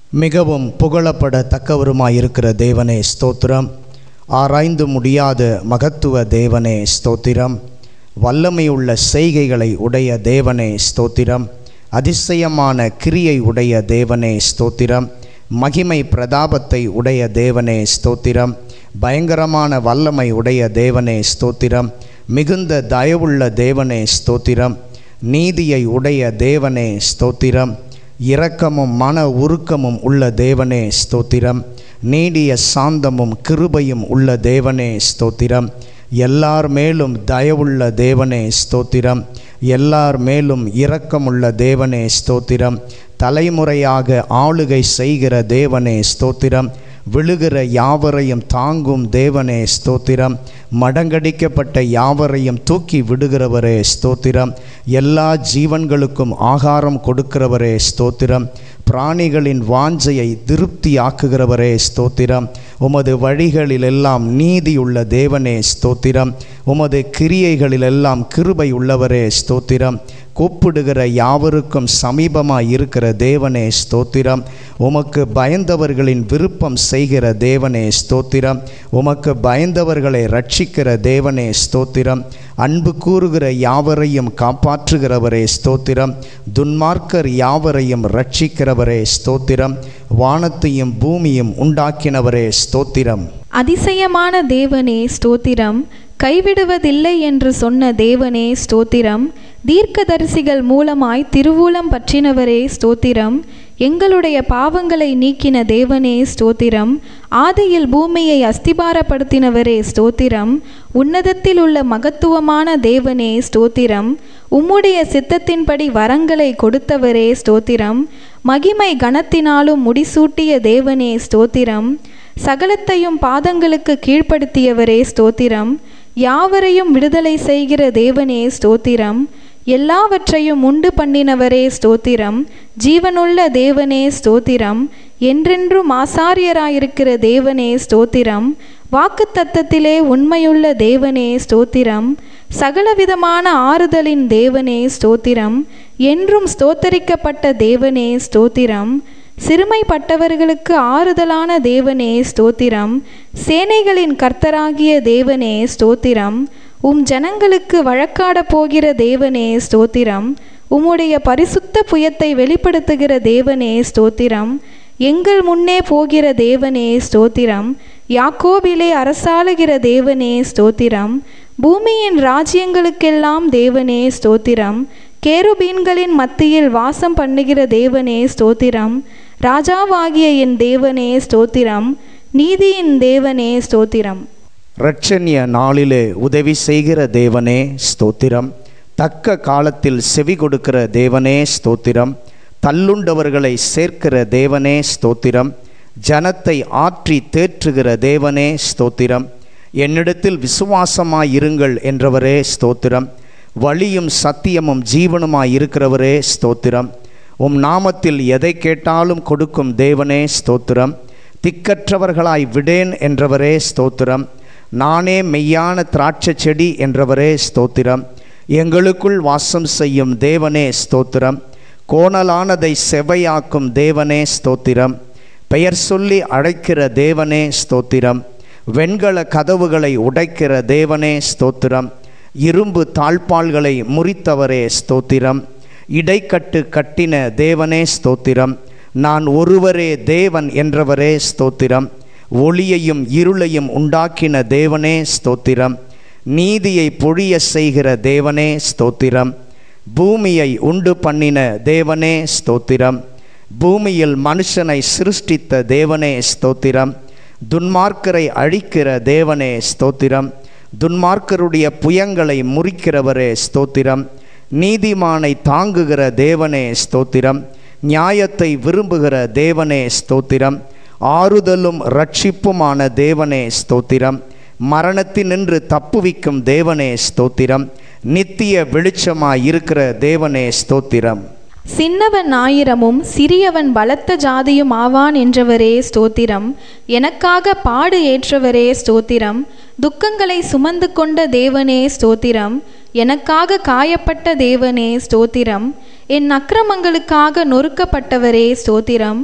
மிகவும் புகழப்படத்தக்கவருமாயிருக்கிற தேவனே ஸ்தோத்திரம் ஆராய்ந்து முடியாத மகத்துவ தேவனே ஸ்தோத்திரம் வல்லமையுள்ள செய்கைகளை உடைய தேவனே ஸ்தோத்திரம் அதிசயமான கிரியை உடைய தேவனே ஸ்தோத்திரம் மகிமை பிரதாபத்தை உடைய தேவனே ஸ்தோத்திரம் பயங்கரமான வல்லமை உடைய தேவனே ஸ்தோத்திரம் மிகுந்த தயவுள்ள தேவனே ஸ்தோத்திரம் நீதியை உடைய தேவனே ஸ்தோத்திரம் இரக்கமும் மன உருக்கமும் உள்ள தேவனே ஸ்தோத்திரம் நீடிய சாந்தமும் கிருபையும் உள்ள தேவனே ஸ்தோத்திரம் எல்லார் மேலும் தயவுள்ள தேவனே ஸ்தோத்திரம் எல்லார் மேலும் இரக்கமுள்ள தேவனே ஸ்தோத்திரம் தலைமுறையாக ஆளுகை செய்கிற தேவனே ஸ்தோத்திரம் விழுகிற யாவரையும் தாங்கும் தேவனே ஸ்தோத்திரம் மடங்கடிக்கப்பட்ட யாவரையும் தூக்கி விடுகிறவரே ஸ்தோத்திரம் எல்லா ஜீவன்களுக்கும் ஆகாரம் கொடுக்கிறவரே ஸ்தோத்திரம் பிராணிகளின் வாஞ்சையை திருப்தியாக்குகிறவரே ஸ்தோத்திரம் உமது வழிகளிலெல்லாம் நீதியுள்ள தேவனே ஸ்தோத்திரம் உமது கிரியைகளிலெல்லாம் கிருபை உள்ளவரே ஸ்தோத்திரம் கூப்பிடுகிற யாவருக்கும் சமீபமாய் இருக்கிற தேவனே ஸ்தோத்திரம் உமக்கு பயந்தவர்களின் விருப்பம் செய்கிற தேவனே ஸ்தோத்திரம் உமக்கு பயந்தவர்களை ரட்சிக்கிற தேவனே ஸ்தோத்திரம் அன்பு கூறுகிற யாவரையும் காப்பாற்றுகிறவரே ஸ்தோத்திரம் துன்மார்க்கர் யாவரையும் ரட்சிக்கிறவரே ஸ்தோத்திரம் வானத்தையும் பூமியும் உண்டாக்கினவரே ஸ்தோத்திரம் அதிசயமான தேவனே ஸ்தோத்திரம் கைவிடுவதில்லை என்று சொன்ன தேவனே ஸ்தோத்திரம் தீர்க்கதரிசிகள் மூலமாய் திருவூலம் பற்றினவரே ஸ்தோத்திரம் எங்களுடைய பாவங்களை நீக்கின தேவனே ஸ்தோத்திரம் ஆதியில் பூமியை அஸ்திபாரப்படுத்தினவரே ஸ்தோத்திரம் உன்னதத்தில் உள்ள மகத்துவமான தேவனே ஸ்தோத்திரம் உம்முடைய சித்தத்தின்படி வரங்களை கொடுத்தவரே ஸ்தோத்திரம் மகிமை கனத்தினாலும் முடிசூட்டிய தேவனே ஸ்தோத்திரம் சகலத்தையும் பாதங்களுக்கு கீழ்ப்படுத்தியவரே ஸ்தோத்திரம் யாவரையும் விடுதலை செய்கிற தேவனே ஸ்தோத்திரம் எல்லாவற்றையும் உண்டு பண்ணினவரே ஸ்தோத்திரம் ஜீவனுள்ள தேவனே ஸ்தோத்திரம் என்றென்றும் ஆசாரியராயிருக்கிற தேவனே ஸ்தோத்திரம் வாக்குத்தத்தத்திலே உண்மையுள்ள தேவனே ஸ்தோத்திரம் சகலவிதமான ஆறுதலின் தேவனே ஸ்தோத்திரம் என்றும் ஸ்தோத்தரிக்கப்பட்ட தேவனே ஸ்தோத்திரம் சிறுமைப்பட்டவர்களுக்கு ஆறுதலான தேவனே ஸ்தோத்திரம் சேனைகளின் கர்த்தராகிய தேவனே ஸ்தோத்திரம் உம் ஜனங்களுக்கு வழக்காட போகிற தேவனே ஸ்தோத்திரம் உம்முடைய பரிசுத்த புயத்தை வெளிப்படுத்துகிற தேவனே ஸ்தோத்திரம் எங்கள் முன்னே போகிற தேவனே ஸ்தோத்திரம் யாக்கோபிலே அரசாளுகிற தேவனே ஸ்தோத்திரம் பூமியின் ராஜ்யங்களுக்கெல்லாம் தேவனே ஸ்தோத்திரம் கேருபீன்களின் மத்தியில் வாசம் பண்ணுகிற தேவனே ஸ்தோத்திரம் ராஜாவாகிய என் தேவனே ஸ்தோத்திரம் நீதியின் தேவனே ஸ்தோத்திரம் இரட்சண்ய நாளிலே உதவி செய்கிற தேவனே ஸ்தோத்திரம் தக்க காலத்தில் செவி கொடுக்கிற தேவனே ஸ்தோத்திரம் தள்ளுண்டவர்களை சேர்க்கிற தேவனே ஸ்தோத்திரம் ஜனத்தை ஆற்றி தேற்றுகிற தேவனே ஸ்தோத்திரம் என்னிடத்தில் விசுவாசமாயிருங்கள் என்றவரே ஸ்தோத்திரம் வழியும் சத்தியமும் ஜீவனுமாய் இருக்கிறவரே ஸ்தோத்திரம் உம் நாமத்தில் எதை கேட்டாலும் கொடுக்கும் தேவனே ஸ்தோத்திரம் திக்கற்றவர்களாய் விடேன் என்றவரே ஸ்தோத்திரம் நானே மெய்யான திராட்சை செடி என்றவரே ஸ்தோத்திரம் எங்களுக்குள் வாசம் செய்யும் தேவனே ஸ்தோத்திரம் கோணலானதை செவையாக்கும் தேவனே ஸ்தோத்திரம் பெயர் சொல்லி அழைக்கிற தேவனே ஸ்தோத்திரம் வெண்கல கதவுகளை உடைக்கிற தேவனே ஸ்தோத்திரம் இரும்பு தாழ்பால்களை முறித்தவரே ஸ்தோத்திரம் இடைக்கட்டு கட்டின தேவனே ஸ்தோத்திரம் நான் ஒருவரே தேவன் என்றவரே ஸ்தோத்திரம் ஒளியையும் இருளையும் உண்டாக்கின தேவனே ஸ்தோத்திரம் நீதியை பொழிய செய்கிற தேவனே ஸ்தோத்திரம் பூமியை உண்டு பண்ணின தேவனே ஸ்தோத்திரம் பூமியில் மனுஷனை சிருஷ்டித்த தேவனே ஸ்தோத்திரம் துன்மார்க்கரை அழிக்கிற தேவனே ஸ்தோத்திரம் துன்மார்க்கருடைய புயங்களை முறிக்கிறவரே ஸ்தோத்திரம் நீதிமானை தாங்குகிற தேவனே ஸ்தோத்திரம் நியாயத்தை விரும்புகிற தேவனே ஸ்தோத்திரம் ஆறுதலும் ரட்சிப்புமான தேவனே ஸ்தோத்திரம் மரணத்தினின்று தப்புவிக்கும் தேவனே ஸ்தோத்திரம் நித்திய வெளிச்சமாய் இருக்கிற தேவனே ஸ்தோத்திரம் சின்னவன் ஆயிரமும் சிறியவன் பலத்த ஜாதியும் ஆவான் என்றவரே ஸ்தோத்திரம் எனக்காக பாடு ஏற்றவரே ஸ்தோத்திரம் துக்கங்களை சுமந்து கொண்ட தேவனே ஸ்தோத்திரம் எனக்காக காயப்பட்ட தேவனே ஸ்தோத்திரம் என் அக்கிரமங்களுக்காக நொறுக்கப்பட்டவரே ஸ்தோத்திரம்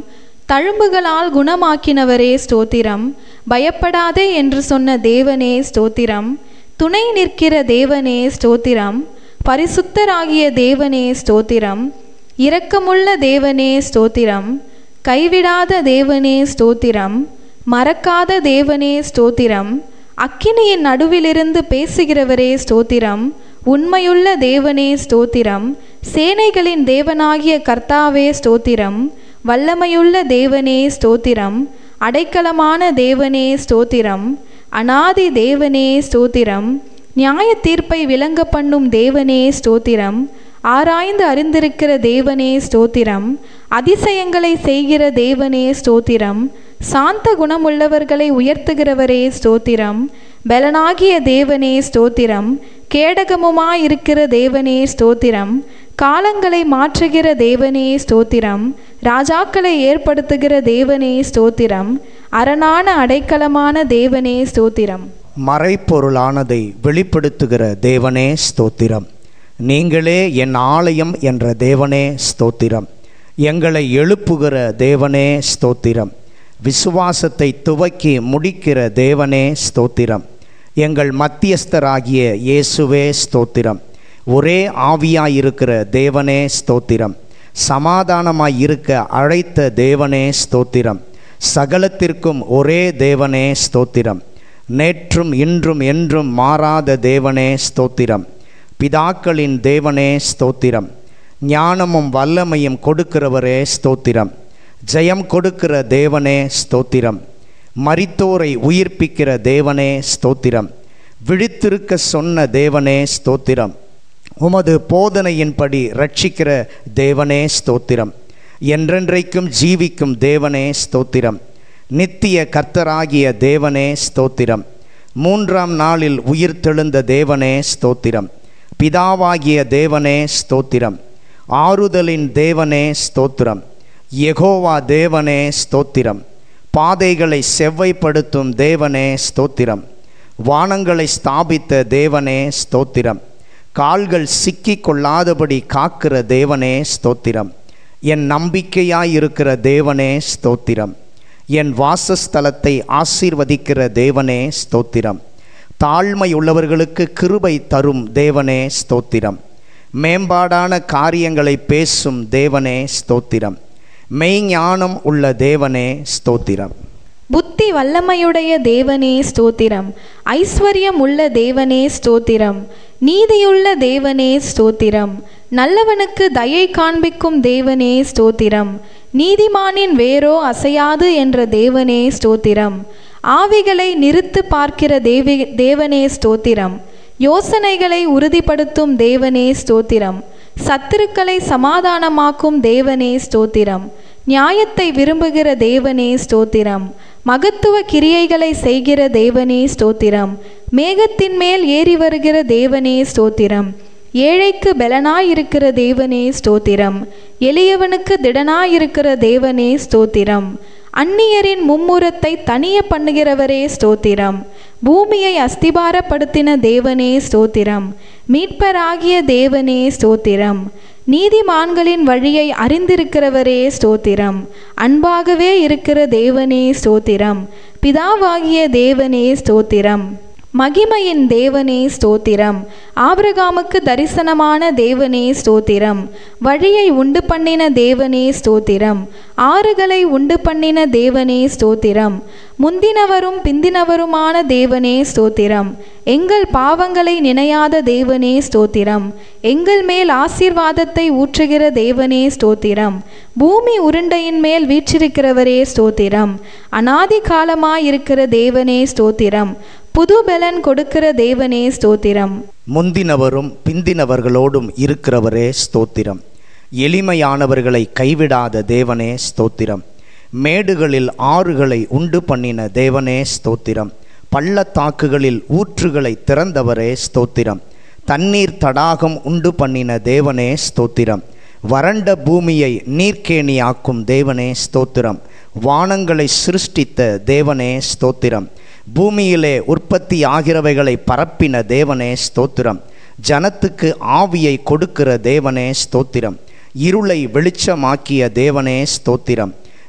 தழும்புகளால் குணமாக்கினவரே ஸ்தோத்திரம் பயப்படாதே என்று சொன்ன தேவனே ஸ்தோத்திரம் துணை நிற்கிற தேவனே ஸ்தோத்திரம் பரிசுத்தராகிய தேவனே ஸ்தோத்திரம் இரக்கமுள்ள தேவனே ஸ்தோத்திரம் கைவிடாத தேவனே ஸ்தோத்திரம் மறக்காத தேவனே ஸ்தோத்திரம் அக்கினியின் நடுவிலிருந்து பேசுகிறவரே ஸ்தோத்திரம் உண்மையுள்ள தேவனே ஸ்தோத்திரம் சேனைகளின் தேவனாகிய கர்த்தாவே ஸ்தோத்திரம் வல்லமையுள்ள தேவனே ஸ்தோத்திரம் அடைக்கலமான தேவனே ஸ்தோத்திரம் அனாதி தேவனே ஸ்தோத்திரம் நியாய தீர்ப்பை விளங்க பண்ணும் தேவனே ஸ்தோத்திரம் ஆராய்ந்து அறிந்திருக்கிற தேவனே ஸ்தோத்திரம் அதிசயங்களை செய்கிற தேவனே ஸ்தோத்திரம் சாந்த குணமுள்ளவர்களை உயர்த்துகிறவரே ஸ்தோத்திரம் பலனாகிய தேவனே ஸ்தோத்திரம் கேடகமுமாயிருக்கிற தேவனே ஸ்தோத்திரம் காலங்களை மாற்றுகிற தேவனே ஸ்தோத்திரம் ராஜாக்களை ஏற்படுத்துகிற தேவனே ஸ்தோத்திரம் அரணான அடைக்கலமான தேவனே ஸ்தோத்திரம் மறைப்பொருளானதை வெளிப்படுத்துகிற தேவனே ஸ்தோத்திரம் நீங்களே என் ஆலயம் என்ற தேவனே ஸ்தோத்திரம் எங்களை எழுப்புகிற தேவனே ஸ்தோத்திரம் விசுவாசத்தை துவக்கி முடிக்கிற தேவனே ஸ்தோத்திரம் எங்கள் மத்தியஸ்தராகிய இயேசுவே ஸ்தோத்திரம் ஒரே ஆவியாயிருக்கிற தேவனே ஸ்தோத்திரம் சமாதானமாய் இருக்க அழைத்த தேவனே ஸ்தோத்திரம் சகலத்திற்கும் ஒரே தேவனே ஸ்தோத்திரம் நேற்றும் இன்றும் என்றும் மாறாத தேவனே ஸ்தோத்திரம் பிதாக்களின் தேவனே ஸ்தோத்திரம் ஞானமும் வல்லமையும் கொடுக்கிறவரே ஸ்தோத்திரம் ஜெயம் கொடுக்கிற தேவனே ஸ்தோத்திரம் மரித்தோரை உயிர்ப்பிக்கிற தேவனே ஸ்தோத்திரம் விழித்திருக்க சொன்ன தேவனே ஸ்தோத்திரம் உமது போதனையின்படி ரட்சிக்கிற தேவனே ஸ்தோத்திரம் என்றென்றைக்கும் ஜீவிக்கும் தேவனே ஸ்தோத்திரம் நித்திய கர்த்தராகிய தேவனே ஸ்தோத்திரம் மூன்றாம் நாளில் உயிர்த்தெழுந்த தேவனே ஸ்தோத்திரம் பிதாவாகிய தேவனே ஸ்தோத்திரம் ஆறுதலின் தேவனே ஸ்தோத்திரம் யெகோவா தேவனே ஸ்தோத்திரம் பாதைகளை செவ்வைப்படுத்தும் தேவனே ஸ்தோத்திரம் வானங்களை ஸ்தாபித்த தேவனே ஸ்தோத்திரம் கால்கள் சிக்கிக் கொள்ளாதபடி காக்கிற தேவனே ஸ்தோத்திரம் என் நம்பிக்கையாயிருக்கிற தேவனே ஸ்தோத்திரம் என் வாசஸ்தலத்தை ஆசீர்வதிக்கிற தேவனே ஸ்தோத்திரம் தாழ்மை உள்ளவர்களுக்கு கிருபை தரும் தேவனே ஸ்தோத்திரம் மேம்பாடான காரியங்களை பேசும் தேவனே ஸ்தோத்திரம் மெய்ஞானம் உள்ள தேவனே ஸ்தோத்திரம் புத்தி வல்லமையுடைய தேவனே ஸ்தோத்திரம் ஐஸ்வர்யம் உள்ள தேவனே ஸ்தோத்திரம் நீதியுள்ள தேவனே ஸ்தோத்திரம் நல்லவனுக்கு தயை காண்பிக்கும் தேவனே ஸ்தோத்திரம் நீதிமானின் வேரோ அசையாது என்ற தேவனே ஸ்தோத்திரம் ஆவிகளை நிறுத்து பார்க்கிற தேவி தேவனே ஸ்தோத்திரம் யோசனைகளை உறுதிப்படுத்தும் தேவனே ஸ்தோத்திரம் சத்துருக்களை சமாதானமாக்கும் தேவனே ஸ்தோத்திரம் நியாயத்தை விரும்புகிற தேவனே ஸ்தோத்திரம் மகத்துவ கிரியைகளை செய்கிற தேவனே ஸ்தோத்திரம் மேகத்தின் மேல் ஏறி வருகிற தேவனே ஸ்தோத்திரம் ஏழைக்கு பலனாயிருக்கிற தேவனே ஸ்தோத்திரம் எளியவனுக்கு திடனாயிருக்கிற தேவனே ஸ்தோத்திரம் அந்நியரின் மும்முரத்தை தனிய பண்ணுகிறவரே ஸ்தோத்திரம் பூமியை அஸ்திபாரப்படுத்தின தேவனே ஸ்தோத்திரம் மீட்பராகிய தேவனே ஸ்தோத்திரம் நீதிமான்களின் வழியை அறிந்திருக்கிறவரே ஸ்தோத்திரம் அன்பாகவே இருக்கிற தேவனே ஸ்தோத்திரம் பிதாவாகிய தேவனே ஸ்தோத்திரம் மகிமையின் தேவனே ஸ்தோத்திரம் ஆபிரகாமுக்கு தரிசனமான தேவனே ஸ்தோத்திரம் வழியை உண்டு பண்ணின தேவனே ஸ்தோத்திரம் ஆறுகளை உண்டு பண்ணின தேவனே ஸ்தோத்திரம் முந்தினவரும் பிந்தினவருமான தேவனே ஸ்தோத்திரம் எங்கள் பாவங்களை நினையாத தேவனே ஸ்தோத்திரம் எங்கள் மேல் ஆசீர்வாதத்தை ஊற்றுகிற தேவனே ஸ்தோத்திரம் பூமி உருண்டையின் மேல் வீற்றிருக்கிறவரே ஸ்தோத்திரம் அனாதி காலமாயிருக்கிற தேவனே ஸ்தோத்திரம் புது பலன் கொடுக்கிற தேவனே ஸ்தோத்திரம் முந்தினவரும் பிந்தினவர்களோடும் இருக்கிறவரே ஸ்தோத்திரம் எளிமையானவர்களை கைவிடாத தேவனே ஸ்தோத்திரம் மேடுகளில் ஆறுகளை உண்டு பண்ணின தேவனே ஸ்தோத்திரம் பள்ளத்தாக்குகளில் ஊற்றுகளை திறந்தவரே ஸ்தோத்திரம் தண்ணீர் தடாகம் உண்டு பண்ணின தேவனே ஸ்தோத்திரம் வறண்ட பூமியை நீர்க்கேணியாக்கும் தேவனே ஸ்தோத்திரம் வானங்களை சிருஷ்டித்த தேவனே ஸ்தோத்திரம் பூமியிலே உற்பத்தி ஆகிறவைகளை பரப்பின தேவனே ஸ்தோத்திரம் ஜனத்துக்கு ஆவியை கொடுக்கிற தேவனே ஸ்தோத்திரம் இருளை வெளிச்சமாக்கிய தேவனே ஸ்தோத்திரம்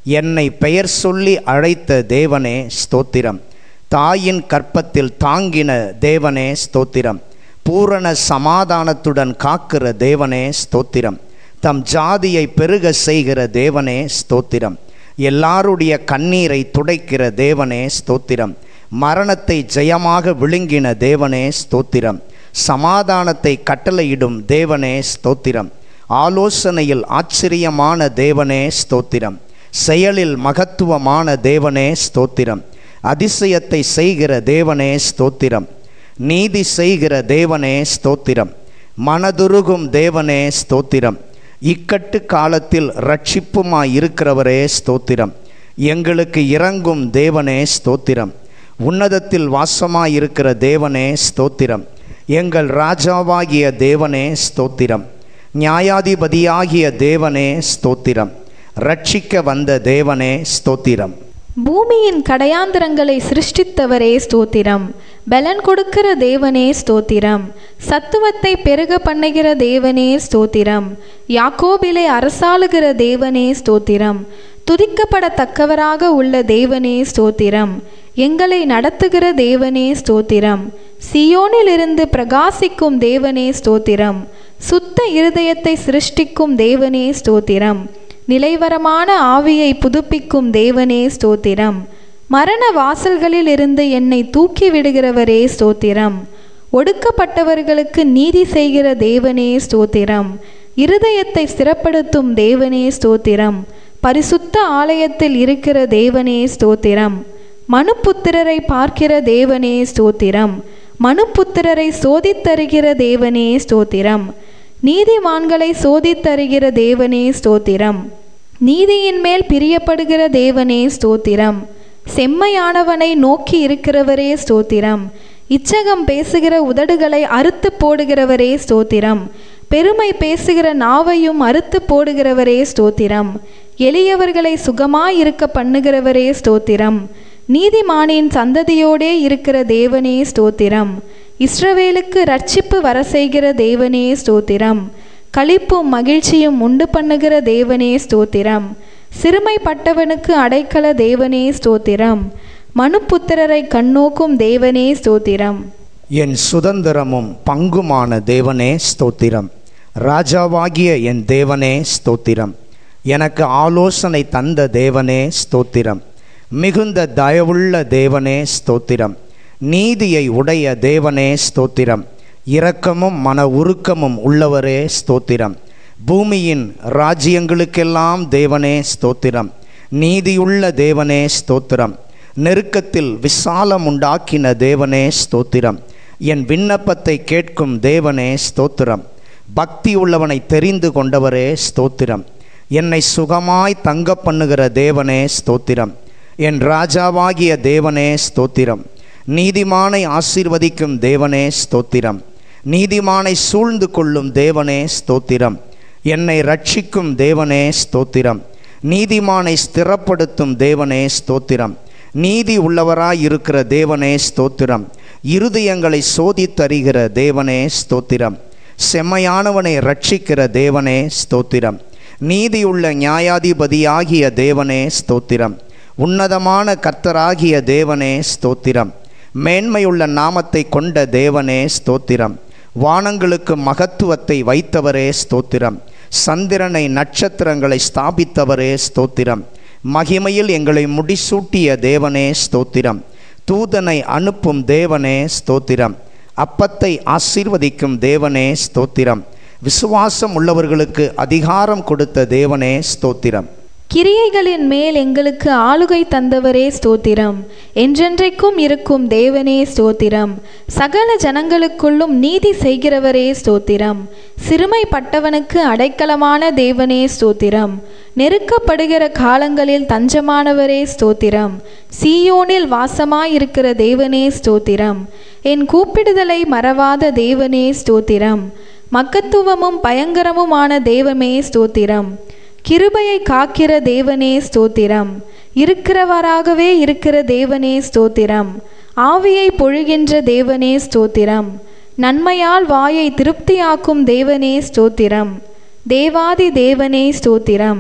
என்னை பெயர் சொல்லி அழைத்த தேவனே ஸ்தோத்திரம் தாயின் கற்பத்தில் தாங்கின தேவனே ஸ்தோத்திரம் பூரண சமாதானத்துடன் காக்கிற தேவனே ஸ்தோத்திரம் தம் ஜாதியை பெருக செய்கிற தேவனே ஸ்தோத்திரம் எல்லாருடைய கண்ணீரை துடைக்கிற தேவனே ஸ்தோத்திரம் மரணத்தை ஜெயமாக விழுங்கின தேவனே ஸ்தோத்திரம் சமாதானத்தை கட்டளையிடும் தேவனே ஸ்தோத்திரம் ஆலோசனையில் ஆச்சரியமான தேவனே ஸ்தோத்திரம் செயலில் மகத்துவமான தேவனே ஸ்தோத்திரம் அதிசயத்தை செய்கிற தேவனே ஸ்தோத்திரம் நீதி செய்கிற தேவனே ஸ்தோத்திரம் மனதுருகும் தேவனே ஸ்தோத்திரம் இக்கட்டு காலத்தில் ரட்சிப்புமாய் இருக்கிறவரே ஸ்தோத்திரம் எங்களுக்கு இறங்கும் தேவனே ஸ்தோத்திரம் உன்னதத்தில் வாசமாயிருக்கிற தேவனே ஸ்தோத்திரம் எங்கள் ராஜாவாகிய தேவனே ஸ்தோத்திரம் நியாயாதிபதியாகிய தேவனே ஸ்தோத்திரம் ரட்சிக்க வந்த தேவனே ஸ்தோத்திரம் பூமியின் கடையாந்திரங்களை சிருஷ்டித்தவரே ஸ்தோத்திரம் பலன் கொடுக்கிற தேவனே ஸ்தோத்திரம் சத்துவத்தை பெருக பண்ணுகிற தேவனே ஸ்தோத்திரம் யாக்கோபிலே அரசாளுகிற தேவனே ஸ்தோத்திரம் துதிக்கப்படத்தக்கவராக உள்ள தேவனே ஸ்தோத்திரம் எங்களை நடத்துகிற தேவனே ஸ்தோத்திரம் சியோனிலிருந்து பிரகாசிக்கும் தேவனே ஸ்தோத்திரம் சுத்த இருதயத்தை சிருஷ்டிக்கும் தேவனே ஸ்தோத்திரம் நிலைவரமான ஆவியை புதுப்பிக்கும் தேவனே ஸ்தோத்திரம் மரண வாசல்களில் இருந்து என்னை தூக்கி விடுகிறவரே ஸ்தோத்திரம் ஒடுக்கப்பட்டவர்களுக்கு நீதி செய்கிற தேவனே ஸ்தோத்திரம் இருதயத்தை ஸ்திரப்படுத்தும் தேவனே ஸ்தோத்திரம் பரிசுத்த ஆலயத்தில் இருக்கிற தேவனே ஸ்தோத்திரம் மனுப்புத்திரரை பார்க்கிற தேவனே ஸ்தோத்திரம் மனுப்புத்திரரை சோதித்தருகிற தேவனே ஸ்தோத்திரம் நீதிமான்களை சோதித்தருகிற தேவனே ஸ்தோத்திரம் நீதியின் மேல் பிரியப்படுகிற தேவனே ஸ்தோத்திரம் செம்மையானவனை நோக்கி இருக்கிறவரே ஸ்தோத்திரம் இச்சகம் பேசுகிற உதடுகளை அறுத்து போடுகிறவரே ஸ்தோத்திரம் பெருமை பேசுகிற நாவையும் அறுத்து போடுகிறவரே ஸ்தோத்திரம் எளியவர்களை சுகமாயிருக்க பண்ணுகிறவரே ஸ்தோத்திரம் நீதிமானின் சந்ததியோடே இருக்கிற தேவனே ஸ்தோத்திரம் இஸ்ரவேலுக்கு ரட்சிப்பு வர செய்கிற தேவனே ஸ்தோத்திரம் களிப்பும் மகிழ்ச்சியும் உண்டு பண்ணுகிற தேவனே ஸ்தோத்திரம் சிறுமைப்பட்டவனுக்கு அடைக்கல தேவனே ஸ்தோத்திரம் மனுப்புத்திரரை கண்ணோக்கும் தேவனே ஸ்தோத்திரம் என் சுதந்திரமும் பங்குமான தேவனே ஸ்தோத்திரம் ராஜாவாகிய என் தேவனே ஸ்தோத்திரம் எனக்கு ஆலோசனை தந்த தேவனே ஸ்தோத்திரம் மிகுந்த தயவுள்ள தேவனே ஸ்தோத்திரம் நீதியை உடைய தேவனே ஸ்தோத்திரம் இரக்கமும் மன உருக்கமும் உள்ளவரே ஸ்தோத்திரம் பூமியின் ராஜ்யங்களுக்கெல்லாம் தேவனே ஸ்தோத்திரம் நீதியுள்ள தேவனே ஸ்தோத்திரம் நெருக்கத்தில் விசாலம் உண்டாக்கின தேவனே ஸ்தோத்திரம் என் விண்ணப்பத்தை கேட்கும் தேவனே ஸ்தோத்திரம் பக்தி உள்ளவனை தெரிந்து கொண்டவரே ஸ்தோத்திரம் என்னை சுகமாய் தங்க பண்ணுகிற தேவனே ஸ்தோத்திரம் என் ராஜாவாகிய தேவனே ஸ்தோத்திரம் நீதிமானை ஆசீர்வதிக்கும் தேவனே ஸ்தோத்திரம் நீதிமானை சூழ்ந்து கொள்ளும் தேவனே ஸ்தோத்திரம் என்னை ரட்சிக்கும் தேவனே ஸ்தோத்திரம் நீதிமானை ஸ்திரப்படுத்தும் தேவனே ஸ்தோத்திரம் நீதி உள்ளவராய் இருக்கிற தேவனே ஸ்தோத்திரம் இருதயங்களை சோதித்தறிகிற தேவனே ஸ்தோத்திரம் செம்மையானவனை ரட்சிக்கிற தேவனே ஸ்தோத்திரம் நீதியுள்ள நியாயாதிபதியாகிய தேவனே ஸ்தோத்திரம் உன்னதமான கர்த்தராகிய தேவனே ஸ்தோத்திரம் மேன்மையுள்ள நாமத்தை கொண்ட தேவனே ஸ்தோத்திரம் வானங்களுக்கு மகத்துவத்தை வைத்தவரே ஸ்தோத்திரம் சந்திரனை நட்சத்திரங்களை ஸ்தாபித்தவரே ஸ்தோத்திரம் மகிமையில் எங்களை முடிசூட்டிய தேவனே ஸ்தோத்திரம் தூதனை அனுப்பும் தேவனே ஸ்தோத்திரம் அப்பத்தை ஆசீர்வதிக்கும் தேவனே ஸ்தோத்திரம் விசுவாசம் உள்ளவர்களுக்கு அதிகாரம் கொடுத்த தேவனே ஸ்தோத்திரம் கிரியைகளின் மேல் எங்களுக்கு ஆளுகை தந்தவரே ஸ்தோத்திரம் என்றென்றைக்கும் இருக்கும் தேவனே ஸ்தோத்திரம் சகல ஜனங்களுக்குள்ளும் நீதி செய்கிறவரே ஸ்தோத்திரம் சிறுமைப்பட்டவனுக்கு அடைக்கலமான தேவனே ஸ்தோத்திரம் நெருக்கப்படுகிற காலங்களில் தஞ்சமானவரே ஸ்தோத்திரம் சீயோனில் வாசமாயிருக்கிற தேவனே ஸ்தோத்திரம் என் கூப்பிடுதலை மறவாத தேவனே ஸ்தோத்திரம் மக்கத்துவமும் பயங்கரமுமான தேவமே ஸ்தோத்திரம் கிருபையை காக்கிற தேவனே ஸ்தோத்திரம் இருக்கிறவராகவே இருக்கிற தேவனே ஸ்தோத்திரம் ஆவியை பொழுகின்ற தேவனே ஸ்தோத்திரம் நன்மையால் வாயை திருப்தியாக்கும் தேவனே ஸ்தோத்திரம் தேவாதி தேவனே ஸ்தோத்திரம்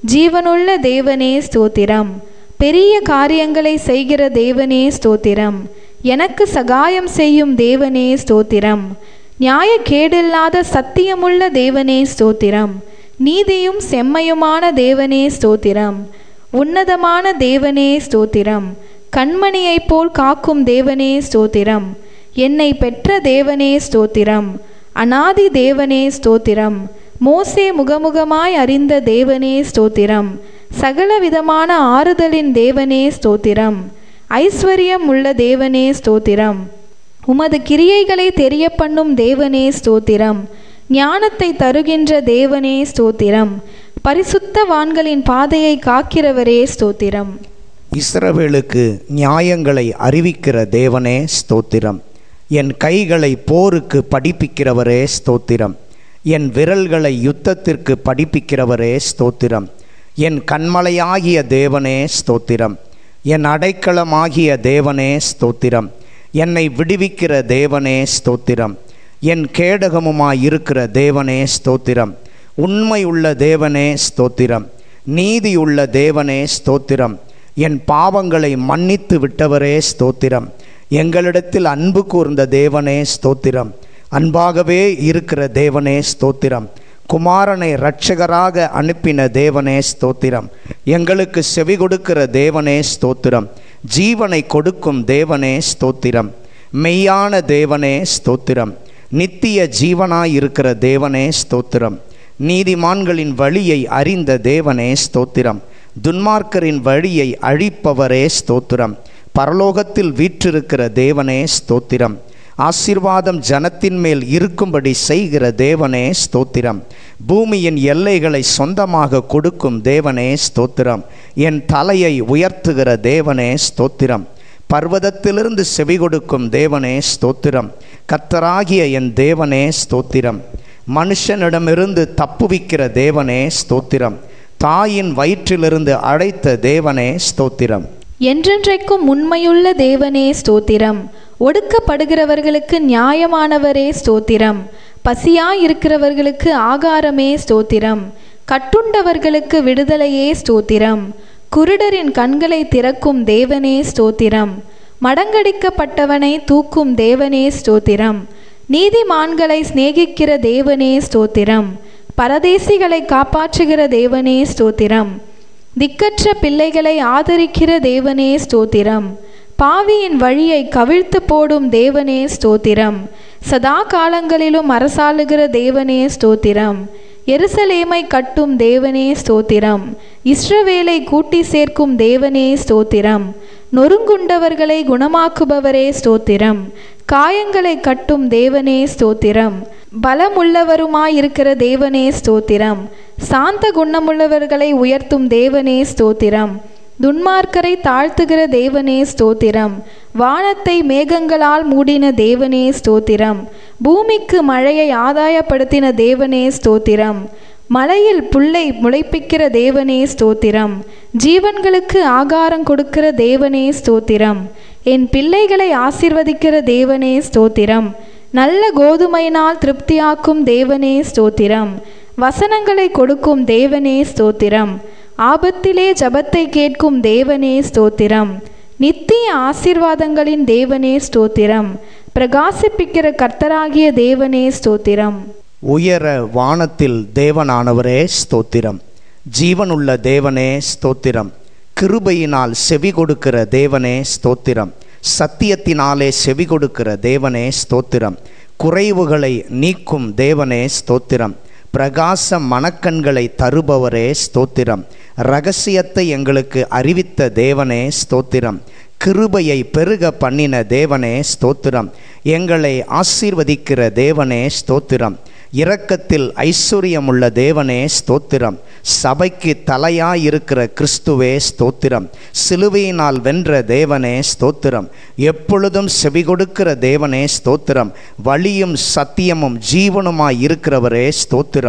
ஜீவனுள்ள தேவனே ஸ்தோத்திரம் பெரிய காரியங்களை செய்கிற தேவனே ஸ்தோத்திரம் எனக்கு சகாயம் செய்யும் தேவனே ஸ்தோத்திரம் நியாயக்கேடில்லாத சத்தியமுள்ள தேவனே ஸ்தோத்திரம் நீதியும் செம்மையுமான தேவனே ஸ்தோத்திரம் உன்னதமான தேவனே ஸ்தோத்திரம் கண்மணியைப் போல் காக்கும் தேவனே ஸ்தோத்திரம் என்னை பெற்ற தேவனே ஸ்தோத்திரம் அனாதி தேவனே ஸ்தோத்திரம் மோசே முகமுகமாய் அறிந்த தேவனே ஸ்தோத்திரம் சகல விதமான ஆறுதலின் தேவனே ஸ்தோத்திரம் ஐஸ்வர்யம் உள்ள தேவனே ஸ்தோத்திரம் உமது கிரியைகளை தெரிய பண்ணும் தேவனே ஸ்தோத்திரம் ஞானத்தை தருகின்ற தேவனே ஸ்தோத்திரம் பரிசுத்தவான்களின் பாதையை காக்கிறவரே ஸ்தோத்திரம் இஸ்ரவேலுக்கு நியாயங்களை அறிவிக்கிற தேவனே ஸ்தோத்திரம் என் கைகளை போருக்கு படிப்பிக்கிறவரே ஸ்தோத்திரம் என் விரல்களை யுத்தத்திற்கு படிப்பிக்கிறவரே ஸ்தோத்திரம் என் கண்மலையாகிய தேவனே ஸ்தோத்திரம் என் அடைக்கலமாகிய தேவனே ஸ்தோத்திரம் என்னை விடுவிக்கிற தேவனே ஸ்தோத்திரம் என் கேடகமுமாய் இருக்கிற தேவனே ஸ்தோத்திரம் உண்மையுள்ள தேவனே ஸ்தோத்திரம் நீதியுள்ள தேவனே ஸ்தோத்திரம் என் பாவங்களை மன்னித்து விட்டவரே ஸ்தோத்திரம் எங்களிடத்தில் அன்பு கூர்ந்த தேவனே ஸ்தோத்திரம் அன்பாகவே இருக்கிற தேவனே ஸ்தோத்திரம் குமாரனை இரட்சகராக அனுப்பின தேவனே ஸ்தோத்திரம் எங்களுக்கு செவி கொடுக்கிற தேவனே ஸ்தோத்திரம் ஜீவனை கொடுக்கும் தேவனே ஸ்தோத்திரம் மெய்யான தேவனே ஸ்தோத்திரம் நித்திய ஜீவனாய் இருக்கிற தேவனே ஸ்தோத்திரம் நீதிமான்களின் வழியை அறிந்த தேவனே ஸ்தோத்திரம் துன்மார்க்கரின் வழியை அழிப்பவரே ஸ்தோத்திரம் பரலோகத்தில் வீற்றிருக்கிற தேவனே ஸ்தோத்திரம் ஆசீர்வாதம் ஜனத்தின் மேல் இருக்கும்படி செய்கிற தேவனே ஸ்தோத்திரம் பூமியின் எல்லைகளை சொந்தமாக கொடுக்கும் தேவனே ஸ்தோத்திரம் என் தலையை உயர்த்துகிற தேவனே ஸ்தோத்திரம் பர்வதத்திலிருந்து செவி கொடுக்கும் தேவனே ஸ்தோத்திரம் கத்தராகிய என் தேவனே ஸ்தோத்திரம் மனுஷனிடமிருந்து தப்புவிக்கிற தேவனே ஸ்தோத்திரம் தாயின் வயிற்றிலிருந்து அழைத்த தேவனே ஸ்தோத்திரம் என்றென்றைக்கும் உண்மையுள்ள தேவனே ஸ்தோத்திரம் ஒடுக்கப்படுகிறவர்களுக்கு நியாயமானவரே ஸ்தோத்திரம் பசியாயிருக்கிறவர்களுக்கு ஆகாரமே ஸ்தோத்திரம் கட்டுண்டவர்களுக்கு விடுதலையே ஸ்தோத்திரம் குருடரின் கண்களை திறக்கும் தேவனே ஸ்தோத்திரம் மடங்கடிக்கப்பட்டவனை தூக்கும் தேவனே ஸ்தோத்திரம் நீதிமான்களை சிநேகிக்கிற தேவனே ஸ்தோத்திரம் பரதேசிகளை காப்பாற்றுகிற தேவனே ஸ்தோத்திரம் திக்கற்ற பிள்ளைகளை ஆதரிக்கிற தேவனே ஸ்தோத்திரம் பாவியின் வழியை கவிழ்த்து போடும் தேவனே ஸ்தோத்திரம் சதா காலங்களிலும் அரசாளுகிற தேவனே ஸ்தோத்திரம் எருசலேமை கட்டும் தேவனே ஸ்தோத்திரம் இஸ்ரவேலை கூட்டி சேர்க்கும் தேவனே ஸ்தோத்திரம் நொறுங்குண்டவர்களை குணமாக்குபவரே ஸ்தோத்திரம் காயங்களை கட்டும் தேவனே ஸ்தோத்திரம் பலமுள்ளவருமாயிருக்கிற தேவனே ஸ்தோத்திரம் சாந்த குணமுள்ளவர்களை உயர்த்தும் தேவனே ஸ்தோத்திரம் துன்மார்க்கரை தாழ்த்துகிற தேவனே ஸ்தோத்திரம் வானத்தை மேகங்களால் மூடின தேவனே ஸ்தோத்திரம் பூமிக்கு மழையை ஆதாயப்படுத்தின தேவனே ஸ்தோத்திரம் மலையில் புல்லை முளைப்பிக்கிற தேவனே ஸ்தோத்திரம் ஜீவன்களுக்கு ஆகாரம் கொடுக்கிற தேவனே ஸ்தோத்திரம் என் பிள்ளைகளை ஆசிர்வதிக்கிற தேவனே ஸ்தோத்திரம் நல்ல கோதுமையினால் திருப்தியாக்கும் தேவனே ஸ்தோத்திரம் வசனங்களை கொடுக்கும் தேவனே ஸ்தோத்திரம் ஆபத்திலே ஜபத்தை கேட்கும் தேவனே ஸ்தோத்திரம் நித்திய ஆசீர்வாதங்களின் தேவனே ஸ்தோத்திரம் பிரகாசிப்பிக்கிற கர்த்தராகிய தேவனே ஸ்தோத்திரம் உயர வானத்தில் தேவனானவரே ஸ்தோத்திரம் ஜீவனுள்ள தேவனே ஸ்தோத்திரம் கிருபையினால் செவி கொடுக்கிற தேவனே ஸ்தோத்திரம் சத்தியத்தினாலே செவி கொடுக்கிற தேவனே ஸ்தோத்திரம் குறைவுகளை நீக்கும் தேவனே ஸ்தோத்திரம் பிரகாச மனக்கண்களை தருபவரே ஸ்தோத்திரம் ரகசியத்தை எங்களுக்கு அறிவித்த தேவனே ஸ்தோத்திரம் கிருபையை பெருக பண்ணின தேவனே ஸ்தோத்திரம் எங்களை ஆசீர்வதிக்கிற தேவனே ஸ்தோத்திரம் இரக்கத்தில் ஐஸ்வர்யமுள்ள தேவனே ஸ்தோத்திரம் சபைக்கு தலையாயிருக்கிற கிறிஸ்துவே ஸ்தோத்திரம் சிலுவையினால் வென்ற தேவனே ஸ்தோத்திரம் எப்பொழுதும் செவி கொடுக்கிற தேவனே ஸ்தோத்திரம் வழியும் சத்தியமும் ஜீவனுமாய் இருக்கிறவரே ஸ்தோத்திரம்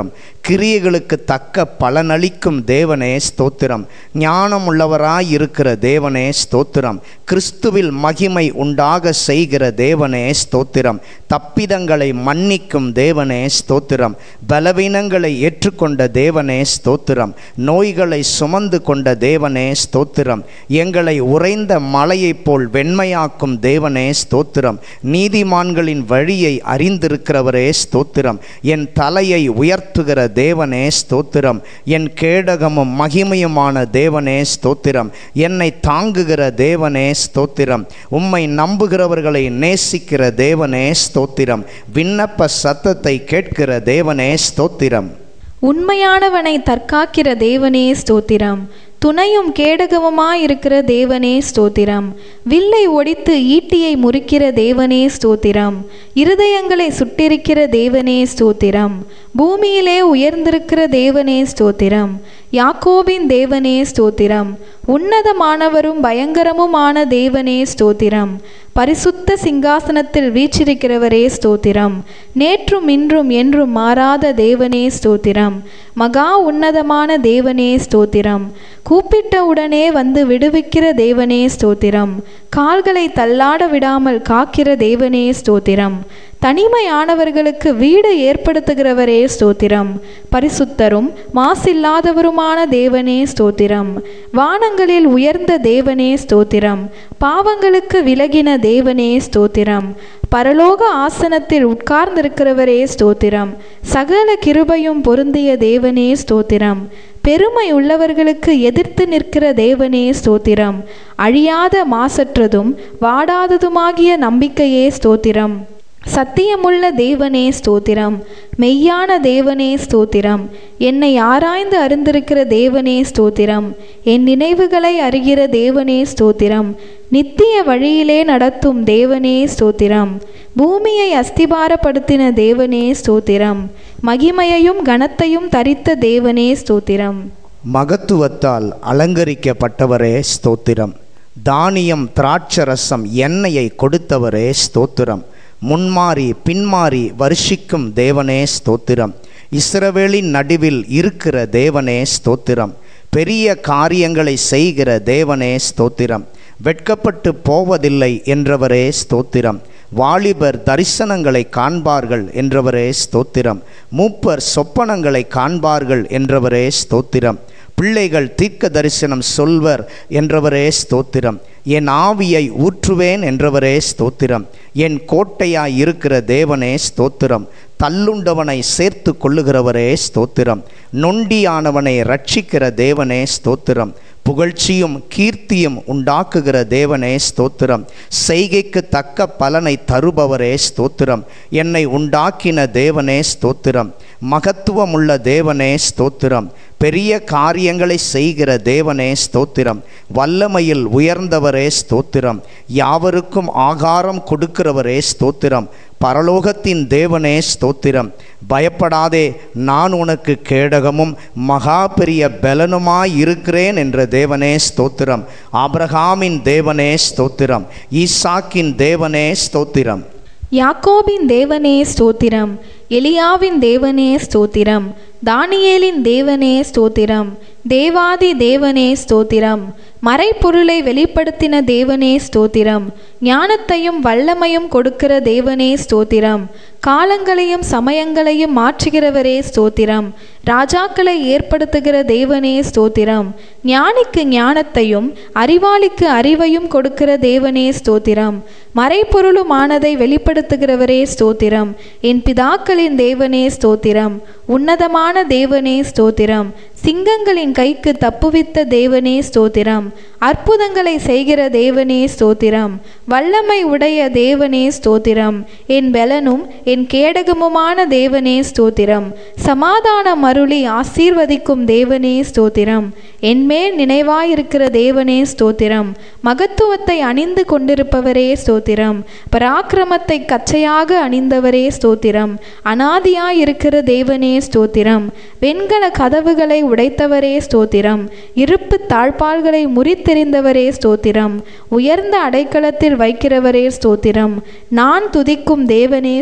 கிரியைகளுக்கு தக்க பலனளிக்கும் தேவனே ஸ்தோத்திரம் ஞானம் உள்ளவராய் இருக்கிற தேவனே ஸ்தோத்திரம் கிறிஸ்துவில் மகிமை உண்டாக செய்கிற தேவனே ஸ்தோத்திரம் தப்பிதங்களை மன்னிக்கும் தேவனே ஸ்தோத்திரம் பலவீனங்களை ஏற்றுக்கொண்ட தேவனே ஸ்தோத்திரம் நோய்களை சுமந்து கொண்ட தேவனே ஸ்தோத்திரம் எங்களை உறைந்த மலையைப் போல் வெண்மையாக்கும் தேவனே ஸ்தோத்திரம் நீதிமான்களின் வழியை அறிந்திருக்கிறவரே ஸ்தோத்திரம் என் தலையை உயர்த்துகிற தேவனே ஸ்தோத்திரம் என் கேடகமும் மகிமையுமான தேவனே ஸ்தோத்திரம் என்னை தாங்குகிற தேவனே ஸ்தோத்திரம் உம்மை நம்புகிறவர்களை நேசிக்கிற தேவனே ஸ்தோத்திரம் விண்ணப்ப சத்தத்தை கேட்கிற தேவனே ஸ்தோத்திரம் உண்மையானவனை தற்காக்கிற தேவனே ஸ்தோத்திரம் துணையும் கேடகமுமாயிருக்கிற தேவனே ஸ்தோத்திரம் வில்லை ஒடித்து ஈட்டியை முறிக்கிற தேவனே ஸ்தோத்திரம் இருதயங்களை சுட்டிருக்கிற தேவனே ஸ்தோத்திரம் பூமியிலே உயர்ந்திருக்கிற தேவனே ஸ்தோத்திரம் யாக்கோபின் தேவனே ஸ்தோத்திரம் உன்னதமானவரும் பயங்கரமுமான தேவனே ஸ்தோத்திரம் பரிசுத்த சிங்காசனத்தில் வீற்றிருக்கிறவரே ஸ்தோத்திரம் நேற்றும் இன்றும் என்றும் மாறாத தேவனே ஸ்தோத்திரம் மகா உன்னதமான தேவனே ஸ்தோத்திரம் கூப்பிட்ட உடனே வந்து விடுவிக்கிற தேவனே ஸ்தோத்திரம் கால்களை தள்ளாட விடாமல் காக்கிற தேவனே ஸ்தோத்திரம் தனிமையானவர்களுக்கு வீடு ஏற்படுத்துகிறவரே ஸ்தோத்திரம் பரிசுத்தரும் மாசில்லாதவருமான தேவனே ஸ்தோத்திரம் வானங்களில் உயர்ந்த தேவனே ஸ்தோத்திரம் பாவங்களுக்கு விலகின தேவனே ஸ்தோத்திரம் பரலோக ஆசனத்தில் உட்கார்ந்திருக்கிறவரே ஸ்தோத்திரம் சகல கிருபையும் பொருந்திய தேவனே ஸ்தோத்திரம் பெருமை உள்ளவர்களுக்கு எதிர்த்து நிற்கிற தேவனே ஸ்தோத்திரம் அழியாத மாசற்றதும் வாடாததுமாகிய நம்பிக்கையே ஸ்தோத்திரம் சத்தியமுள்ள தேவனே ஸ்தோத்திரம் மெய்யான தேவனே ஸ்தோத்திரம் என்னை ஆராய்ந்து அறிந்திருக்கிற தேவனே ஸ்தோத்திரம் என் நினைவுகளை அறிகிற தேவனே ஸ்தோத்திரம் நித்திய வழியிலே நடத்தும் தேவனே ஸ்தோத்திரம் பூமியை அஸ்திபாரப்படுத்தின தேவனே ஸ்தோத்திரம் மகிமையையும் கனத்தையும் தரித்த தேவனே ஸ்தோத்திரம் மகத்துவத்தால் அலங்கரிக்கப்பட்டவரே ஸ்தோத்திரம் தானியம் திராட்சரசம் எண்ணெயை கொடுத்தவரே ஸ்தோத்திரம் முன்மாறி பின்மாறி வருஷிக்கும் தேவனே ஸ்தோத்திரம் இஸ்ரவேலின் நடுவில் இருக்கிற தேவனே ஸ்தோத்திரம் பெரிய காரியங்களை செய்கிற தேவனே ஸ்தோத்திரம் வெட்கப்பட்டு போவதில்லை என்றவரே ஸ்தோத்திரம் வாலிபர் தரிசனங்களை காண்பார்கள் என்றவரே ஸ்தோத்திரம் மூப்பர் சொப்பனங்களை காண்பார்கள் என்றவரே ஸ்தோத்திரம் பிள்ளைகள் தீர்க்க தரிசனம் சொல்வர் என்றவரே ஸ்தோத்திரம் என் ஆவியை ஊற்றுவேன் என்றவரே ஸ்தோத்திரம் என் கோட்டையாய் இருக்கிற தேவனே ஸ்தோத்திரம் தள்ளுண்டவனை சேர்த்து கொள்ளுகிறவரே ஸ்தோத்திரம் நொண்டியானவனை ரட்சிக்கிற தேவனே ஸ்தோத்திரம் புகழ்ச்சியும் கீர்த்தியும் உண்டாக்குகிற தேவனே ஸ்தோத்திரம் செய்கைக்கு தக்க பலனை தருபவரே ஸ்தோத்திரம் என்னை உண்டாக்கின தேவனே ஸ்தோத்திரம் மகத்துவமுள்ள தேவனே ஸ்தோத்திரம் பெரிய காரியங்களை செய்கிற தேவனே ஸ்தோத்திரம் வல்லமையில் உயர்ந்தவரே ஸ்தோத்திரம் யாவருக்கும் ஆகாரம் கொடுக்கிறவரே ஸ்தோத்திரம் பரலோகத்தின் தேவனே ஸ்தோத்திரம் பயப்படாதே நான் உனக்கு கேடகமும் மகா பெரிய பலனுமாய் இருக்கிறேன் என்ற தேவனே ஸ்தோத்திரம் ஆபிரகாமின் தேவனே ஸ்தோத்திரம் ஈசாக்கின் தேவனே ஸ்தோத்திரம் யாக்கோபின் தேவனே ஸ்தோத்திரம் எலியாவின் தேவனே ஸ்தோத்திரம் தானியேலின் தேவனே ஸ்தோத்திரம் தேவாதி தேவனே ஸ்தோத்திரம் மறைப்பொருளை வெளிப்படுத்தின தேவனே ஸ்தோத்திரம் ஞானத்தையும் வல்லமையும் கொடுக்கிற தேவனே ஸ்தோத்திரம் காலங்களையும் சமயங்களையும் மாற்றுகிறவரே ஸ்தோத்திரம் ராஜாக்களை ஏற்படுத்துகிற தேவனே ஸ்தோத்திரம் ஞானிக்கு ஞானத்தையும் அறிவாளிக்கு அறிவையும் கொடுக்கிற தேவனே ஸ்தோத்திரம் மறைப்பொருளுமானதை வெளிப்படுத்துகிறவரே ஸ்தோத்திரம் என் பிதாக்களின் தேவனே ஸ்தோத்திரம் உன்னதமான தேவனே ஸ்தோத்திரம் சிங்கங்களின் கைக்கு தப்புவித்த தேவனே ஸ்தோத்திரம் அற்புதங்களை செய்கிற தேவனே ஸ்தோத்திரம் வல்லமை உடைய தேவனே ஸ்தோத்திரம் என் பெலனும் என் கேடகமுமான தேவனே ஸ்தோத்திரம் சமாதானம் அருளி ஆசீர்வதிக்கும் தேவனே ஸ்தோத்திரம் என்மேல் நினைவாயிருக்கிற தேவனே ஸ்தோத்திரம் மகத்துவத்தை அணிந்து கொண்டிருப்பவரே ஸ்தோத்திரம் பராக்கிரமத்தை கச்சையாக அணிந்தவரே ஸ்தோத்திரம் அனாதியாயிருக்கிற தேவனே ஸ்தோத்திரம் வெண்கல கதவுகளை உடைத்தவரே ஸ்தோத்திரம் இருப்பு தாழ்பால்களை முறித்தெறிந்தவரே ஸ்தோத்திரம் உயர்ந்த அடைக்கலத்தில் வைக்கிறவரே ஸ்தோத்திரம் நான் துதிக்கும் தேவனே ஸ்தோத்திரம்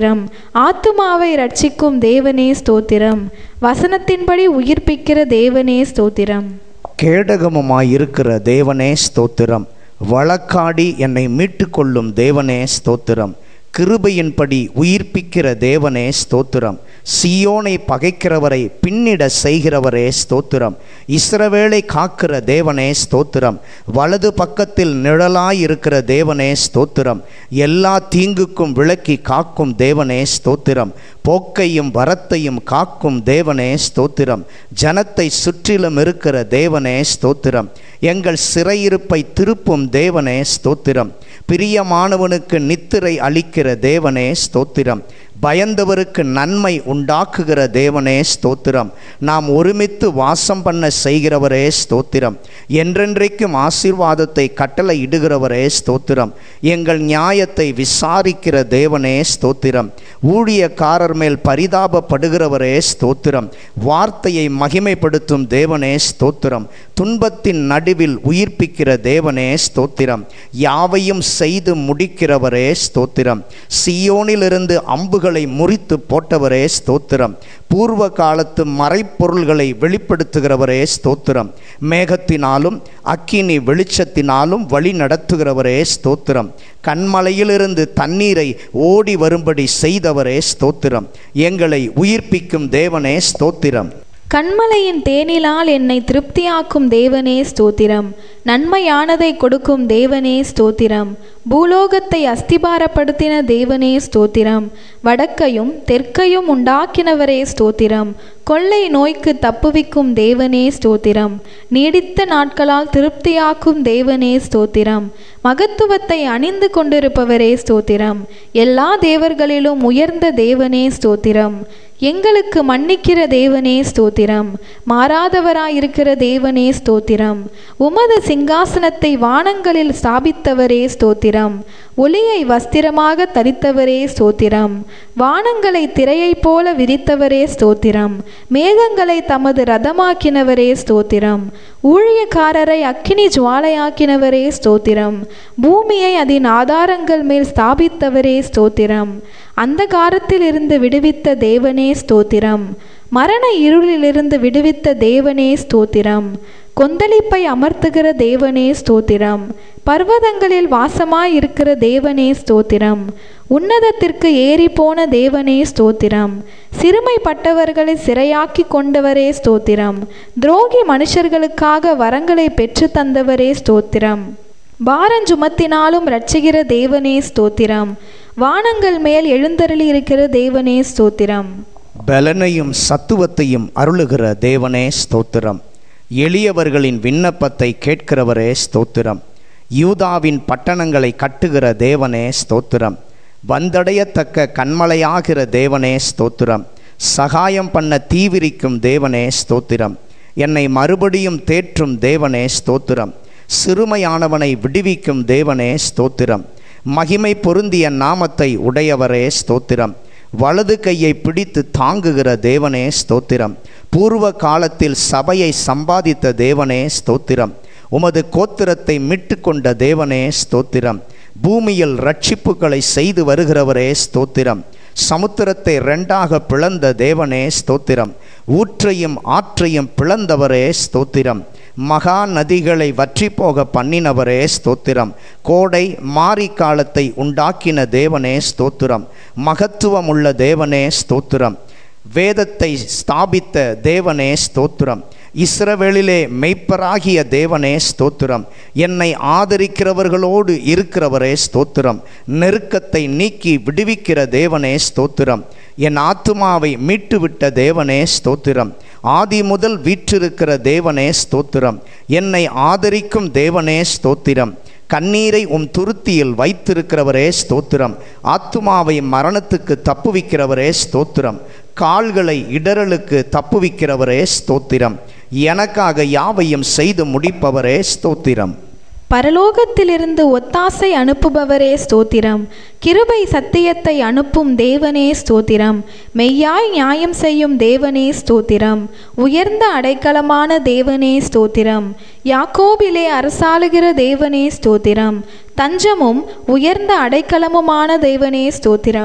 ஸ்தோத்திரம் ஆத்துமாவை ரட்சிக்கும் தேவனே ஸ்தோத்திரம் வசனத்தின்படி உயிர்ப்பிக்கிற தேவனே ஸ்தோத்திரம் கேடகமுமாயிருக்கிற தேவனே ஸ்தோத்திரம் வழக்காடி என்னை மீட்டுக்கொள்ளும் தேவனே ஸ்தோத்திரம் கிருபையின்படி உயிர்ப்பிக்கிற தேவனே ஸ்தோத்திரம் சியோனை பகைக்கிறவரை பின்னிட செய்கிறவரே ஸ்தோத்திரம் இஸ்ரவேலை காக்கிற தேவனே ஸ்தோத்திரம் வலது பக்கத்தில் நிழலாயிருக்கிற தேவனே ஸ்தோத்திரம் எல்லா தீங்குக்கும் விலக்கி காக்கும் தேவனே ஸ்தோத்திரம் போக்கையும் வரத்தையும் காக்கும் தேவனே ஸ்தோத்திரம் ஜனத்தை சுற்றிலும் இருக்கிற தேவனே ஸ்தோத்திரம் எங்கள் சிறையிருப்பை திருப்பும் தேவனே ஸ்தோத்திரம் பிரியமானவனுக்கு நித்திரை அளிக்கிற தேவனே ஸ்தோத்திரம் பயந்தவருக்கு நன்மை உண்டாக்குகிற தேவனே ஸ்தோத்திரம் நாம் ஒருமித்து வாசம் பண்ண செய்கிறவரே ஸ்தோத்திரம் என்றென்றைக்கும் ஆசீர்வாதத்தை கட்டளை இடுகிறவரே ஸ்தோத்திரம் எங்கள் நியாயத்தை விசாரிக்கிற தேவனே ஸ்தோத்திரம் ஊழியக்காரர் மேல் பரிதாபப்படுகிறவரே ஸ்தோத்திரம் வார்த்தையை மகிமைப்படுத்தும் தேவனே ஸ்தோத்திரம் துன்பத்தின் நடுவில் உயிர்ப்பிக்கிற தேவனே ஸ்தோத்திரம் யாவையும் செய்து முடிக்கிறவரே ஸ்தோத்திரம் சியோனிலிருந்து அம்புகளை முறித்து போட்டவரே ஸ்தோத்திரம் பூர்வ காலத்து மறைப்பொருள்களை வெளிப்படுத்துகிறவரே ஸ்தோத்திரம் மேகத்தினாலும் அக்கினி வெளிச்சத்தினாலும் வழி நடத்துகிறவரே ஸ்தோத்திரம் கண்மலையிலிருந்து தண்ணீரை ஓடி வரும்படி செய்தவரே ஸ்தோத்திரம் எங்களை உயிர்ப்பிக்கும் தேவனே ஸ்தோத்திரம் கண்மலையின் தேனிலால் என்னை திருப்தியாக்கும் தேவனே ஸ்தோத்திரம் நன்மையானதை கொடுக்கும் தேவனே ஸ்தோத்திரம் பூலோகத்தை அஸ்திபாரப்படுத்தின தேவனே ஸ்தோத்திரம் வடக்கையும் தெற்கையும் உண்டாக்கினவரே ஸ்தோத்திரம் கொள்ளை நோய்க்கு தப்புவிக்கும் தேவனே ஸ்தோத்திரம் நீடித்த நாட்களால் திருப்தியாக்கும் தேவனே ஸ்தோத்திரம் மகத்துவத்தை அணிந்து கொண்டிருப்பவரே ஸ்தோத்திரம் எல்லா தேவர்களிலும் உயர்ந்த தேவனே ஸ்தோத்திரம் எங்களுக்கு மன்னிக்கிற தேவனே ஸ்தோத்திரம் மாறாதவராயிருக்கிற தேவனே ஸ்தோத்திரம் உமது சிங்காசனத்தை வானங்களில் ஸ்தாபித்தவரே ஸ்தோத்திரம் ஒளியை வஸ்திரமாக தரித்தவரே ஸ்தோத்திரம் வானங்களை திரையைப் போல விரித்தவரே ஸ்தோத்திரம் மேகங்களை தமது ரதமாக்கினவரே ஸ்தோத்திரம் ஊழியக்காரரை அக்கினி ஜுவாலையாக்கினவரே ஸ்தோத்திரம் பூமியை அதன் ஆதாரங்கள் மேல் ஸ்தாபித்தவரே ஸ்தோத்திரம் அந்தகாரத்தில் இருந்து விடுவித்த தேவனே ஸ்தோத்திரம் மரண இருளிலிருந்து விடுவித்த தேவனே ஸ்தோத்திரம் கொந்தளிப்பை அமர்த்துகிற தேவனே ஸ்தோத்திரம் பர்வதங்களில் வாசமாயிருக்கிற தேவனே ஸ்தோத்திரம் உன்னதத்திற்கு ஏறி போன தேவனே ஸ்தோத்திரம் சிறுமைப்பட்டவர்களை சிறையாக்கி கொண்டவரே ஸ்தோத்திரம் துரோகி மனுஷர்களுக்காக வரங்களை பெற்று தந்தவரே ஸ்தோத்திரம் பாரஞ்சுமத்தினாலும் ரட்சிக்கிற தேவனே ஸ்தோத்திரம் வானங்கள் மேல் எழுந்தருளி இருக்கிற தேவனே ஸ்தோத்திரம் பலனையும் சத்துவத்தையும் அருளுகிற தேவனே ஸ்தோத்திரம் எளியவர்களின் விண்ணப்பத்தை கேட்கிறவரே ஸ்தோத்திரம் யூதாவின் பட்டணங்களை கட்டுகிற தேவனே ஸ்தோத்திரம் வந்தடையத்தக்க கண்மலையாகிற தேவனே ஸ்தோத்திரம் சகாயம் பண்ண தீவிரிக்கும் தேவனே ஸ்தோத்திரம் என்னை மறுபடியும் தேற்றும் தேவனே ஸ்தோத்திரம் சிறுமையானவனை விடுவிக்கும் தேவனே ஸ்தோத்திரம் மகிமை பொருந்திய நாமத்தை உடையவரே ஸ்தோத்திரம் வலது கையை பிடித்து தாங்குகிற தேவனே ஸ்தோத்திரம் பூர்வ காலத்தில் சபையை சம்பாதித்த தேவனே ஸ்தோத்திரம் உமது கோத்திரத்தை மீட்டு கொண்ட தேவனே ஸ்தோத்திரம் பூமியில் ரட்சிப்புகளை செய்து வருகிறவரே ஸ்தோத்திரம் சமுத்திரத்தை ரெண்டாக பிளந்த தேவனே ஸ்தோத்திரம் ஊற்றையும் ஆற்றையும் பிளந்தவரே ஸ்தோத்திரம் மகா நதிகளை வற்றி போக பண்ணினவரே ஸ்தோத்திரம் கோடை மாரி காலத்தை உண்டாக்கின தேவனே ஸ்தோத்திரம் மகத்துவம் உள்ள தேவனே ஸ்தோத்திரம் வேதத்தை ஸ்தாபித்த தேவனே ஸ்தோத்திரம் இஸ்ரவேலிலே மெய்ப்பராகிய தேவனே ஸ்தோத்திரம் என்னை ஆதரிக்கிறவர்களோடு இருக்கிறவரே ஸ்தோத்திரம் நெருக்கத்தை நீக்கி விடுவிக்கிற தேவனே ஸ்தோத்திரம் என் ஆத்துமாவை மீட்டுவிட்ட தேவனே ஸ்தோத்திரம் ஆதி முதல் வீற்றிருக்கிற தேவனே ஸ்தோத்திரம் என்னை ஆதரிக்கும் தேவனே ஸ்தோத்திரம் கண்ணீரை உம் துருத்தியில் வைத்திருக்கிறவரே ஸ்தோத்திரம் ஆத்துமாவை மரணத்துக்கு தப்புவிக்கிறவரே ஸ்தோத்திரம் கால்களை இடரலுக்கு தப்புவிக்கிறவரே ஸ்தோத்திரம் எனக்காக யாவையும் செய்து முடிப்பவரே ஸ்தோத்திரம் பரலோகத்திலிருந்து ஒத்தாசை அனுப்புபவரே ஸ்தோத்திரம் கிருபை சத்தியத்தை அனுப்பும் தேவனே ஸ்தோத்திரம் மெய்யாய் நியாயம் செய்யும் தேவனே ஸ்தோத்திரம் உயர்ந்த அடைக்கலமான தேவனே ஸ்தோத்திரம் யாக்கோபிலே அரசாளுகிற தேவனே ஸ்தோத்திரம் தஞ்சமும் உயர்ந்த அடைக்கலமுமான தேவனே ஸ்தோத்திரம்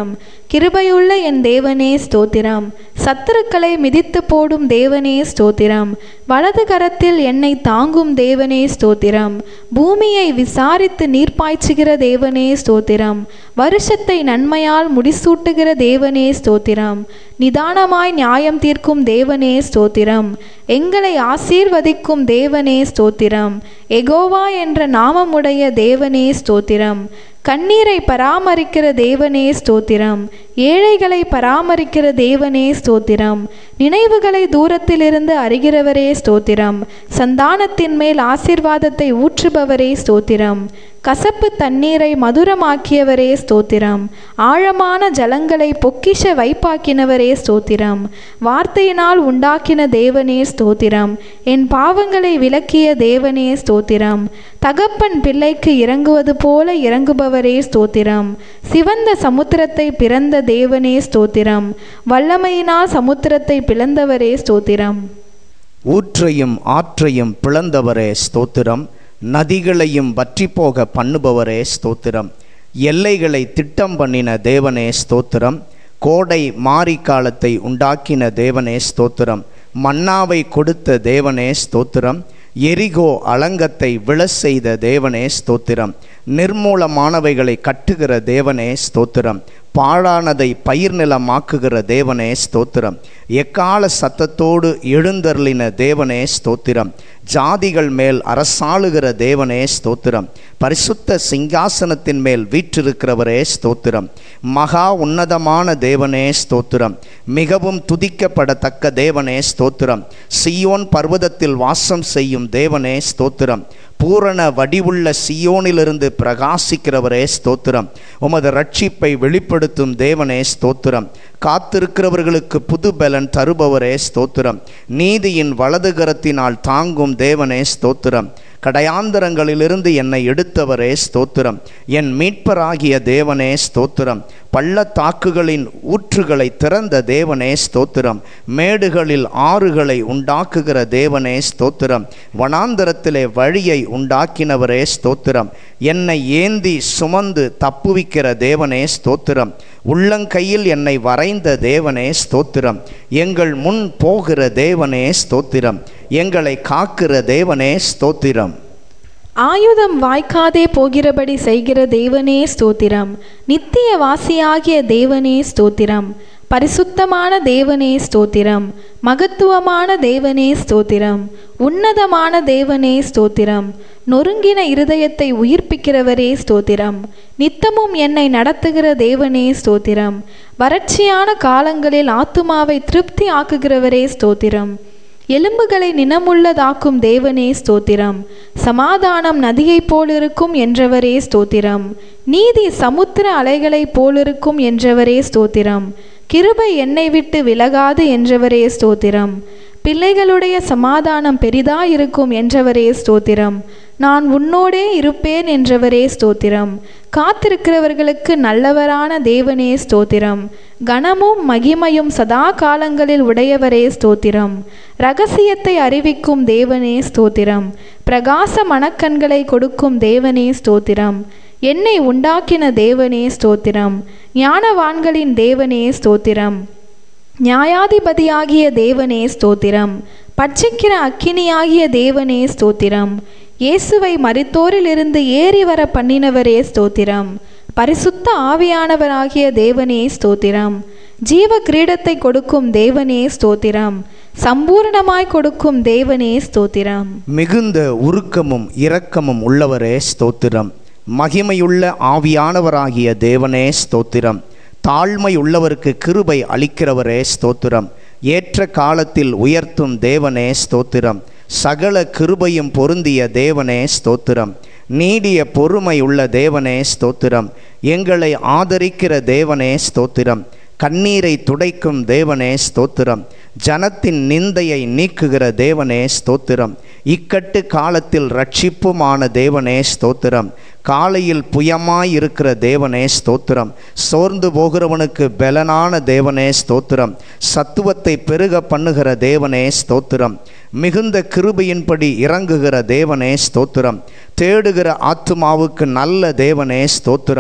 கிருபையுள்ள என் தேவனே ஸ்தோத்திரம் சத்துருக்களை மிதித்து போடும் தேவனே ஸ்தோத்திரம் வலது கரத்தில் என்னை தாங்கும் தேவனே ஸ்தோத்திரம் பூமியை விசாரித்து நீர் பாய்ச்சுகிற தேவனே ஸ்தோத்திரம் வருஷத்தை நன்மையால் முடிசூட்டுகிற தேவனே ஸ்தோத்திரம் நிதானமாய் நியாயம் தீர்க்கும் தேவனே ஸ்தோத்திரம் எங்களை ஆசீர்வதிக்கும் தேவனே ஸ்தோத்திரம் எகோவா என்ற நாமமுடைய தேவனே ஸ்தோத்திரம் கண்ணீரை பராமரிக்கிற தேவனே ஸ்தோத்திரம் ஏழைகளை பராமரிக்கிற தேவனே ஸ்தோத்திரம் நினைவுகளை தூரத்திலிருந்து அறிகிறவரே ஸ்தோத்திரம் சந்தானத்தின் மேல் ஆசீர்வாதத்தை ஊற்றுபவரே ஸ்தோத்திரம் கசப்பு தண்ணீரை மதுரமாக்கியவரே ஸ்தோத்திரம் ஆழமான ஜலங்களை பொக்கிஷ வைப்பாக்கினவரே ஸ்தோத்திரம் வார்த்தையினால் உண்டாக்கின தேவனே ஸ்தோத்திரம் என் பாவங்களை விலக்கிய தேவனே ஸ்தோத்திரம் தகப்பன் பிள்ளைக்கு இறங்குவது போல இறங்குபவரே ஸ்தோத்திரம் சிவந்த சமுத்திரத்தை பிறந்த தேவனே ஸ்தோத்திரம் வல்லமையினால் சமுத்திரத்தை பிளந்தவரே ஸ்தோத்திரம் ஊற்றையும் ஆற்றையும் பிளந்தவரே ஸ்தோத்திரம் நதிகளையும் வற்றி போக பண்ணுபவரே ஸ்தோத்திரம் எல்லைகளை திட்டம் பண்ணின தேவனே ஸ்தோத்திரம் கோடை மாரி காலத்தை உண்டாக்கின தேவனே ஸ்தோத்திரம் மன்னாவை கொடுத்த தேவனே ஸ்தோத்திரம் எரிகோ அலங்கத்தை விழ செய்த தேவனே ஸ்தோத்திரம் நிர்மூலமானவைகளை கட்டுகிற தேவனே ஸ்தோத்திரம் பாழானதை பயிர் நிலமாக்குகிற தேவனே ஸ்தோத்திரம் எக்கால சத்தத்தோடு எழுந்தருளின தேவனே ஸ்தோத்திரம் ஜாதிகள் மேல் அரசாளுகிற தேவனே ஸ்தோத்திரம் பரிசுத்த சிங்காசனத்தின் மேல் வீற்றிருக்கிறவரே ஸ்தோத்திரம் மகா உன்னதமான தேவனே ஸ்தோத்திரம் மிகவும் துதிக்கப்படத்தக்க தேவனே ஸ்தோத்திரம் சியோன் பர்வதத்தில் வாசம் செய்யும் தேவனே ஸ்தோத்திரம் பூரண வடிவுள்ள சியோனிலிருந்து பிரகாசிக்கிறவரே ஸ்தோத்திரம் உமது ரட்சிப்பை வெளிப்படுத்தும் தேவனே ஸ்தோத்திரம் காத்திருக்கிறவர்களுக்கு புது பலன் தருபவரே ஸ்தோத்திரம் நீதியின் வலது கரத்தினால் தாங்கும் தேவனே ஸ்தோத்திரம் கடையாந்தரங்களிலிருந்து என்னை எடுத்தவரே ஸ்தோத்திரம் என் மீட்பராகிய தேவனே ஸ்தோத்திரம் பள்ளத்தாக்குகளின் ஊற்றுகளை திறந்த தேவனே ஸ்தோத்திரம் மேடுகளில் ஆறுகளை உண்டாக்குகிற தேவனே ஸ்தோத்திரம் வனாந்தரத்திலே வழியை உண்டாக்கினவரே ஸ்தோத்திரம் என்னை ஏந்தி சுமந்து தப்புவிக்கிற தேவனே ஸ்தோத்திரம் உள்ளங்கையில் என்னை வரைந்த தேவனே ஸ்தோத்திரம் எங்கள் முன் போகிற தேவனே ஸ்தோத்திரம் எங்களை காக்கிற தேவனே ஸ்தோத்திரம் ஆயுதம் வாய்க்காதே போகிறபடி செய்கிற தேவனே ஸ்தோத்திரம் நித்திய வாசியாகிய தேவனே ஸ்தோத்திரம் பரிசுத்தமான தேவனே ஸ்தோத்திரம் மகத்துவமான தேவனே ஸ்தோத்திரம் உன்னதமான தேவனே ஸ்தோத்திரம் நொறுங்கின இருதயத்தை உயிர்ப்பிக்கிறவரே ஸ்தோத்திரம் நித்தமும் என்னை நடத்துகிற தேவனே ஸ்தோத்திரம் வறட்சியான காலங்களில் ஆத்துமாவை திருப்தி ஆக்குகிறவரே ஸ்தோத்திரம் எலும்புகளை நினமுள்ளதாக்கும் தேவனே ஸ்தோத்திரம் சமாதானம் நதியைப் போலிருக்கும் என்றவரே ஸ்தோத்திரம் நீதி சமுத்திர அலைகளைப் போலிருக்கும் என்றவரே ஸ்தோத்திரம் கிருபை என்னை விட்டு விலகாது என்றவரே ஸ்தோத்திரம் பிள்ளைகளுடைய சமாதானம் பெரிதாயிருக்கும் என்றவரே ஸ்தோத்திரம் நான் உன்னோடே இருப்பேன் என்றவரே ஸ்தோத்திரம் காத்திருக்கிறவர்களுக்கு நல்லவரான தேவனே ஸ்தோத்திரம் கனமும் மகிமையும் சதா காலங்களில் உடையவரே ஸ்தோத்திரம் ரகசியத்தை அறிவிக்கும் தேவனே ஸ்தோத்திரம் பிரகாச மனக்கண்களை கொடுக்கும் தேவனே ஸ்தோத்திரம் என்னை உண்டாக்கின தேவனே ஸ்தோத்திரம் ஞானவான்களின் தேவனே ஸ்தோத்திரம் நியாயாதிபதியாகிய தேவனே ஸ்தோத்திரம் பட்சிக்கிற அக்கினியாகிய தேவனே ஸ்தோத்திரம் இயேசுவை மரித்தோரிலிருந்து ஏறி வர பண்ணினவரே ஸ்தோத்திரம் பரிசுத்த ஆவியானவராகிய தேவனே ஸ்தோத்திரம் ஜீவ கிரீடத்தை கொடுக்கும் தேவனே ஸ்தோத்திரம் சம்பூர்ணமாய் கொடுக்கும் தேவனே ஸ்தோத்திரம் மிகுந்த உருக்கமும் இரக்கமும் உள்ளவரே ஸ்தோத்திரம் மகிமையுள்ள ஆவியானவராகிய தேவனே ஸ்தோத்திரம் தாழ்மை உள்ளவருக்கு கிருபை அளிக்கிறவரே ஸ்தோத்திரம் ஏற்ற காலத்தில் உயர்த்தும் தேவனே ஸ்தோத்திரம் சகல கிருபையும் பொருந்திய தேவனே ஸ்தோத்திரம் நீடிய பொறுமை உள்ள தேவனே ஸ்தோத்திரம் எங்களை ஆதரிக்கிற தேவனே ஸ்தோத்திரம் கண்ணீரை துடைக்கும் தேவனே ஸ்தோத்திரம் ஜனத்தின் நிந்தையை நீக்குகிற தேவனே ஸ்தோத்திரம் இக்கட்டு காலத்தில் ரட்சிப்புமான தேவனே ஸ்தோத்திரம் காலையில் புயமாய் இருக்கிற தேவனே ஸ்தோத்திரம் சோர்ந்து போகிறவனுக்கு பலனான தேவனே ஸ்தோத்திரம் சத்துவத்தை பெருக பண்ணுகிற தேவனே ஸ்தோத்திரம் மிகுந்த கிருபையின்படி இறங்குகிற தேவனே ஸ்தோத்திரம் தேடுகிற ஆத்துமாவுக்கு நல்ல தேவனே ஸ்தோத்திரம்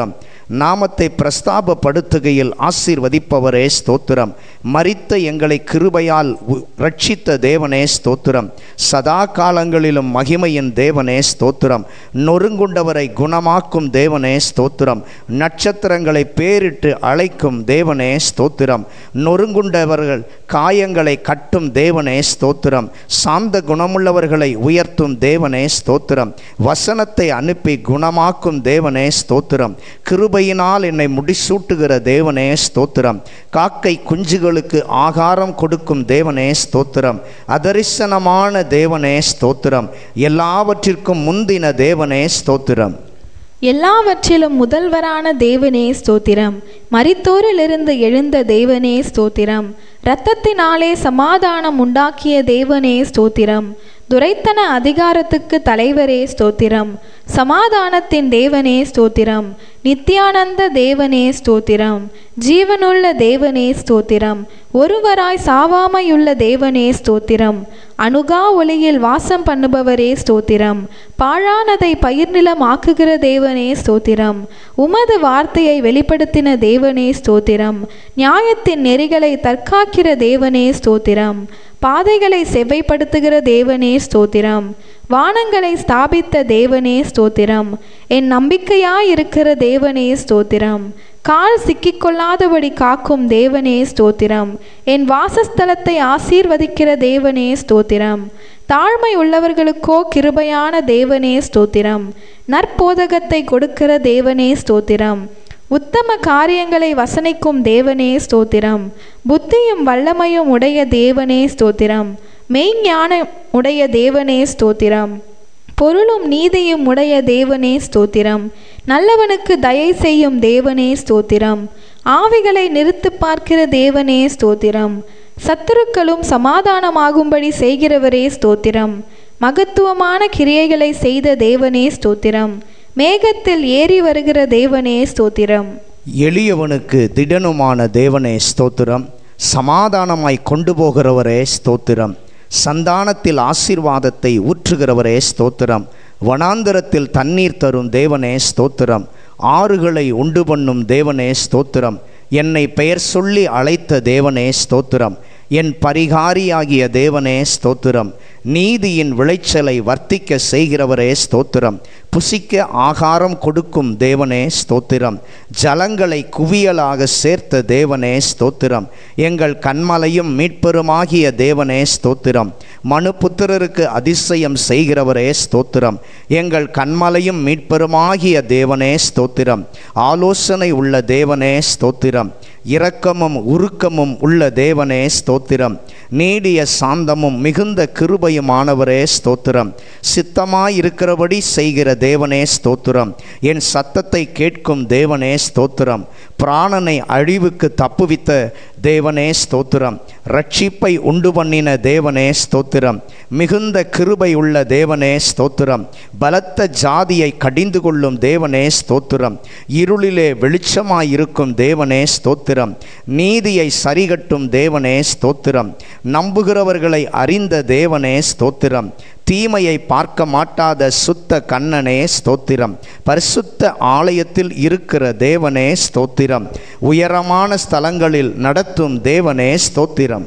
நாமத்தை பிரஸ்தாபப்படுத்துகையில் ஆசீர்வதிப்பவரே ஸ்தோத்திரம் மரித்த எங்களை கிருபையால் உ- ரட்சித்த தேவனே ஸ்தோத்திரம் சதா காலங்களிலும் மகிமையின் தேவனே ஸ்தோத்திரம் நொறுங்குண்டவரை குணமாக்கும் தேவனே ஸ்தோத்திரம் நட்சத்திரங்களை பேரிட்டு அழைக்கும் தேவனே ஸ்தோத்திரம் நொறுங்குண்டவர்கள் காயங்களை கட்டும் தேவனே ஸ்தோத்திரம் சாந்த குணமுள்ளவர்களை உயர்த்தும் தேவனே ஸ்தோத்திரம் வசனத்தை அனுப்பி குணமாக்கும் தேவனே ஸ்தோத்திரம் கிருபையினால் என்னை முடிசூட்டுகிற தேவனே ஸ்தோத்திரம் காக்கை குஞ்சுகளுக்கு ஆகாரம் கொடுக்கும் தேவனே ஸ்தோத்திரம் அதரிசனமான தேவனே ஸ்தோத்திரம் எல்லாவற்றிற்கும் முந்தின தேவனே ஸ்தோத்திரம் எல்லாவற்றிலும் முதல்வரான தேவனே ஸ்தோத்திரம் மரித்தோரிலிருந்து எழுந்த தேவனே ஸ்தோத்திரம் இரத்தத்தினாலே சமாதானம் உண்டாக்கிய தேவனே ஸ்தோத்திரம் துரைத்தன அதிகாரத்துக்கு தலைவரே ஸ்தோத்திரம் சமாதானத்தின் தேவனே ஸ்தோத்திரம் நித்யானந்த தேவனே ஸ்தோத்திரம் ஜீவனுள்ள தேவனே ஸ்தோத்திரம் ஒருவராய் சாவாமையுள்ள தேவனே ஸ்தோத்திரம் அணுகா ஒளியில் வாசம் பண்ணுபவரே ஸ்தோத்திரம் பாழானதை பயிர்நிலம் ஆக்குகிற தேவனே ஸ்தோத்திரம் உமது வார்த்தையை வெளிப்படுத்தின தேவனே ஸ்தோத்திரம் நியாயத்தின் நெறிகளை தற்காக்கிற தேவனே ஸ்தோத்திரம் பாதைகளை செவ்வைப்படுத்துகிற தேவனே ஸ்தோத்திரம் வானங்களை ஸ்தாபித்த தேவனே ஸ்தோத்திரம் என் நம்பிக்கையாயிருக்கிற தேவனே ஸ்தோத்திரம் கால் சிக்கிக்கொள்ளாதபடி காக்கும் தேவனே ஸ்தோத்திரம் என் வாசஸ்தலத்தை ஆசீர்வதிக்கிற தேவனே ஸ்தோத்திரம் தாழ்மை உள்ளவர்களுக்கோ கிருபையான தேவனே ஸ்தோத்திரம் நற்போதகத்தை கொடுக்கிற தேவனே ஸ்தோத்திரம் உத்தம காரியங்களை வசனிக்கும் தேவனே ஸ்தோத்திரம் புத்தியும் வல்லமையும் உடைய தேவனே ஸ்தோத்திரம் மெய்ஞானம் உடைய தேவனே ஸ்தோத்திரம் பொருளும் நீதியும் உடைய தேவனே ஸ்தோத்திரம் நல்லவனுக்கு தயை செய்யும் தேவனே ஸ்தோத்திரம் ஆவிகளை நிறுத்து பார்க்கிற தேவனே ஸ்தோத்திரம் சத்துருக்களும் சமாதானமாகும்படி செய்கிறவரே ஸ்தோத்திரம் மகத்துவமான கிரியைகளை செய்த தேவனே ஸ்தோத்திரம் மேகத்தில் ஏறி வருகிற தேவனே ஸ்தோத்திரம் எளியவனுக்கு திடனுமான தேவனே ஸ்தோத்திரம் சமாதானமாய் கொண்டு போகிறவரே ஸ்தோத்திரம் சந்தானத்தில் ஆசீர்வாதத்தை ஊற்றுகிறவரே ஸ்தோத்திரம் வனாந்தரத்தில் தண்ணீர் தரும் தேவனே ஸ்தோத்திரம் ஆறுகளை உண்டு பண்ணும் தேவனே ஸ்தோத்திரம் என்னை பெயர் சொல்லி அழைத்த தேவனே ஸ்தோத்திரம் என் பரிகாரியாகிய தேவனே ஸ்தோத்திரம் நீதியின் விளைச்சலை வர்த்திக்க செய்கிறவரே ஸ்தோத்திரம் புசிக்க ஆகாரம் கொடுக்கும் தேவனே ஸ்தோத்திரம் ஜலங்களை குவியலாக சேர்த்த தேவனே ஸ்தோத்திரம் எங்கள் கண்மலையும் மீட்பெருமாகிய தேவனே ஸ்தோத்திரம் மனுபுத்திரருக்கு அதிசயம் செய்கிறவரே ஸ்தோத்திரம் எங்கள் கண்மலையும் மீட்பெருமாகிய தேவனே ஸ்தோத்திரம் ஆலோசனை உள்ள தேவனே ஸ்தோத்திரம் இரக்கமும் உருக்கமும் உள்ள தேவனே ஸ்தோத்திரம் நீடிய சாந்தமும் மிகுந்த கிருபையுமானவரே ஸ்தோத்திரம் சித்தமாயிருக்கிறபடி செய்கிற தேவனே ஸ்தோத்திரம் என் சத்தத்தை கேட்கும் தேவனே ஸ்தோத்திரம் பிராணனை அழிவுக்கு தப்புவித்த தேவனே ஸ்தோத்திரம் ரட்சிப்பை உண்டு பண்ணின தேவனே ஸ்தோத்திரம் மிகுந்த கிருபை உள்ள தேவனே ஸ்தோத்திரம் பலத்த ஜாதியை கடிந்து கொள்ளும் தேவனே ஸ்தோத்திரம் இருளிலே வெளிச்சமாயிருக்கும் தேவனே ஸ்தோத்திரம் நீதியை சரிகட்டும் தேவனே ஸ்தோத்திரம் நம்புகிறவர்களை அறிந்த தேவனே ஸ்தோத்திரம் தீமையை பார்க்க மாட்டாத சுத்த கண்ணனே ஸ்தோத்திரம் பரிசுத்த ஆலயத்தில் இருக்கிற தேவனே ஸ்தோத்திரம் உயரமான ஸ்தலங்களில் நடத்தும் தேவனே ஸ்தோத்திரம்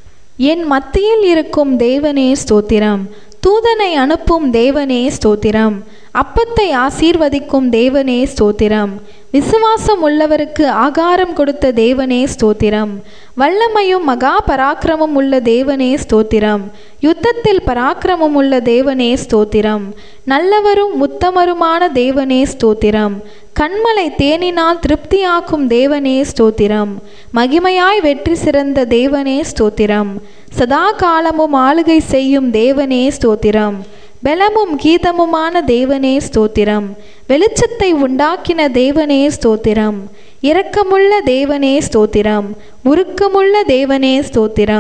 என் மத்தியில் இருக்கும் தேவனே ஸ்தோத்திரம் தூதனை அனுப்பும் தேவனே ஸ்தோத்திரம் அப்பத்தை ஆசீர்வதிக்கும் தேவனே ஸ்தோத்திரம் விசுவாசம் உள்ளவருக்கு ஆகாரம் கொடுத்த தேவனே ஸ்தோத்திரம் வல்லமையும் மகா பராக்கிரமம் உள்ள தேவனே ஸ்தோத்திரம் யுத்தத்தில் பராக்கிரமம் உள்ள தேவனே ஸ்தோத்திரம் நல்லவரும் உத்தமருமான தேவனே ஸ்தோத்திரம் கண்மலை தேனினால் திருப்தியாக்கும் தேவனே ஸ்தோத்திரம் மகிமையாய் வெற்றி சிறந்த தேவனே ஸ்தோத்திரம் சதா காலமும் ஆளுகை செய்யும் தேவனே ஸ்தோத்திரம் பலமும் கீதமுமான தேவனே ஸ்தோத்திரம் வெளிச்சத்தை உண்டாக்கின தேவனே ஸ்தோத்திரம் இரக்கமுள்ள தேவனே ஸ்தோத்திரம் உருக்கமுள்ள தேவனே ஸ்தோத்திரம்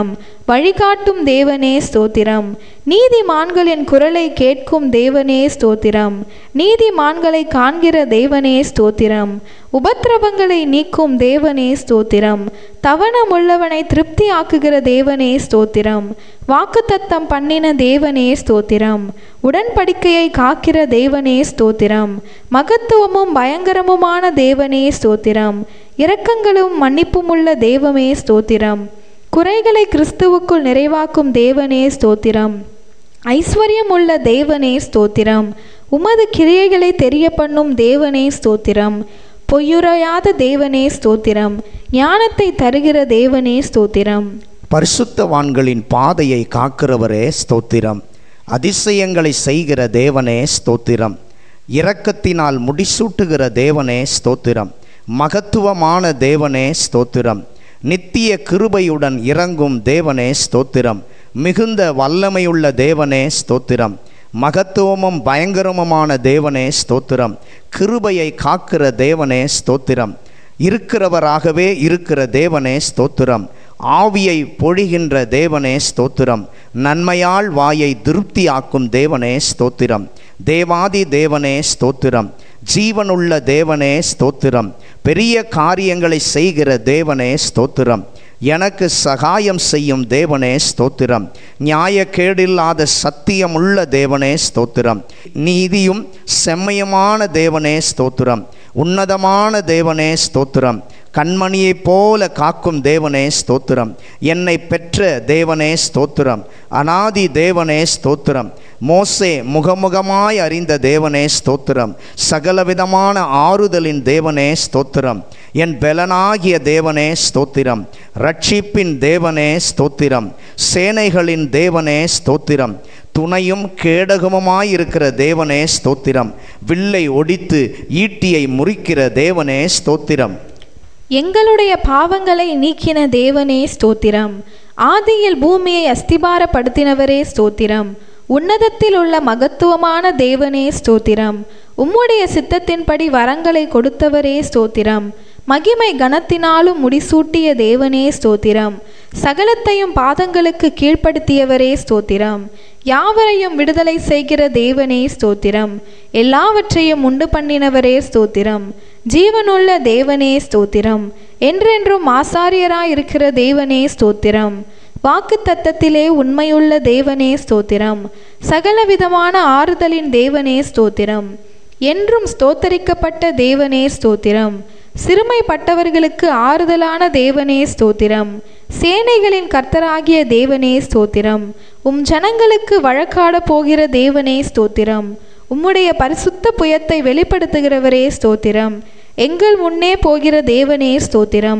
வழிகாட்டும் தேவனே ஸ்தோத்திரம் நீதிமான்களின் குரலை கேட்கும் தேவனே ஸ்தோத்திரம் நீதிமான்களை காண்கிற தேவனே ஸ்தோத்திரம் உபத்திரவங்களை நீக்கும் தேவனே ஸ்தோத்திரம் தவணமுள்ளவனை திருப்தியாக்குகிற தேவனே ஸ்தோத்திரம் வாக்குத்தத்தம் பண்ணின தேவனே ஸ்தோத்திரம் உடன்படிக்கையை காக்கிற தேவனே ஸ்தோத்திரம் மகத்துவமும் பயங்கரமுமான தேவனே ஸ்தோத்திரம் இரக்கங்களும் மன்னிப்புமுள்ள தெய்வமே ஸ்தோத்திரம் குறைகளை கிறிஸ்துவுக்குள் நிறைவாக்கும் தேவனே ஸ்தோத்திரம் ஐஸ்வர்யம் உள்ள தேவனே ஸ்தோத்திரம் உமது கிரியைகளை தெரிய பண்ணும் தேவனே ஸ்தோத்திரம் பொய்யுரையாத தேவனே ஸ்தோத்திரம் ஞானத்தை தருகிற தேவனே ஸ்தோத்திரம் பரிசுத்தவான்களின் பாதையை காக்கிறவரே ஸ்தோத்திரம் அதிசயங்களை செய்கிற தேவனே ஸ்தோத்திரம் இரக்கத்தினால் முடிசூட்டுகிற தேவனே ஸ்தோத்திரம் மகத்துவமான தேவனே ஸ்தோத்திரம் நித்திய கிருபையுடன் இறங்கும் தேவனே ஸ்தோத்திரம் மிகுந்த வல்லமையுள்ள தேவனே ஸ்தோத்திரம் மகத்துவமும் பயங்கரமுமான தேவனே ஸ்தோத்திரம் கிருபையை காக்கிற தேவனே ஸ்தோத்திரம் இருக்கிறவராகவே இருக்கிற தேவனே ஸ்தோத்திரம் ஆவியை பொழிகின்ற தேவனே ஸ்தோத்திரம் நன்மையால் வாயை திருப்தியாக்கும் தேவனே ஸ்தோத்திரம் தேவாதி தேவனே ஸ்தோத்திரம் ஜீவனுள்ள தேவனே ஸ்தோத்திரம் பெரிய காரியங்களை செய்கிற தேவனே ஸ்தோத்திரம் எனக்கு சகாயம் செய்யும் தேவனே ஸ்தோத்திரம் நியாயக்கேடில்லாத சத்தியமுள்ள தேவனே ஸ்தோத்திரம் நீதியும் செம்மையுமான தேவனே ஸ்தோத்திரம் உன்னதமான தேவனே ஸ்தோத்திரம் கண்மணியைப் போல காக்கும் தேவனே ஸ்தோத்திரம் என்னை பெற்ற தேவனே ஸ்தோத்திரம் அனாதி தேவனே ஸ்தோத்திரம் மோசே முகமுகமாய் அறிந்த தேவனே ஸ்தோத்திரம் சகலவிதமான ஆறுதலின் தேவனே ஸ்தோத்திரம் என் பெலனாகிய தேவனே ஸ்தோத்திரம் ரட்சிப்பின் தேவனே ஸ்தோத்திரம் சேனைகளின் தேவனே ஸ்தோத்திரம் துணையும் கேடகமுமாயிருக்கிற தேவனே ஸ்தோத்திரம் வில்லை ஒடித்து ஈட்டியை முறிக்கிற தேவனே ஸ்தோத்திரம் எங்களுடைய பாவங்களை நீக்கின தேவனே ஸ்தோத்திரம் ஆதியில் பூமியை அஸ்திபாரப்படுத்தினவரே ஸ்தோத்திரம் உன்னதத்தில் உள்ள மகத்துவமான தேவனே ஸ்தோத்திரம் உம்முடைய சித்தத்தின்படி வரங்களை கொடுத்தவரே ஸ்தோத்திரம் மகிமை கனத்தினாலும் முடிசூட்டிய தேவனே ஸ்தோத்திரம் சகலத்தையும் பாதங்களுக்கு கீழ்ப்படுத்தியவரே ஸ்தோத்திரம் யாவரையும் விடுதலை செய்கிற தேவனே ஸ்தோத்திரம் எல்லாவற்றையும் உண்டு பண்ணினவரே ஸ்தோத்திரம் ஜீவனுள்ள தேவனே ஸ்தோத்திரம் என்றென்றும் ஆசாரியராயிருக்கிற தேவனே ஸ்தோத்திரம் வாக்கு தத்தத்திலே உண்மையுள்ள தேவனே ஸ்தோத்திரம் சகலவிதமான ஆறுதலின் தேவனே ஸ்தோத்திரம் என்றும் ஸ்தோத்தரிக்கப்பட்ட தேவனே ஸ்தோத்திரம் சிறுமைப்பட்டவர்களுக்கு ஆறுதலான தேவனே ஸ்தோத்திரம் சேனைகளின் கர்த்தராகிய தேவனே ஸ்தோத்திரம் உம் ஜனங்களுக்கு வழக்காட போகிற தேவனே ஸ்தோத்திரம் உம்முடைய பரிசுத்த புயத்தை வெளிப்படுத்துகிறவரே ஸ்தோத்திரம் எங்கள் முன்னே போகிற தேவனே ஸ்தோத்திரம்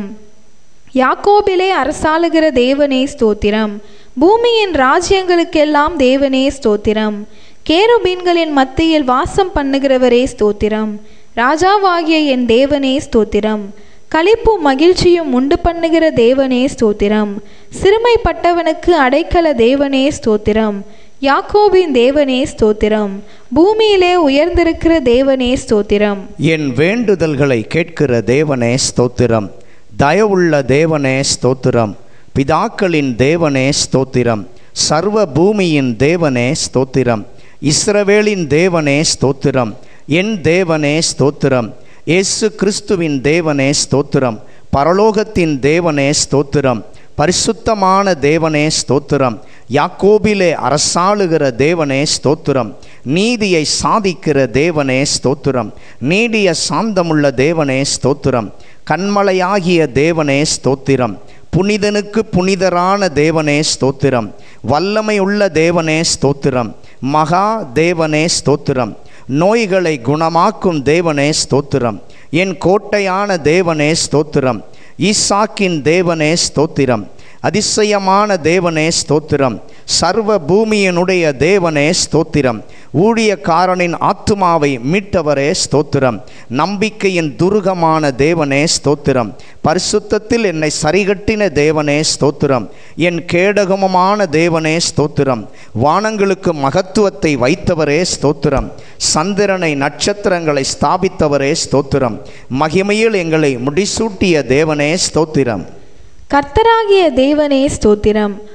யாக்கோபிலே அரசாளுகிற தேவனே ஸ்தோத்திரம் பூமியின் ராஜ்யங்களுக்கெல்லாம் தேவனே ஸ்தோத்திரம் கேருபீன்களின் மத்தியில் வாசம் பண்ணுகிறவரே ஸ்தோத்திரம் ராஜாவாகிய என் தேவனே ஸ்தோத்திரம் களிப்பும் மகிழ்ச்சியும் உண்டு பண்ணுகிற தேவனே ஸ்தோத்திரம் சிறுமைப்பட்டவனுக்கு அடைக்கல தேவனே ஸ்தோத்திரம் யாக்கோபின் தேவனே ஸ்தோத்திரம் பூமியிலே உயர்ந்திருக்கிற தேவனே ஸ்தோத்திரம் என் வேண்டுதல்களை கேட்கிற தேவனே ஸ்தோத்திரம் தயவுள்ள தேவனே ஸ்தோத்திரம் பிதாக்களின் தேவனே ஸ்தோத்திரம் சர்வ பூமியின் தேவனே ஸ்தோத்திரம் இஸ்ரவேலின் தேவனே ஸ்தோத்திரம் என் தேவனே ஸ்தோத்திரம் இயேசு கிறிஸ்துவின் தேவனே ஸ்தோத்திரம் பரலோகத்தின் தேவனே ஸ்தோத்திரம் பரிசுத்தமான தேவனே ஸ்தோத்திரம் யாக்கோபிலே அரசாளுகிற தேவனே ஸ்தோத்திரம் நீதியை சாதிக்கிற தேவனே ஸ்தோத்திரம் நீடிய சாந்தமுள்ள தேவனே ஸ்தோத்திரம் கண்மலையாகிய தேவனே ஸ்தோத்திரம் புனிதனுக்கு புனிதரான தேவனே ஸ்தோத்திரம் வல்லமையுள்ள தேவனே ஸ்தோத்திரம் மகா தேவனே ஸ்தோத்திரம் நோய்களை குணமாக்கும் தேவனே ஸ்தோத்திரம் என் கோட்டையான தேவனே ஸ்தோத்திரம் ஈசாக்கின் தேவனே ஸ்தோத்திரம் அதிசயமான தேவனே ஸ்தோத்திரம் சர்வ பூமியினுடைய தேவனே ஸ்தோத்திரம் ஊழியக்காரனின் ஆத்துமாவை மீட்டவரே ஸ்தோத்திரம் நம்பிக்கையின் துருகமான தேவனே ஸ்தோத்திரம் பரிசுத்தத்தில் என்னை சரிகட்டின தேவனே ஸ்தோத்திரம் என் கேடகமுமான தேவனே ஸ்தோத்திரம் வானங்களுக்கு மகத்துவத்தை வைத்தவரே ஸ்தோத்திரம் சந்திரனை நட்சத்திரங்களை ஸ்தாபித்தவரே ஸ்தோத்திரம் மகிமையில் எங்களை முடிசூட்டிய தேவனே ஸ்தோத்திரம் கர்த்தராகிய தேவனே ஸ்தோத்திரம்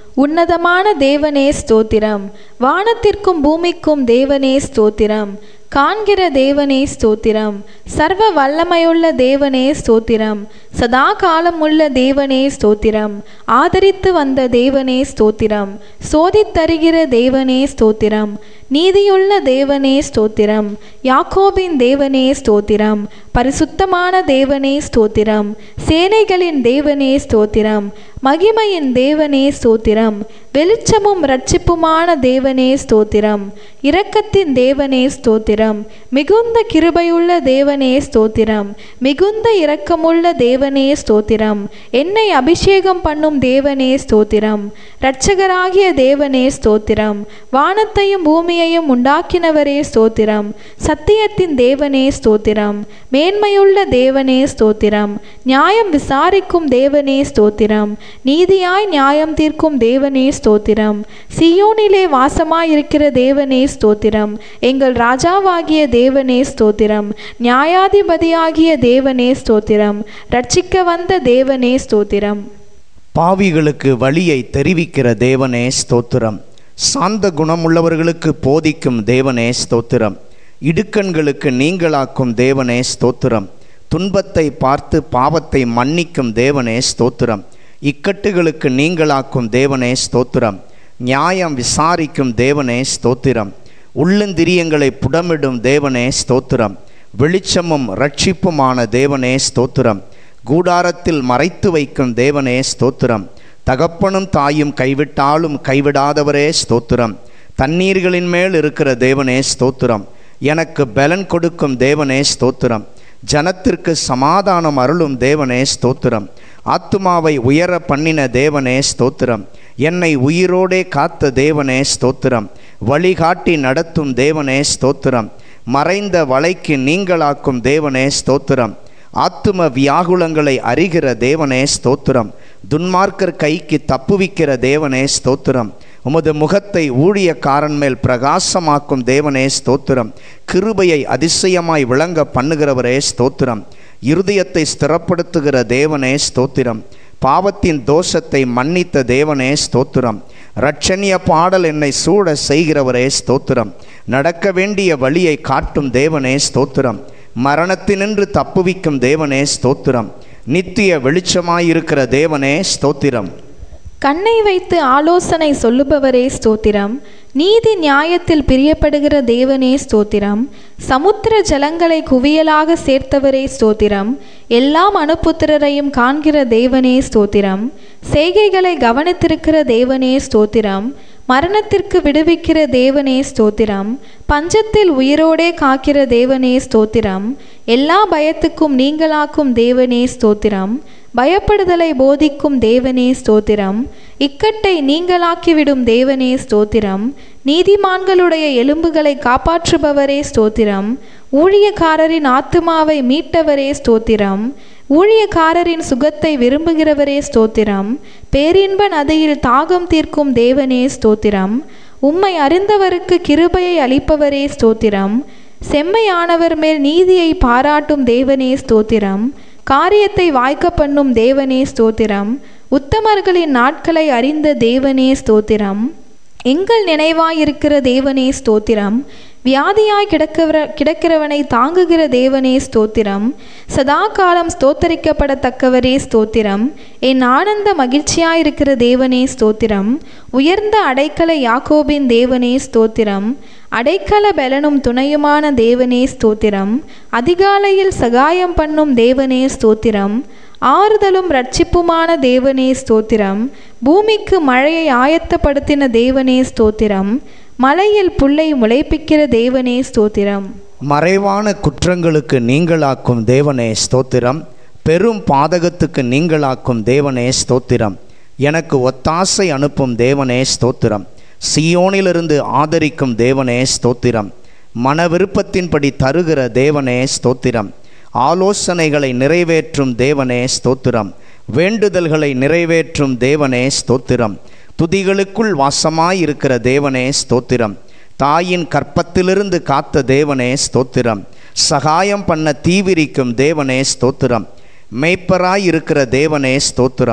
உன்னதமான தேவனே ஸ்தோத்திரம் வானத்திற்கும் பூமிக்கும் தேவனே ஸ்தோத்திரம் காண்கிற தேவனே ஸ்தோத்திரம் சர்வ வல்லமையுள்ள தேவனே ஸ்தோத்திரம் சதா காலமுள்ள தேவனே ஸ்தோத்திரம் ஆதரித்து வந்த தேவனே ஸ்தோத்திரம் சோதித்தருகிற தேவனே ஸ்தோத்திரம் நீதியுள்ள தேவனே ஸ்தோத்திரம் யாக்கோபின் தேவனே ஸ்தோத்திரம் பரிசுத்தமான தேவனே ஸ்தோத்திரம் சேனைகளின் தேவனே ஸ்தோத்திரம் மகிமையின் தேவனே ஸ்தோத்திரம் வெளிச்சமும் இரட்சிப்புமான தேவனே ஸ்தோத்திரம் இரக்கத்தின் தேவனே ஸ்தோத்திரம் மிகுந்த கிருபையுள்ள தேவனே ஸ்தோத்திரம் மிகுந்த இரக்கமுள்ள தேவனே ஸ்தோத்திரம் என்னை அபிஷேகம் பண்ணும் தேவனே ஸ்தோத்திரம் இரட்சகராகிய தேவனே ஸ்தோத்திரம் வானத்தையும் பூமியையும் உண்டாக்கினவரே ஸ்தோத்திரம் சத்தியத்தின் தேவனே ஸ்தோத்திரம் மேன்மையுள்ள தேவனே ஸ்தோத்திரம் நியாயம் விசாரிக்கும் தேவனே ஸ்தோத்திரம் நீதியாய் நியாயம் தீர்க்கும் தேவனே ஸ்தோத்திரம் சியோனிலே வாசமாயிருக்கிற தேவனே ஸ்தோத்திரம் எங்கள் ராஜாவாகிய தேவனே ஸ்தோத்திரம் நியாயாதிபதியாகிய தேவனே ஸ்தோத்திரம் ரட்சிக்க வந்த தேவனே ஸ்தோத்திரம் பாவிகளுக்கு வழியை தெரிவிக்கிற தேவனே ஸ்தோத்திரம் சாந்த குணமுள்ளவர்களுக்கு போதிக்கும் தேவனே ஸ்தோத்திரம் இடுக்கண்களுக்கு நீங்களாக்கும் தேவனே ஸ்தோத்திரம் துன்பத்தை பார்த்து பாவத்தை மன்னிக்கும் தேவனே ஸ்தோத்திரம் இக்கட்டுகளுக்கு நீங்களாக்கும் தேவனே ஸ்தோத்திரம் நியாயம் விசாரிக்கும் தேவனே ஸ்தோத்திரம் உள்ளந்திரியங்களை புடமிடும் தேவனே ஸ்தோத்திரம் வெளிச்சமும் ரட்சிப்புமான தேவனே ஸ்தோத்திரம் கூடாரத்தில் மறைத்து வைக்கும் தேவனே ஸ்தோத்திரம் தகப்பனும் தாயும் கைவிட்டாலும் கைவிடாதவரே ஸ்தோத்திரம் தண்ணீர்களின் மேல் இருக்கிற தேவனே ஸ்தோத்திரம் எனக்கு பலன் கொடுக்கும் தேவனே ஸ்தோத்திரம் ஜனத்திற்கு சமாதானம் அருளும் தேவனே ஸ்தோத்திரம் ஆத்துமாவை உயர பண்ணின தேவனே ஸ்தோத்திரம் என்னை உயிரோடே காத்த தேவனே ஸ்தோத்திரம் வழிகாட்டி நடத்தும் தேவனே ஸ்தோத்திரம் மறைந்த வலைக்கு நீங்களாக்கும் தேவனே ஸ்தோத்திரம் ஆத்தும வியாகுலங்களை அறிகிற தேவனே ஸ்தோத்திரம் துன்மார்க்கர் கைக்கு தப்புவிக்கிற தேவனே ஸ்தோத்திரம் உமது முகத்தை ஊழியக்காரன் மேல் பிரகாசமாக்கும் தேவனே ஸ்தோத்திரம் கிருபையை அதிசயமாய் விளங்க பண்ணுகிறவரே ஸ்தோத்திரம் இருதயத்தை ஸ்திரப்படுத்துகிற தேவனே ஸ்தோத்திரம் பாவத்தின் தோஷத்தை மன்னித்த தேவனே ஸ்தோத்திரம் ரட்சணிய பாடல் என்னை சூட செய்கிறவரே ஸ்தோத்திரம் நடக்க வேண்டிய வழியை காட்டும் தேவனே ஸ்தோத்திரம் மரணத்தினின்று தப்புவிக்கும் தேவனே ஸ்தோத்திரம் நித்திய வெளிச்சமாயிருக்கிற தேவனே ஸ்தோத்திரம் கண்ணை வைத்து ஆலோசனை சொல்லுபவரே ஸ்தோத்திரம் நீதி நியாயத்தில் பிரியப்படுகிற தேவனே ஸ்தோத்திரம் சமுத்திர ஜலங்களை குவியலாக சேர்த்தவரே ஸ்தோத்திரம் எல்லாம் அனுப்புத்திரரையும் காண்கிற தேவனே ஸ்தோத்திரம் செய்கைகளை கவனித்திருக்கிற தேவனே ஸ்தோத்திரம் மரணத்திற்கு விடுவிக்கிற தேவனே ஸ்தோத்திரம் பஞ்சத்தில் உயிரோடே காக்கிற தேவனே ஸ்தோத்திரம் எல்லா பயத்துக்கும் நீங்களாக்கும் தேவனே ஸ்தோத்திரம் பயப்படுதலை போதிக்கும் தேவனே ஸ்தோத்திரம் இக்கட்டை நீங்களாக்கிவிடும் தேவனே ஸ்தோத்திரம் நீதிமான்களுடைய எலும்புகளை காப்பாற்றுபவரே ஸ்தோத்திரம் ஊழியக்காரரின் ஆத்துமாவை மீட்டவரே ஸ்தோத்திரம் ஊழியக்காரரின் சுகத்தை விரும்புகிறவரே ஸ்தோத்திரம் பேரின்ப நதியில் தாகம் தீர்க்கும் தேவனே ஸ்தோத்திரம் உம்மை அறிந்தவருக்கு கிருபையை அளிப்பவரே ஸ்தோத்திரம் செம்மையானவர் மேல் நீதியை பாராட்டும் தேவனே ஸ்தோத்திரம் காரியத்தை வாய்க்க பண்ணும் தேவனே ஸ்தோத்திரம் உத்தமர்களின் நாட்களை அறிந்த தேவனே ஸ்தோத்திரம் எங்கள் நினைவாயிருக்கிற தேவனே ஸ்தோத்திரம் வியாதியாய் கிடக்கிற கிடக்கிறவனை தாங்குகிற தேவனே ஸ்தோத்திரம் சதா காலம் ஸ்தோத்தரிக்கப்படத்தக்கவரே ஸ்தோத்திரம் என் ஆனந்த மகிழ்ச்சியாயிருக்கிற தேவனே ஸ்தோத்திரம் உயர்ந்த அடைக்கல யாக்கோபின் தேவனே ஸ்தோத்திரம் அடைக்கல பலனும் துணையுமான தேவனே ஸ்தோத்திரம் அதிகாலையில் சகாயம் பண்ணும் தேவனே ஸ்தோத்திரம் ஆறுதலும் ரட்சிப்புமான தேவனே ஸ்தோத்திரம் பூமிக்கு மழையை ஆயத்தப்படுத்தின தேவனே ஸ்தோத்திரம் மலையில் புல்லை முளைப்பிக்கிற தேவனே ஸ்தோத்திரம் மறைவான குற்றங்களுக்கு நீங்களாக்கும் தேவனே ஸ்தோத்திரம் பெரும் பாதகத்துக்கு நீங்களாக்கும் தேவனே ஸ்தோத்திரம் எனக்கு ஒத்தாசை அனுப்பும் தேவனே ஸ்தோத்திரம் சியோனிலிருந்து ஆதரிக்கும் தேவனே ஸ்தோத்திரம் மன விருப்பத்தின்படி தருகிற தேவனே ஸ்தோத்திரம் ஆலோசனைகளை நிறைவேற்றும் தேவனே ஸ்தோத்திரம் வேண்டுதல்களை நிறைவேற்றும் தேவனே ஸ்தோத்திரம் துதிகளுக்குள் வாசமாயிருக்கிற தேவனே ஸ்தோத்திரம் தாயின் கற்பத்திலிருந்து காத்த தேவனே ஸ்தோத்திரம் சகாயம் பண்ண தீவிரிக்கும் தேவனே ஸ்தோத்திரம் மெய்ப்பராய் இருக்கிற தேவனே ஸ்தோத்திரம்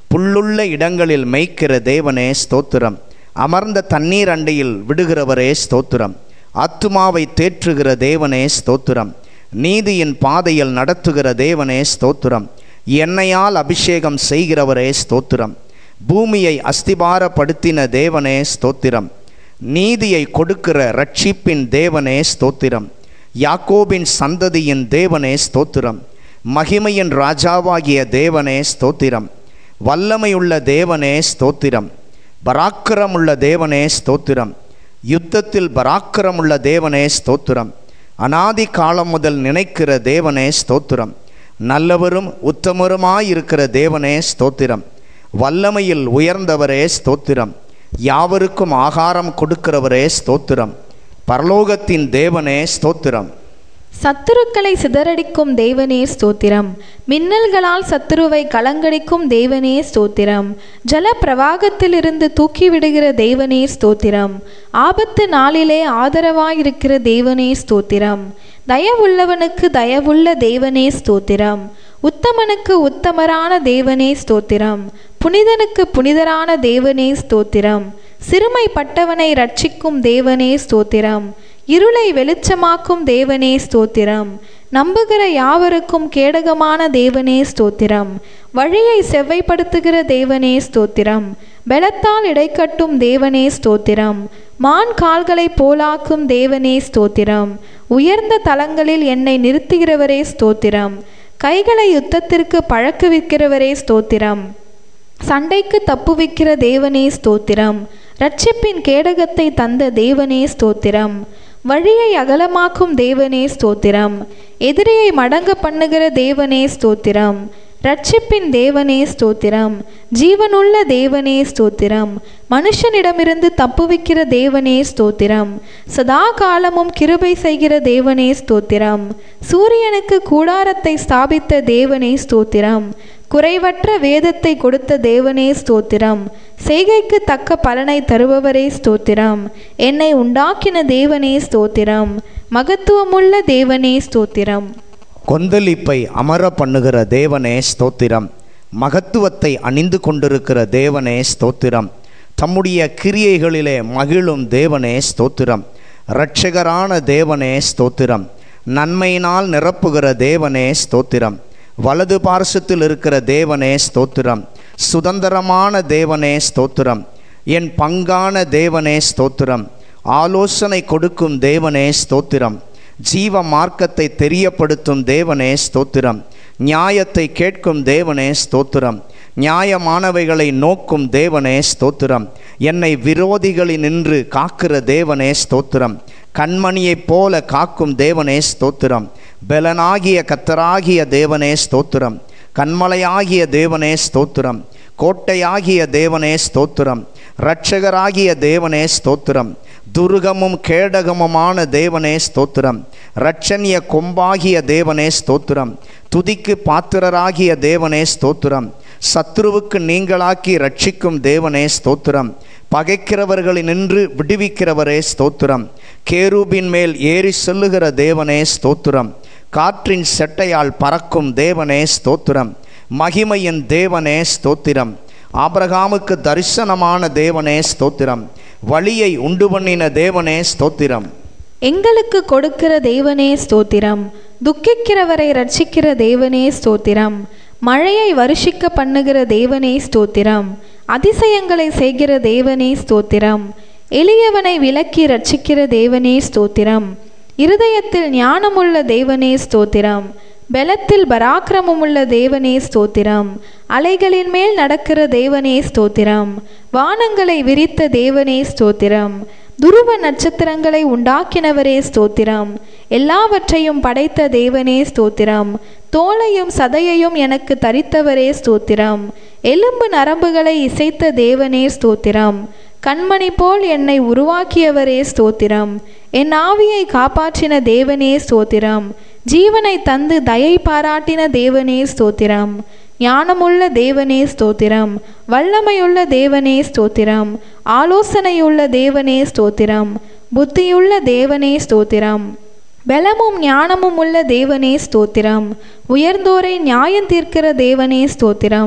புல்லுள்ள இடங்களில் மேய்க்கிற தேவனே ஸ்தோத்திரம் அமர்ந்த தண்ணீர் அண்டையில் விடுகிறவரே ஸ்தோத்திரம் ஆத்துமாவை தேற்றுகிற தேவனே ஸ்தோத்திரம் நீதியின் பாதையில் நடத்துகிற தேவனே ஸ்தோத்திரம் எண்ணெயால் அபிஷேகம் செய்கிறவரே ஸ்தோத்திரம் பூமியை அஸ்திபாரப்படுத்தின தேவனே ஸ்தோத்திரம் நீதியை கொடுக்கிற ரட்சிப்பின் தேவனே ஸ்தோத்திரம் யாக்கோபின் சந்ததியின் தேவனே ஸ்தோத்திரம் மகிமையின் ராஜாவாகிய தேவனே ஸ்தோத்திரம் வல்லமையுள்ள தேவனே ஸ்தோத்திரம் பராக்கிரமுள்ள தேவனே ஸ்தோத்திரம் யுத்தத்தில் பராக்கிரமுள்ள தேவனே ஸ்தோத்திரம் அனாதி காலம் முதல் நினைக்கிற தேவனே ஸ்தோத்திரம் நல்லவரும் உத்தமருமாயிருக்கிற தேவனே ஸ்தோத்திரம் வல்லமையில் உயர்ந்தவரே ஸ்தோத்திரம் யாவருக்கும் ஆகாரம் கொடுக்கிறவரே ஸ்தோத்திரம் பரலோகத்தின் தேவனே ஸ்தோத்திரம் சத்துருக்களை சிதறடிக்கும் தேவனே ஸ்தோத்திரம் மின்னல்களால் சத்துருவை கலங்கடிக்கும் தேவனே ஸ்தோத்திரம் ஜல பிரவாகத்திலிருந்து தூக்கிவிடுகிற தேவனே ஸ்தோத்திரம் ஆபத்து நாளிலே ஆதரவாயிருக்கிற தேவனே ஸ்தோத்திரம் தயவுள்ளவனுக்கு தயவுள்ள தேவனே ஸ்தோத்திரம் உத்தமனுக்கு உத்தமரான தேவனே ஸ்தோத்திரம் புனிதனுக்கு புனிதரான தேவனே ஸ்தோத்திரம் சிறுமைப்பட்டவனை ரட்சிக்கும் தேவனே ஸ்தோத்திரம் இருளை வெளிச்சமாக்கும் தேவனே ஸ்தோத்திரம் நம்புகிற யாவருக்கும் கேடகமான தேவனே ஸ்தோத்திரம் வழியை செவ்வைப்படுத்துகிற தேவனே ஸ்தோத்திரம் பலத்தால் இடைக்கட்டும் தேவனே ஸ்தோத்திரம் மான் கால்களை போலாக்கும் தேவனே ஸ்தோத்திரம் உயர்ந்த தலங்களில் என்னை நிறுத்துகிறவரே ஸ்தோத்திரம் கைகளை யுத்தத்திற்கு பழக்குவிக்கிறவரே ஸ்தோத்திரம் சண்டைக்கு தப்புவிக்கிற தேவனே ஸ்தோத்திரம் ரட்சிப்பின் கேடகத்தை தந்த தேவனே ஸ்தோத்திரம் வழியை அகலமாக்கும் தேவனே ஸ்தோத்திரம் எதிரியை மடங்க பண்ணுகிற தேவனே ஸ்தோத்திரம் ரட்சிப்பின் தேவனே ஸ்தோத்திரம் ஜீவனுள்ள தேவனே ஸ்தோத்திரம் மனுஷனிடமிருந்து தப்புவிக்கிற தேவனே ஸ்தோத்திரம் சதா காலமும் கிருபை செய்கிற தேவனே ஸ்தோத்திரம் சூரியனுக்கு கூடாரத்தை ஸ்தாபித்த தேவனே ஸ்தோத்திரம் குறைவற்ற வேதத்தை கொடுத்த தேவனே ஸ்தோத்திரம் செய்கைக்கு தக்க பலனை தருபவரே ஸ்தோத்திரம் என்னை உண்டாக்கின தேவனே ஸ்தோத்திரம் மகத்துவமுள்ள தேவனே ஸ்தோத்திரம் கொந்தளிப்பை அமர பண்ணுகிற தேவனே ஸ்தோத்திரம் மகத்துவத்தை அணிந்து கொண்டிருக்கிற தேவனே ஸ்தோத்திரம் தம்முடைய கிரியைகளிலே மகிழும் தேவனே ஸ்தோத்திரம் இரட்சகரான தேவனே ஸ்தோத்திரம் நன்மையினால் நிரப்புகிற தேவனே ஸ்தோத்திரம் வலது பார்சத்தில் இருக்கிற தேவனே ஸ்தோத்திரம் சுதந்திரமான தேவனே ஸ்தோத்திரம் என் பங்கான தேவனே ஸ்தோத்திரம் ஆலோசனை கொடுக்கும் தேவனே ஸ்தோத்திரம் ஜீவ மார்க்கத்தை தெரியப்படுத்தும் தேவனே ஸ்தோத்திரம் நியாயத்தை கேட்கும் தேவனே ஸ்தோத்திரம் நியாயமானவைகளை நோக்கும் தேவனே ஸ்தோத்திரம் என்னை விரோதிகளினின்று காக்கிற தேவனே ஸ்தோத்திரம் கண்மணியைப் போல காக்கும் தேவனே ஸ்தோத்திரம் பலனாகிய கத்தராகிய தேவனே ஸ்தோத்திரம் கண்மலையாகிய தேவனே ஸ்தோத்திரம் கோட்டையாகிய தேவனே ஸ்தோத்திரம் இரட்சகராகிய தேவனே ஸ்தோத்திரம் துருகமும் கேடகமுமான தேவனே ஸ்தோத்திரம் இரட்சணிய கொம்பாகிய தேவனே ஸ்தோத்திரம் துதிக்கு பாத்திரராகிய தேவனே ஸ்தோத்திரம் சத்ருவுக்கு நீங்களாக்கி ரட்சிக்கும் தேவனே ஸ்தோத்திரம் பகைக்கிறவர்களினின்று விடுவிக்கிறவரே ஸ்தோத்திரம் கேரூபின் மேல் ஏறி செல்லுகிற தேவனே ஸ்தோத்திரம் காற்றின் செட்டையால் பறக்கும் தேவனே ஸ்தோத்திரம் மகிமையின் தேவனே ஸ்தோத்திரம் ஆபிரகாமுக்கு தரிசனமான தேவனே ஸ்தோத்திரம் வழியை உண்டு பண்ணின தேவனே ஸ்தோத்திரம் எங்களுக்கு கொடுக்கிற தேவனே ஸ்தோத்திரம் துக்கிக்கிறவரை ரட்சிக்கிற தேவனே ஸ்தோத்திரம் மழையை வருஷிக்க பண்ணுகிற தேவனே ஸ்தோத்திரம் அதிசயங்களை செய்கிற தேவனே ஸ்தோத்திரம் எளியவனை விலக்கி ரட்சிக்கிற தேவனே ஸ்தோத்திரம் இருதயத்தில் ஞானமுள்ள தேவனே ஸ்தோத்திரம் பலத்தில் பராக்கிரமமுள்ள தேவனே ஸ்தோத்திரம் அலைகளின் மேல் நடக்கிற தேவனே ஸ்தோத்திரம் வானங்களை விரித்த தேவனே ஸ்தோத்திரம் துருவ நட்சத்திரங்களை உண்டாக்கினவரே ஸ்தோத்திரம் எல்லாவற்றையும் படைத்த தேவனே ஸ்தோத்திரம் தோளையும் சதையையும் எனக்கு தரித்தவரே ஸ்தோத்திரம் எலும்பு நரம்புகளை இசைத்த தேவனே ஸ்தோத்திரம் கண்மணி போல் என்னை உருவாக்கியவரே ஸ்தோத்திரம் என் ஆவியை காப்பாற்றின தேவனே ஸ்தோத்திரம் ஜீவனை தந்து தயை பாராட்டின தேவனே ஸ்தோத்திரம் ஞானமுள்ள தேவனே ஸ்தோத்திரம் வல்லமையுள்ள தேவனே ஸ்தோத்திரம் ஆலோசனையுள்ள தேவனே ஸ்தோத்திரம் புத்தியுள்ள தேவனே ஸ்தோத்திரம் பலமும் ஞானமும் உள்ள தேவனே ஸ்தோத்திரம் உயர்ந்தோரை நியாயம் தீர்க்கிற தேவனே ஸ்தோத்திரம்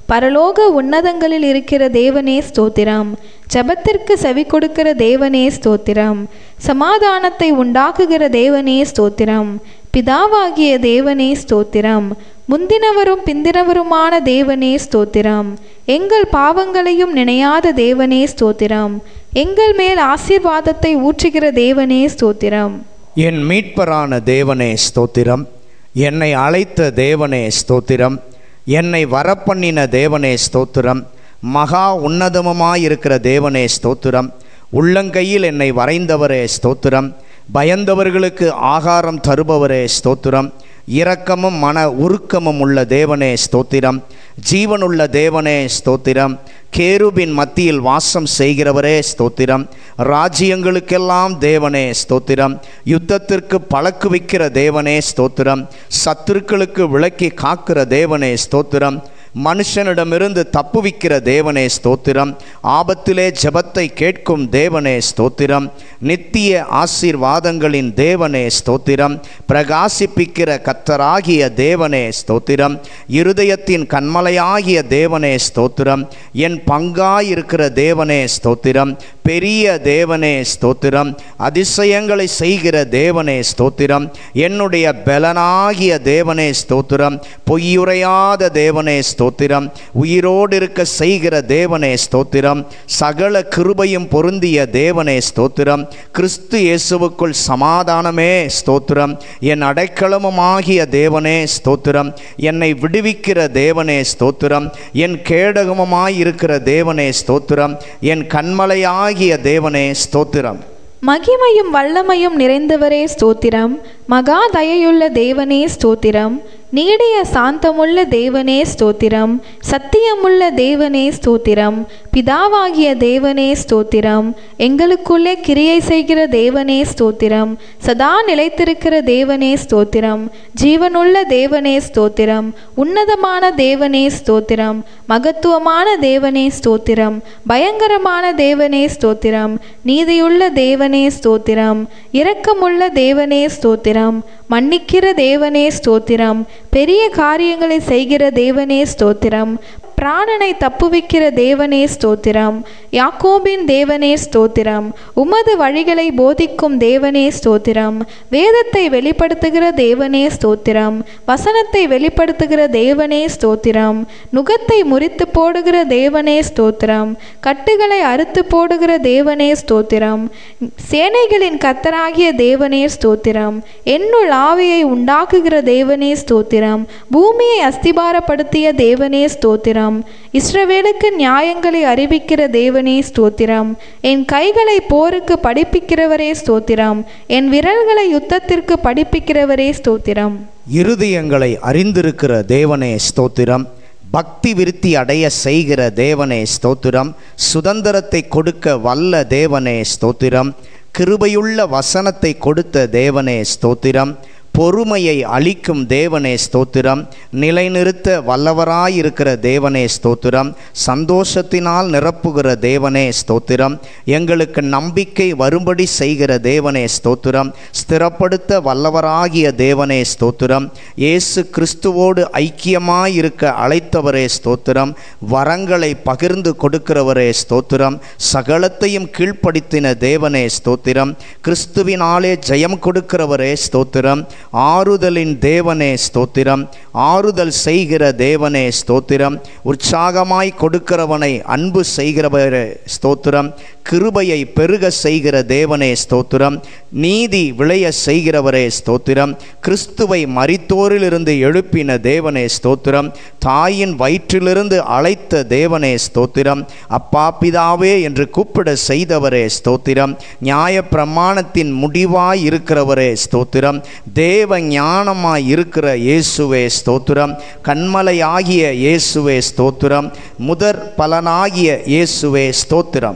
பரலோக உன்னதங்களில் இருக்கிற தேவனே ஸ்தோத்திரம் ஜெபத்திற்கு செவி கொடுக்கிற தேவனே ஸ்தோத்திரம் சமாதானத்தை உண்டாக்குகிற தேவனே ஸ்தோத்திரம் பிதாவாகிய தேவனே ஸ்தோத்திரம் முந்தினவரும் பிந்தினவருமான தேவனே ஸ்தோத்திரம் எங்கள் பாவங்களையும் நினையாத தேவனே ஸ்தோத்திரம் எங்கள் மேல் ஆசீர்வாதத்தை ஊற்றுகிற தேவனே ஸ்தோத்திரம் என் மீட்பரான தேவனே ஸ்தோத்திரம் என்னை அழைத்த தேவனே ஸ்தோத்திரம் என்னை வரப்பண்ணின தேவனே ஸ்தோத்திரம் மகா உன்னதமுமாயிருக்கிற தேவனே ஸ்தோத்திரம் உள்ளங்கையில் என்னை வரைந்தவரே ஸ்தோத்திரம் பயந்தவர்களுக்கு ஆகாரம் தருபவரே ஸ்தோத்திரம் இரக்கமும் மன உருக்கமும் உள்ள தேவனே ஸ்தோத்திரம் ஜீவனுள்ள தேவனே ஸ்தோத்திரம் கேருபின் மத்தியில் வாசம் செய்கிறவரே ஸ்தோத்திரம் ராஜ்யங்களுக்கெல்லாம் தேவனே ஸ்தோத்திரம் யுத்தத்திற்கு பழக்குவிக்கிற தேவனே ஸ்தோத்திரம் சத்துருக்களுக்கு விளக்கி காக்கிற தேவனே ஸ்தோத்திரம் மனுஷனிடமிருந்து தப்புவிக்கிற தேவனே ஸ்தோத்திரம் ஆபத்திலே ஜெபத்தை கேட்கும் தேவனே ஸ்தோத்திரம் நித்திய ஆசீர்வாதங்களின் தேவனே ஸ்தோத்திரம் பிரகாசிப்பிக்கிற கத்தராகிய தேவனே ஸ்தோத்திரம் இருதயத்தின் கண்மலையாகிய தேவனே ஸ்தோத்திரம் என் பங்காயிருக்கிற தேவனே ஸ்தோத்திரம் பெரிய தேவனே ஸ்தோத்திரம் அதிசயங்களை செய்கிற தேவனே ஸ்தோத்திரம் என்னுடைய பலனாகிய தேவனே ஸ்தோத்திரம் பொய்யுரையாத தேவனே ஸ்தோத்திரம் உயிரோடு இருக்க செய்கிற தேவனே ஸ்தோத்திரம் சகல கிருபையும் பொருந்திய தேவனே ஸ்தோத்திரம் கிறிஸ்து இயேசுவுக்குள் சமாதானமே ஸ்தோத்திரம் என் அடைக்கலமுமாகிய தேவனே ஸ்தோத்திரம் என்னை விடுவிக்கிற தேவனே ஸ்தோத்திரம் என் கேடகமுமாயிருக்கிற தேவனே ஸ்தோத்திரம் என் கண்மலையாகிய தேவனே ஸ்தோத்திரம் மகிமையும் வல்லமையும் நிறைந்தவரே ஸ்தோத்திரம் மகா தயையுள்ள தேவனே ஸ்தோத்திரம் நீடிய சாந்தமுள்ள தேவனே ஸ்தோத்திரம் சத்தியமுள்ள தேவனே ஸ்தோத்திரம் பிதாவாகிய தேவனே ஸ்தோத்திரம் எங்களுக்குள்ளே கிரியை செய்கிற தேவனே ஸ்தோத்திரம் சதா நிலைத்திருக்கிற தேவனே ஸ்தோத்திரம் ஜீவனுள்ள தேவனே ஸ்தோத்திரம் உன்னதமான தேவனே ஸ்தோத்திரம் மகத்துவமான தேவனே ஸ்தோத்திரம் பயங்கரமான தேவனே ஸ்தோத்திரம் நீதியுள்ள தேவனே ஸ்தோத்திரம் இரக்கமுள்ள தேவனே ஸ்தோத்திரம் மன்னிக்கிற தேவனே ஸ்தோத்திரம் பெரிய காரியங்களை செய்கிற தேவனே ஸ்தோத்திரம் பிராணனை தப்புவிக்கிற தேவனே ஸ்தோத்திரம் யாக்கோபின் தேவனே ஸ்தோத்திரம் உமது வழிகளை போதிக்கும் தேவனே ஸ்தோத்திரம் வேதத்தை வெளிப்படுத்துகிற தேவனே ஸ்தோத்திரம் வசனத்தை வெளிப்படுத்துகிற தேவனே ஸ்தோத்திரம் நுகத்தை முறித்து போடுகிற தேவனே ஸ்தோத்திரம் கட்டுகளை அறுத்து போடுகிற தேவனே ஸ்தோத்திரம் சேனைகளின் கத்தராகிய தேவனே ஸ்தோத்திரம் என்னுள் ஆவியை உண்டாக்குகிற தேவனே ஸ்தோத்திரம் பூமியை அஸ்திபாரப்படுத்திய தேவனே ஸ்தோத்திரம் இஸ்ரவேலுக்கு நியாயங்களை அறிவிக்கிற தேவனே ஸ்தோத்திரம் என் கைகளை போருக்கு படிப்பிக்கிறவரே ஸ்தோத்திரம் என் விரல்களை யுத்தத்திற்கு படிப்பிக்கிறவரே ஸ்தோத்திரம் இருதயங்களை அறிந்திருக்கிற தேவனே ஸ்தோத்திரம் பக்தி விருத்தி அடைய செய்கிற தேவனே ஸ்தோத்திரம் சுதந்திரத்தை கொடுக்க வல்ல தேவனே ஸ்தோத்திரம் கிருபையுள்ள வசனத்தை கொடுத்த தேவனே ஸ்தோத்திரம் பொறுமையை அளிக்கும் தேவனே ஸ்தோத்திரம் நிலைநிறுத்த வல்லவராயிருக்கிற தேவனே ஸ்தோத்திரம் சந்தோஷத்தினால் நிரப்புகிற தேவனே ஸ்தோத்திரம் எங்களுக்கு நம்பிக்கை வரும்படி செய்கிற தேவனே ஸ்தோத்திரம் ஸ்திரப்படுத்த வல்லவராகிய தேவனே ஸ்தோத்திரம் இயேசு கிறிஸ்துவோடு ஐக்கியமாயிருக்க அழைத்தவரே ஸ்தோத்திரம் வரங்களை பகிர்ந்து கொடுக்கிறவரே ஸ்தோத்திரம் சகலத்தையும் கீழ்ப்படுத்தின தேவனே ஸ்தோத்திரம் கிறிஸ்துவினாலே ஜெயம் கொடுக்கிறவரே ஸ்தோத்திரம் ஆறுதலின் தேவனே ஸ்தோத்திரம் ஆறுதல் செய்கிற தேவனே ஸ்தோத்திரம் உற்சாகமாய் கொடுக்கிறவனை அன்பு செய்கிறவரே ஸ்தோத்திரம் கிருபையை பெருக செய்கிற தேவனே ஸ்தோத்திரம் நீதி விளைய செய்கிறவரே ஸ்தோத்திரம் கிறிஸ்துவை மரித்தோரிலிருந்து எழுப்பின தேவனே ஸ்தோத்திரம் தாயின் வயிற்றிலிருந்து அழைத்த தேவனே ஸ்தோத்திரம் அப்பா பிதாவே என்று கூப்பிட செய்தவரே ஸ்தோத்திரம் நியாய பிரமாணத்தின் முடிவாய் இருக்கிறவரே ஸ்தோத்திரம் தேவ ஞானமாய் இருக்கிற இயேசுவே ஸ்தோத்திரம் கண்மலையாகிய இயேசுவே ஸ்தோத்திரம் முதற் பலனாகிய இயேசுவே ஸ்தோத்திரம்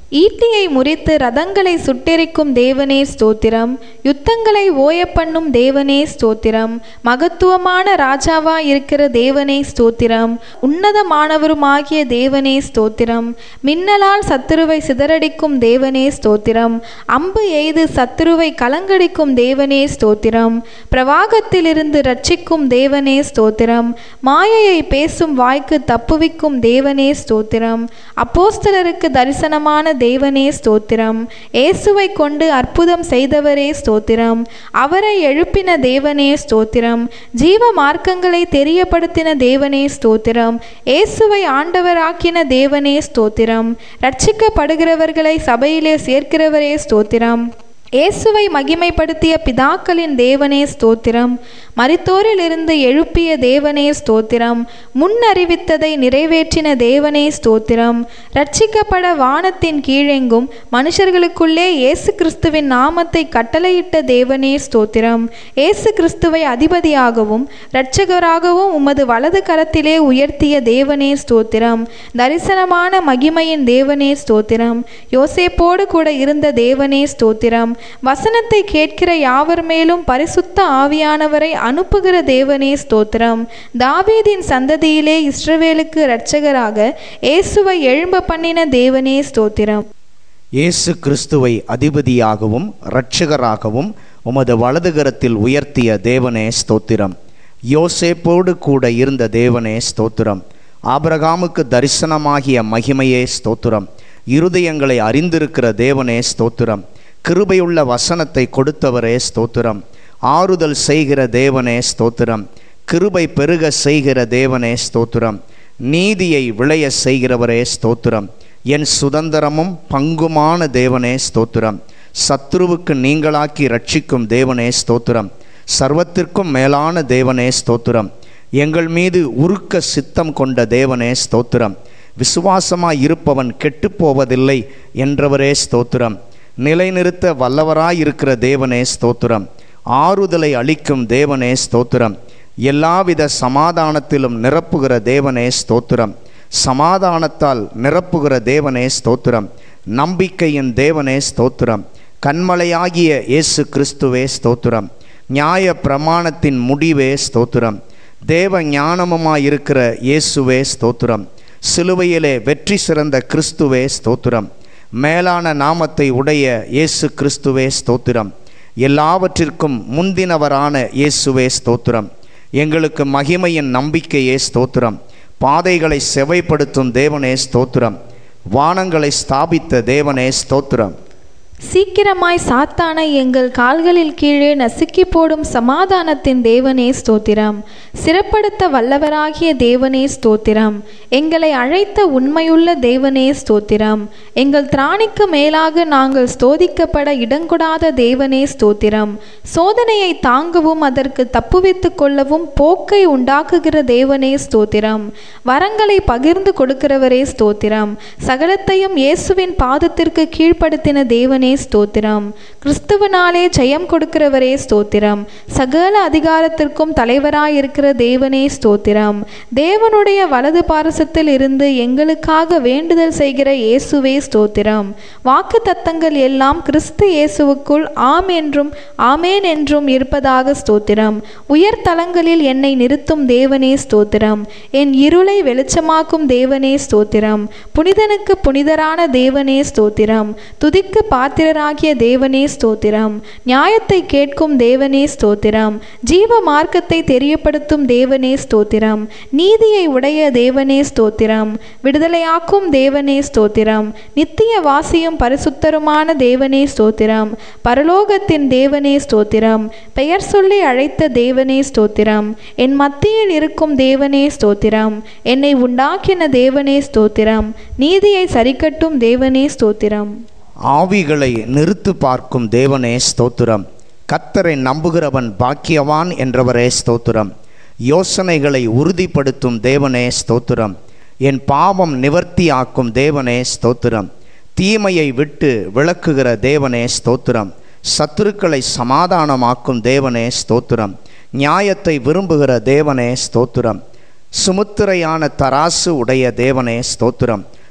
ஈட்டியை முறித்து ரதங்களை சுட்டெரிக்கும் தேவனே ஸ்தோத்திரம் யுத்தங்களை ஓய பண்ணும் தேவனே ஸ்தோத்திரம் மகத்துவமான ராஜாவா இருக்கிற தேவனே ஸ்தோத்திரம் உன்னதமானவருமாகிய தேவனே ஸ்தோத்திரம் மின்னலால் சத்துருவை சிதறடிக்கும் தேவனே ஸ்தோத்திரம் அம்பு எய்து சத்துருவை கலங்கடிக்கும் தேவனே ஸ்தோத்திரம் பிரவாகத்திலிருந்து ரட்சிக்கும் தேவனே ஸ்தோத்திரம் மாயையை பேசும் வாய்க்கு தப்புவிக்கும் தேவனே ஸ்தோத்திரம் அப்போஸ்தலருக்கு தரிசனமான தேவனே ஸ்தோத்திரம் இயேசுவை கொண்டு அற்புதம் செய்தவரே ஸ்தோத்திரம் அவரை எழுப்பின தேவனே ஸ்தோத்திரம் ஜீவ மார்க்கங்களை தெரியப்படுத்தின தேவனே ஸ்தோத்திரம் இயேசுவை ஆண்டவராக்கின தேவனே ஸ்தோத்திரம் ரட்சிக்கப்படுகிறவர்களை சபையிலே சேர்க்கிறவரே ஸ்தோத்திரம் இயேசுவை மகிமைப்படுத்திய பிதாக்களின் தேவனே ஸ்தோத்திரம் மரித்தோரிலிருந்து எழுப்பிய தேவனே ஸ்தோத்திரம் முன் அறிவித்ததை நிறைவேற்றின தேவனே ஸ்தோத்திரம் ரட்சிக்கப்பட வானத்தின் கீழெங்கும் மனுஷர்களுக்குள்ளே இயேசு கிறிஸ்துவின் நாமத்தை கட்டளையிட்ட தேவனே ஸ்தோத்திரம் இயேசு கிறிஸ்துவை அதிபதியாகவும் இரட்சகராகவும் உமது வலது கரத்திலே உயர்த்திய தேவனே ஸ்தோத்திரம் தரிசனமான மகிமையின் தேவனே ஸ்தோத்திரம் யோசேப்போடு கூட இருந்த தேவனே ஸ்தோத்திரம் வசனத்தை கேட்கிற யாவர் மேலும் பரிசுத்த ஆவியானவரை அனுப்புகிற தேவனே ஸ்தோத்திரம் தாவீதின் சந்ததியிலே இஸ்ரவேலுக்கு இரட்சகராக இயேசுவை எழும்ப பண்ணின தேவனே ஸ்தோத்திரம் இயேசு கிறிஸ்துவை அதிபதியாகவும் இரட்சகராகவும் உமது வலதுகரத்தில் உயர்த்திய தேவனே ஸ்தோத்திரம் யோசேப்போடு கூட இருந்த தேவனே ஸ்தோத்திரம் ஆபிரகாமுக்கு தரிசனமாகிய மகிமையே ஸ்தோத்திரம் இருதயங்களை அறிந்திருக்கிற தேவனே ஸ்தோத்திரம் கிருபையுள்ள வசனத்தை கொடுத்தவரே ஸ்தோத்திரம் ஆறுதல் செய்கிற தேவனே ஸ்தோத்திரம் கிருபை பெருக செய்கிற தேவனே ஸ்தோத்திரம் நீதியை விளைய செய்கிறவரே ஸ்தோத்திரம் என் சுதந்திரமும் பங்குமான தேவனே ஸ்தோத்திரம் சத்ருவுக்கு நீங்களாக்கி ரட்சிக்கும் தேவனே ஸ்தோத்திரம் சர்வத்திற்கும் மேலான தேவனே ஸ்தோத்திரம் எங்கள் மீது உருக்க சித்தம் கொண்ட தேவனே ஸ்தோத்திரம் விசுவாசமாய் இருப்பவன் கெட்டுப்போவதில்லை என்றவரே ஸ்தோத்திரம் நிலைநிறுத்த வல்லவராயிருக்கிற தேவனே ஸ்தோத்திரம் ஆறுதலை அளிக்கும் தேவனே ஸ்தோத்திரம் எல்லாவித சமாதானத்திலும் நிரப்புகிற தேவனே ஸ்தோத்திரம் சமாதானத்தால் நிரப்புகிற தேவனே ஸ்தோத்திரம் நம்பிக்கையின் தேவனே ஸ்தோத்திரம் கண்மலையாகிய இயேசு கிறிஸ்துவே ஸ்தோத்திரம் நியாய பிரமாணத்தின் முடிவே ஸ்தோத்திரம் தேவ ஞானமுமாயிருக்கிற இயேசுவே ஸ்தோத்திரம் சிலுவையிலே வெற்றி சிறந்த கிறிஸ்துவே ஸ்தோத்திரம் மேலான நாமத்தை உடைய இயேசு கிறிஸ்துவே ஸ்தோத்திரம் எல்லாவற்றிற்கும் முந்தினவரான இயேசுவே ஸ்தோத்திரம் எங்களுக்கு மகிமையின் நம்பிக்கையே ஸ்தோத்திரம் பாதைகளை செவைப்படுத்தும் தேவனே ஸ்தோத்திரம் வானங்களை ஸ்தாபித்த தேவனே ஸ்தோத்திரம் சீக்கிரமாய் சாத்தானை எங்கள் கால்களில் கீழே நசுக்கி போடும் சமாதானத்தின் தேவனே ஸ்தோத்திரம் சிறப்படுத்த வல்லவராகிய தேவனே ஸ்தோத்திரம் எங்களை அழைத்த உண்மையுள்ள தேவனே ஸ்தோத்திரம் எங்கள் திராணிக்கு மேலாக நாங்கள் ஸ்தோதிக்கப்பட இடங்கொடாத தேவனே ஸ்தோத்திரம் சோதனையை தாங்கவும் அதற்கு தப்புவித்து கொள்ளவும் போக்கை உண்டாக்குகிற தேவனே ஸ்தோத்திரம் வரங்களை பகிர்ந்து கொடுக்கிறவரே ஸ்தோத்திரம் சகலத்தையும் இயேசுவின் பாதத்திற்கு கீழ்ப்படுத்தின தேவனே ஸ்தோத்திரம் கிறிஸ்துவனாலே ஜெயம் கொடுக்கிறவரே ஸ்தோத்திரம் சகல அதிகாரத்திற்கும் தலைவராயிருக்கிற தேவனே ஸ்தோத்திரம் தேவனுடைய வலது பாரசத்தில் இருந்து எங்களுக்காக வேண்டுதல் செய்கிற இயேசுவே ஸ்தோத்திரம் வாக்கு தத்தங்கள் எல்லாம் கிறிஸ்து இயேசுவுக்குள் ஆம் என்றும் ஆமேன் என்றும் இருப்பதாக ஸ்தோத்திரம் உயர் தலங்களில் என்னை நிறுத்தும் தேவனே ஸ்தோத்திரம் என் இருளை வெளிச்சமாக்கும் தேவனே ஸ்தோத்திரம் புனிதனுக்கு புனிதரான தேவனே ஸ்தோத்திரம் துதிக்கு பாத்திரராகிய தேவனே ஸ்தோத்திரம் நியாயத்தை கேட்கும் தேவனே ஸ்தோத்திரம் ஜீவ மார்க்கத்தை தெரியப்படுத்தும் தேவனே ஸ்தோத்திரம் நீதியை உடைய தேவனே ஸ்தோத்திரம் விடுதலையாக்கும் தேவனே ஸ்தோத்திரம் நித்திய வாசியும் பரிசுத்தருமான தேவனே ஸ்தோத்திரம் பரலோகத்தின் தேவனே ஸ்தோத்திரம் பெயர் சொல்லி அழைத்த தேவனே ஸ்தோத்திரம் என் மத்தியில் இருக்கும் தேவனே ஸ்தோத்திரம் என்னை உண்டாக்கின தேவனே ஸ்தோத்திரம் நீதியை சரிக்கட்டும் தேவனே ஸ்தோத்திரம் ஆவிகளை நிறுத்து பார்க்கும் தேவனே ஸ்தோத்திரம் கத்தரை நம்புகிறவன் பாக்கியவான் என்றவரே ஸ்தோத்திரம் யோசனைகளை உறுதிப்படுத்தும் தேவனே ஸ்தோத்திரம் என் பாவம் நிவர்த்தியாக்கும் தேவனே ஸ்தோத்திரம் தீமையை விட்டு விளக்குகிற தேவனே ஸ்தோத்திரம் சத்துருக்களை சமாதானமாக்கும் தேவனே ஸ்தோத்திரம் நியாயத்தை விரும்புகிற தேவனே ஸ்தோத்திரம் சுமுத்திரையான தராசு உடைய தேவனே ஸ்தோத்திரம்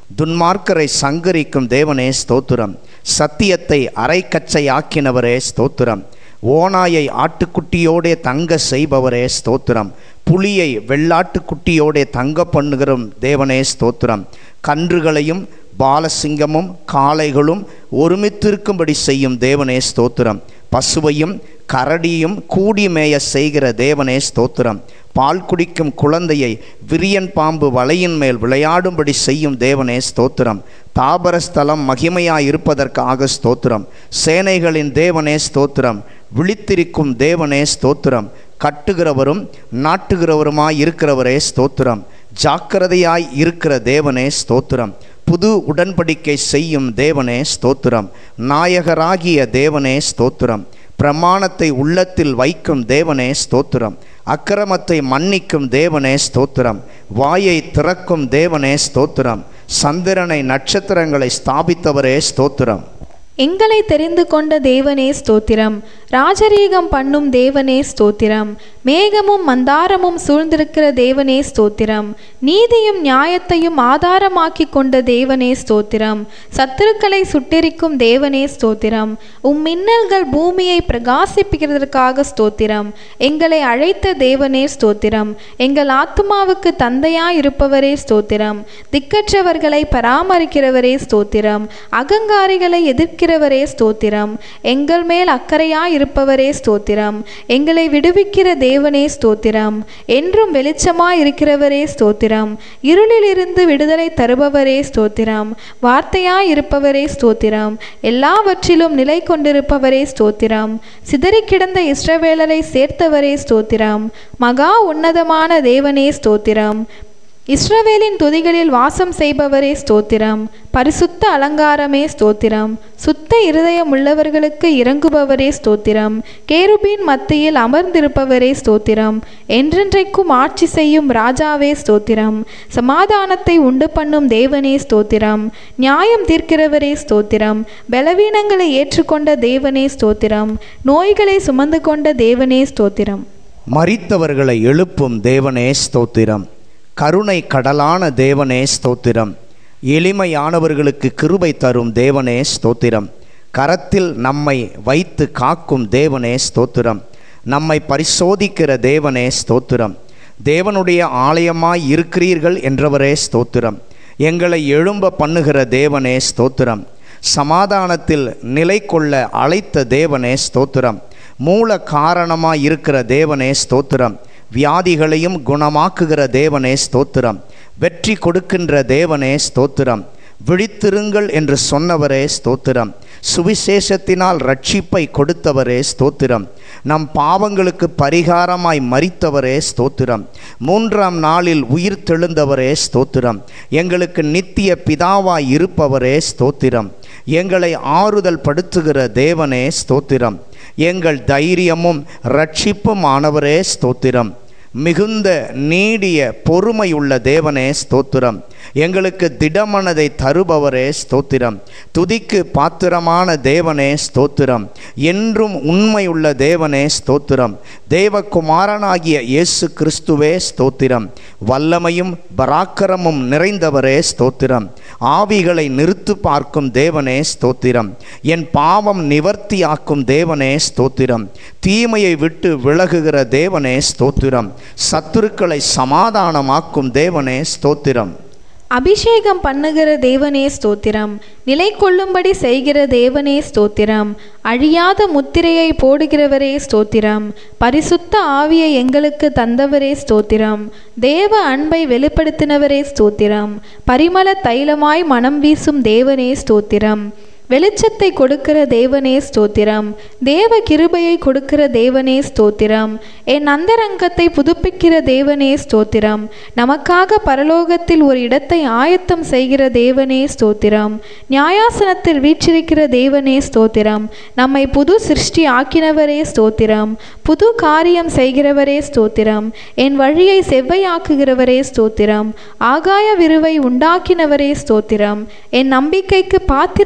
துன்மார்க்கரை சங்கரிக்கும் தேவனே ஸ்தோத்திரம் சத்தியத்தை அரைக்கச்சையாக்கினவரே ஸ்தோத்திரம் ஓனாயை ஆட்டுக்குட்டியோடே தங்க செய்பவரே ஸ்தோத்திரம் புலியை வெள்ளாட்டுக்குட்டியோடே தங்க பண்ணுகிற தேவனே ஸ்தோத்திரம் கன்றுகளையும் பாலசிங்கமும் காளைகளும் ஒருமித்திருக்கும்படி செய்யும் தேவனே ஸ்தோத்திரம் பசுவையும் கரடியும் கூடி மேய செய்கிற தேவனே ஸ்தோத்திரம் பால் குடிக்கும் குழந்தையை விரியன் பாம்பு வலையின் மேல் விளையாடும்படி செய்யும் தேவனே ஸ்தோத்திரம் தாபரஸ்தலம் மகிமையாய் இருப்பதற்காக ஸ்தோத்திரம் சேனைகளின் தேவனே ஸ்தோத்திரம் விழித்திருக்கும் தேவனே ஸ்தோத்திரம் கட்டுகிறவரும் நாட்டுகிறவருமாய் இருக்கிறவரே ஸ்தோத்திரம் ஜாக்கிரதையாய் இருக்கிற தேவனே ஸ்தோத்திரம் புது உடன்படிக்கை செய்யும் தேவனே ஸ்தோத்திரம் நாயகராகிய தேவனே ஸ்தோத்திரம் பிரமாணத்தை உள்ளத்தில் வைக்கும் தேவனே ஸ்தோத்திரம் அக்கிரமத்தை மன்னிக்கும் தேவனே ஸ்தோத்திரம் வாயை திறக்கும் தேவனே ஸ்தோத்திரம் சந்திரனை நட்சத்திரங்களை ஸ்தாபித்தவரே ஸ்தோத்திரம் எங்களை தெரிந்து கொண்ட தேவனே ஸ்தோத்திரம் ராஜரீகம் பண்ணும் தேவனே ஸ்தோத்திரம் மேகமும் மந்தாரமும் சூழ்ந்திருக்கிற தேவனே ஸ்தோத்திரம் நீதியும் நியாயத்தையும் ஆதாரமாக்கி கொண்ட தேவனே ஸ்தோத்திரம் சத்துருக்களை சுட்டெரிக்கும் தேவனே ஸ்தோத்திரம் உம் மின்னல்கள் பூமியை பிரகாசிப்பிக்கிறதற்காக ஸ்தோத்திரம் எங்களை அழைத்த தேவனே ஸ்தோத்திரம் எங்கள் ஆத்துமாவுக்கு தந்தையாய் இருப்பவரே ஸ்தோத்திரம் திக்கற்றவர்களை பராமரிக்கிறவரே ஸ்தோத்திரம் அகங்காரிகளை எதிர்க்கிறவரே ஸ்தோத்திரம் எங்கள் மேல் அக்கறையாய் இருப்பவரே ஸ்தோத்திரம் எங்களை விடுவிக்கிற தேவனே ஸ்தோத்திரம் என்றும் வெளிச்சமாய் இருக்கிறவரே ஸ்தோத்திரம் இருளிலிருந்து விடுதலை தருபவரே ஸ்தோத்திரம் வார்த்தையாய் இருப்பவரே ஸ்தோத்திரம் எல்லாவற்றிலும் நிலை கொண்டிருப்பவரே ஸ்தோத்திரம் சிதறி கிடந்த இஸ்ரவேலரை சேர்த்தவரே ஸ்தோத்திரம் மகா உன்னதமான தேவனே ஸ்தோத்திரம் இஸ்ரவேலின் துதிகளில் வாசம் செய்பவரே ஸ்தோத்திரம் பரிசுத்த அலங்காரமே ஸ்தோத்திரம் சுத்த இருதயம் உள்ளவர்களுக்கு இறங்குபவரே ஸ்தோத்திரம் கேருபீன் மத்தியில் அமர்ந்திருப்பவரே ஸ்தோத்திரம் என்றென்றைக்கும் ஆட்சி செய்யும் ராஜாவே ஸ்தோத்திரம் சமாதானத்தை உண்டு பண்ணும் தேவனே ஸ்தோத்திரம் நியாயம் தீர்க்கிறவரே ஸ்தோத்திரம் பலவீனங்களை ஏற்றுக்கொண்ட தேவனே ஸ்தோத்திரம் நோய்களை சுமந்து கொண்ட தேவனே ஸ்தோத்திரம் மரித்தவர்களை எழுப்பும் தேவனே ஸ்தோத்திரம் கருணை கடலான தேவனே ஸ்தோத்திரம் எளிமையானவர்களுக்கு கிருபை தரும் தேவனே ஸ்தோத்திரம் கரத்தில் நம்மை வைத்து காக்கும் தேவனே ஸ்தோத்திரம் நம்மை பரிசோதிக்கிற தேவனே ஸ்தோத்திரம் தேவனுடைய ஆலயமாய் இருக்கிறீர்கள் என்றவரே ஸ்தோத்திரம் எங்களை எழும்ப பண்ணுகிற தேவனே ஸ்தோத்திரம் சமாதானத்தில் நிலை கொள்ள அழைத்த தேவனே ஸ்தோத்திரம் மூல காரணமாய் இருக்கிற தேவனே ஸ்தோத்திரம் வியாதிகளையும் குணமாக்குகிற தேவனே ஸ்தோத்திரம் வெற்றி கொடுக்கின்ற தேவனே ஸ்தோத்திரம் விழித்திருங்கள் என்று சொன்னவரே ஸ்தோத்திரம் சுவிசேஷத்தினால் ரட்சிப்பை கொடுத்தவரே ஸ்தோத்திரம் நம் பாவங்களுக்கு பரிகாரமாய் மரித்தவரே ஸ்தோத்திரம் மூன்றாம் நாளில் உயிர் தெழுந்தவரே ஸ்தோத்திரம் எங்களுக்கு நித்திய பிதாவாய் இருப்பவரே ஸ்தோத்திரம் எங்களை ஆறுதல் படுத்துகிற தேவனே ஸ்தோத்திரம் எங்கள் தைரியமும் ரட்சிப்பும் ஆனவரே ஸ்தோத்திரம் மிகுந்த நீடிய பொறுமையுள்ள தேவனே ஸ்தோத்திரம் எங்களுக்கு திடமனதை தருபவரே ஸ்தோத்திரம் துதிக்கு பாத்திரமான தேவனே ஸ்தோத்திரம் என்றும் உண்மையுள்ள தேவனே ஸ்தோத்திரம் தேவகுமாரனாகிய இயேசு கிறிஸ்துவே ஸ்தோத்திரம் வல்லமையும் பராக்கிரமும் நிறைந்தவரே ஸ்தோத்திரம் ஆவிகளை நிறுத்து பார்க்கும் தேவனே ஸ்தோத்திரம் என் பாவம் நிவர்த்தியாக்கும் தேவனே ஸ்தோத்திரம் தீமையை விட்டு விலகுகிற தேவனே ஸ்தோத்திரம் சத்துருக்களை சமாதானமாக்கும் தேவனே ஸ்தோத்திரம் அபிஷேகம் பண்ணுகிற தேவனே ஸ்தோத்திரம் நிலை கொள்ளும்படி செய்கிற தேவனே ஸ்தோத்திரம் அழியாத முத்திரையை போடுகிறவரே ஸ்தோத்திரம் பரிசுத்த ஆவியை எங்களுக்கு தந்தவரே ஸ்தோத்திரம் தேவ அன்பை வெளிப்படுத்தினவரே ஸ்தோத்திரம் பரிமள தைலமாய் மனம் வீசும் தேவனே ஸ்தோத்திரம் வெளிச்சத்தை கொடுக்கிற தேவனே ஸ்தோத்திரம் தேவ கிருபையை கொடுக்கிற தேவனே ஸ்தோத்திரம் என் அந்தரங்கத்தை புதுப்பிக்கிற தேவனே ஸ்தோத்திரம் நமக்காக பரலோகத்தில் ஒரு இடத்தை ஆயத்தம் செய்கிற தேவனே ஸ்தோத்திரம் நியாயாசனத்தில் வீற்றிருக்கிற தேவனே ஸ்தோத்திரம் நம்மை புது சிருஷ்டி ஆக்கினவரே ஸ்தோத்திரம் புது காரியம் செய்கிறவரே ஸ்தோத்திரம் என் வழியை செவ்வையாக்குகிறவரே ஸ்தோத்திரம் ஆகாய விருவை உண்டாக்கினவரே ஸ்தோத்திரம் என் நம்பிக்கைக்கு பாத்திரமானவர்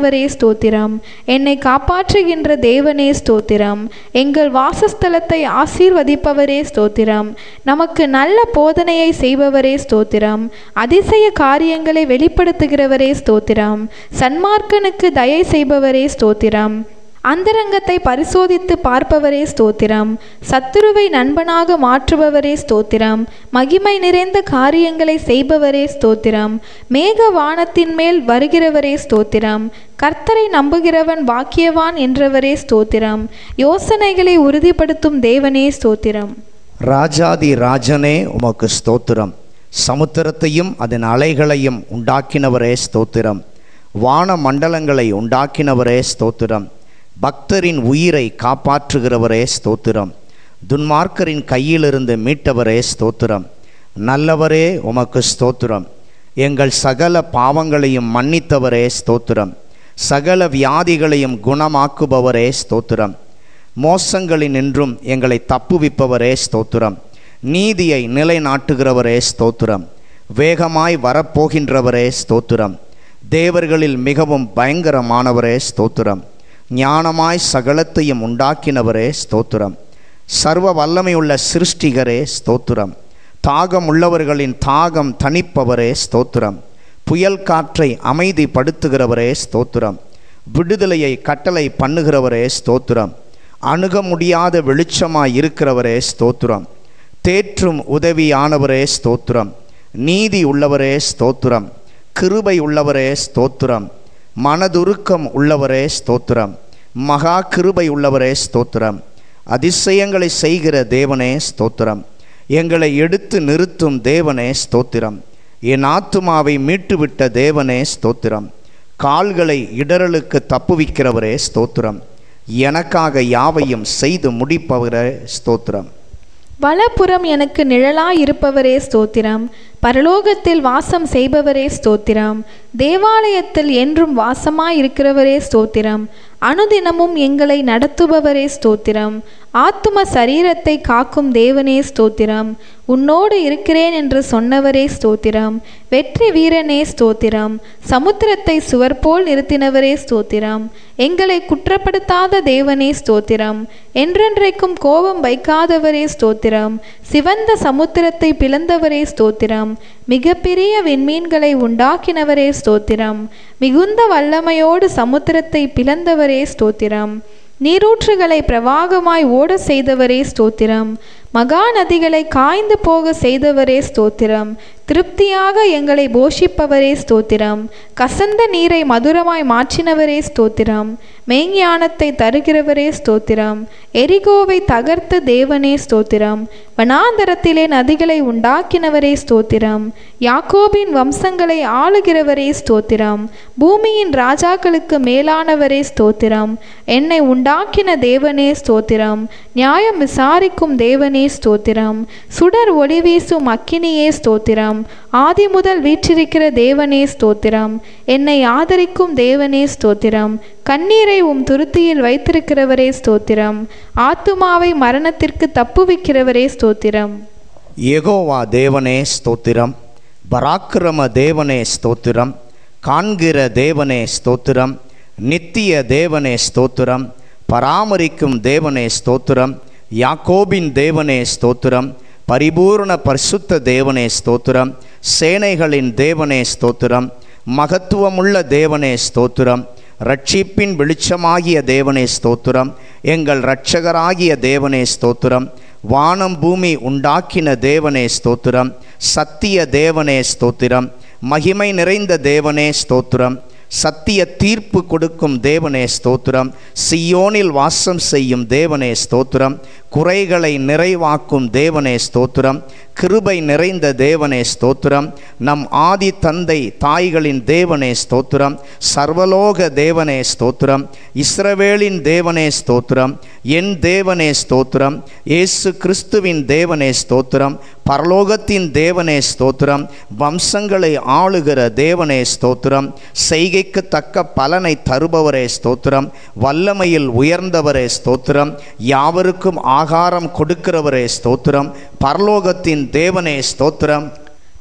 செய்பவரே ஸ்தோத்திரம் என்னை காப்பாற்றுகின்ற தேவனே ஸ்தோத்திரம் எங்கள் வாசஸ்தலத்தை ஆசீர்வதிப்பவரே ஸ்தோத்திரம் நமக்கு நல்ல போதனையை செய்பவரே ஸ்தோத்திரம் அதிசய காரியங்களை வெளிப்படுத்துகிறவரே ஸ்தோத்திரம் சன்மார்க்கனுக்கு தயை செய்பவரே ஸ்தோத்திரம் அந்தரங்கத்தை பரிசோதித்து பார்ப்பவரே ஸ்தோத்திரம் சத்துருவை நண்பனாக மாற்றுபவரே ஸ்தோத்திரம் மகிமை நிறைந்த காரியங்களை செய்பவரே ஸ்தோத்திரம் மேக வானத்தின் மேல் வருகிறவரே ஸ்தோத்திரம் கர்த்தரை நம்புகிறவன் பாக்கியவான் என்றவரே ஸ்தோத்திரம் யோசனைகளை உறுதிப்படுத்தும் தேவனே ஸ்தோத்திரம் ராஜாதி ராஜனே உமக்கு ஸ்தோத்திரம் சமுத்திரத்தையும் அதன் அலைகளையும் உண்டாக்கினவரே ஸ்தோத்திரம் வான மண்டலங்களை உண்டாக்கினவரே ஸ்தோத்திரம் பக்தரின் உயிரை காப்பாற்றுகிறவரே ஸ்தோத்திரம் துன்மார்க்கரின் கையிலிருந்து மீட்டவரே ஸ்தோத்திரம் நல்லவரே உமக்கு ஸ்தோத்திரம் எங்கள் சகல பாவங்களையும் மன்னித்தவரே ஸ்தோத்திரம் சகல வியாதிகளையும் குணமாக்குபவரே ஸ்தோத்திரம் மோசங்களினின்றும் எங்களை தப்புவிப்பவரே ஸ்தோத்திரம் நீதியை நிலைநாட்டுகிறவரே ஸ்தோத்திரம் வேகமாய் வரப்போகின்றவரே ஸ்தோத்திரம் தேவர்களில் மிகவும் பயங்கரமானவரே ஸ்தோத்திரம் ஞானமாய் சகலத்தையும் உண்டாக்கினவரே ஸ்தோத்திரம் சர்வ வல்லமையுள்ள சிருஷ்டிகரே ஸ்தோத்திரம் தாகம் உள்ளவர்களின் தாகம் தணிப்பவரே ஸ்தோத்திரம் புயல் காற்றை அமைதிப்படுத்துகிறவரே ஸ்தோத்திரம் விடுதலையை கட்டளை பண்ணுகிறவரே ஸ்தோத்திரம் அணுக முடியாத வெளிச்சமாய் இருக்கிறவரே ஸ்தோத்திரம் தேற்றும் உதவியானவரே ஸ்தோத்திரம் நீதி உள்ளவரே ஸ்தோத்திரம் கிருபை உள்ளவரே ஸ்தோத்திரம் மனதுருக்கம் உள்ளவரே ஸ்தோத்திரம் மகா கிருபை உள்ளவரே ஸ்தோத்திரம் அதிசயங்களை செய்கிற தேவனே ஸ்தோத்திரம் எங்களை எடுத்து நிறுத்தும் தேவனே ஸ்தோத்திரம் என் ஆத்துமாவை மீட்டுவிட்ட தேவனே ஸ்தோத்திரம் கால்களை இடரலுக்கு தப்புவிக்கிறவரே ஸ்தோத்திரம் எனக்காக யாவையும் செய்து முடிப்பவரே ஸ்தோத்திரம் வலப்புறம் எனக்கு நிழலாயிருப்பவரே ஸ்தோத்திரம் பரலோகத்தில் வாசம் செய்பவரே ஸ்தோத்திரம் தேவாலயத்தில் என்றும் வாசமாயிருக்கிறவரே ஸ்தோத்திரம் அனுதினமும் எங்களை நடத்துபவரே ஸ்தோத்திரம் ஆத்தும சரீரத்தை காக்கும் தேவனே ஸ்தோத்திரம் உன்னோடு இருக்கிறேன் என்று சொன்னவரே ஸ்தோத்திரம் வெற்றி வீரனே ஸ்தோத்திரம் சமுத்திரத்தை சுவர் போல் நிறுத்தினவரே ஸ்தோத்திரம் எங்களை குற்றப்படுத்தாத தேவனே ஸ்தோத்திரம் என்றென்றைக்கும் கோபம் வைக்காதவரே ஸ்தோத்திரம் சிவந்த சமுத்திரத்தை பிளந்தவரே ஸ்தோத்திரம் மிகப்பெரிய விண்மீன்களை உண்டாக்கினவரே ஸ்தோத்திரம் மிகுந்த வல்லமையோடு சமுத்திரத்தை பிளந்தவரே ஸ்தோத்திரம் நீரூற்றுகளை பிரவாகமாய் ஓட செய்தவரே ஸ்தோத்திரம் மகா நதிகளை காய்ந்து போக செய்தவரே ஸ்தோத்திரம் திருப்தியாக எங்களை போஷிப்பவரே ஸ்தோத்திரம் கசந்த நீரை மதுரமாய் மாற்றினவரே ஸ்தோத்திரம் மெய்ஞானத்தை தருகிறவரே ஸ்தோத்திரம் எரிகோவை தகர்த்த தேவனே ஸ்தோத்திரம் வனாந்தரத்திலே நதிகளை உண்டாக்கினவரே ஸ்தோத்திரம் யாக்கோபின் வம்சங்களை ஆளுகிறவரே ஸ்தோத்திரம் பூமியின் ராஜாக்களுக்கு மேலானவரே ஸ்தோத்திரம் என்னை உண்டாக்கின தேவனே ஸ்தோத்திரம் நியாயம் விசாரிக்கும் தேவனே ஸ்தோத்திரம் சுடர் ஒளி வீசும் அக்கினியே ஸ்தோத்திரம் ஆதி முதல் வீற்றிருக்கிற தேவனே ஸ்தோத்திரம் என்னை ஆதரிக்கும் தேவனே ஸ்தோத்திரம் கண்ணீரை உம் துருத்தியில் வைத்திருக்கிறவரே ஸ்தோத்திரம் ஆத்துமாவை மரணத்திற்கு தப்புவிக்கிறவரே ஸ்தோத்திரம் யெகோவா தேவனே ஸ்தோத்திரம் பராக்கிரம தேவனே ஸ்தோத்திரம் காண்கிற தேவனே ஸ்தோத்திரம் நித்திய தேவனே ஸ்தோத்திரம் பராமரிக்கும் தேவனே ஸ்தோத்திரம் யாக்கோபின் தேவனே ஸ்தோத்திரம் பரிபூர்ண பரிசுத்த தேவனே ஸ்தோத்திரம் சேனைகளின் தேவனே ஸ்தோத்திரம் மகத்துவமுள்ள தேவனே ஸ்தோத்திரம் ரட்சிப்பின் வெளிச்சமாகிய தேவனே ஸ்தோத்திரம் எங்கள் இரட்சகராகிய தேவனே ஸ்தோத்திரம் வானம் பூமி உண்டாக்கின தேவனே ஸ்தோத்திரம் சத்திய தேவனே ஸ்தோத்திரம் மகிமை நிறைந்த தேவனே ஸ்தோத்திரம் சத்திய தீர்ப்பு கொடுக்கும் தேவனே ஸ்தோத்திரம் சியோனில் வாசம் செய்யும் தேவனே ஸ்தோத்திரம் குறைகளை நிறைவாக்கும் தேவனே ஸ்தோத்திரம் கிருபை நிறைந்த தேவனே ஸ்தோத்திரம் நம் ஆதி தந்தை தாய்களின் தேவனே ஸ்தோத்திரம் சர்வலோக தேவனே ஸ்தோத்திரம் இஸ்ரவேலின் தேவனே ஸ்தோத்திரம் என் தேவனே ஸ்தோத்திரம் இயேசு கிறிஸ்துவின் தேவனே ஸ்தோத்திரம் பரலோகத்தின் தேவனே ஸ்தோத்திரம் வம்சங்களை ஆளுகிற தேவனே ஸ்தோத்திரம் செய்கைக்கு தக்க பலனை தருபவரே ஸ்தோத்திரம் வல்லமையில் உயர்ந்தவரே ஸ்தோத்திரம் யாவருக்கும் ஆகாரம் கொடுக்கிறவரே ஸ்தோத்திரம் பரலோகத்தின் தேவனே ஸ்தோத்திரம்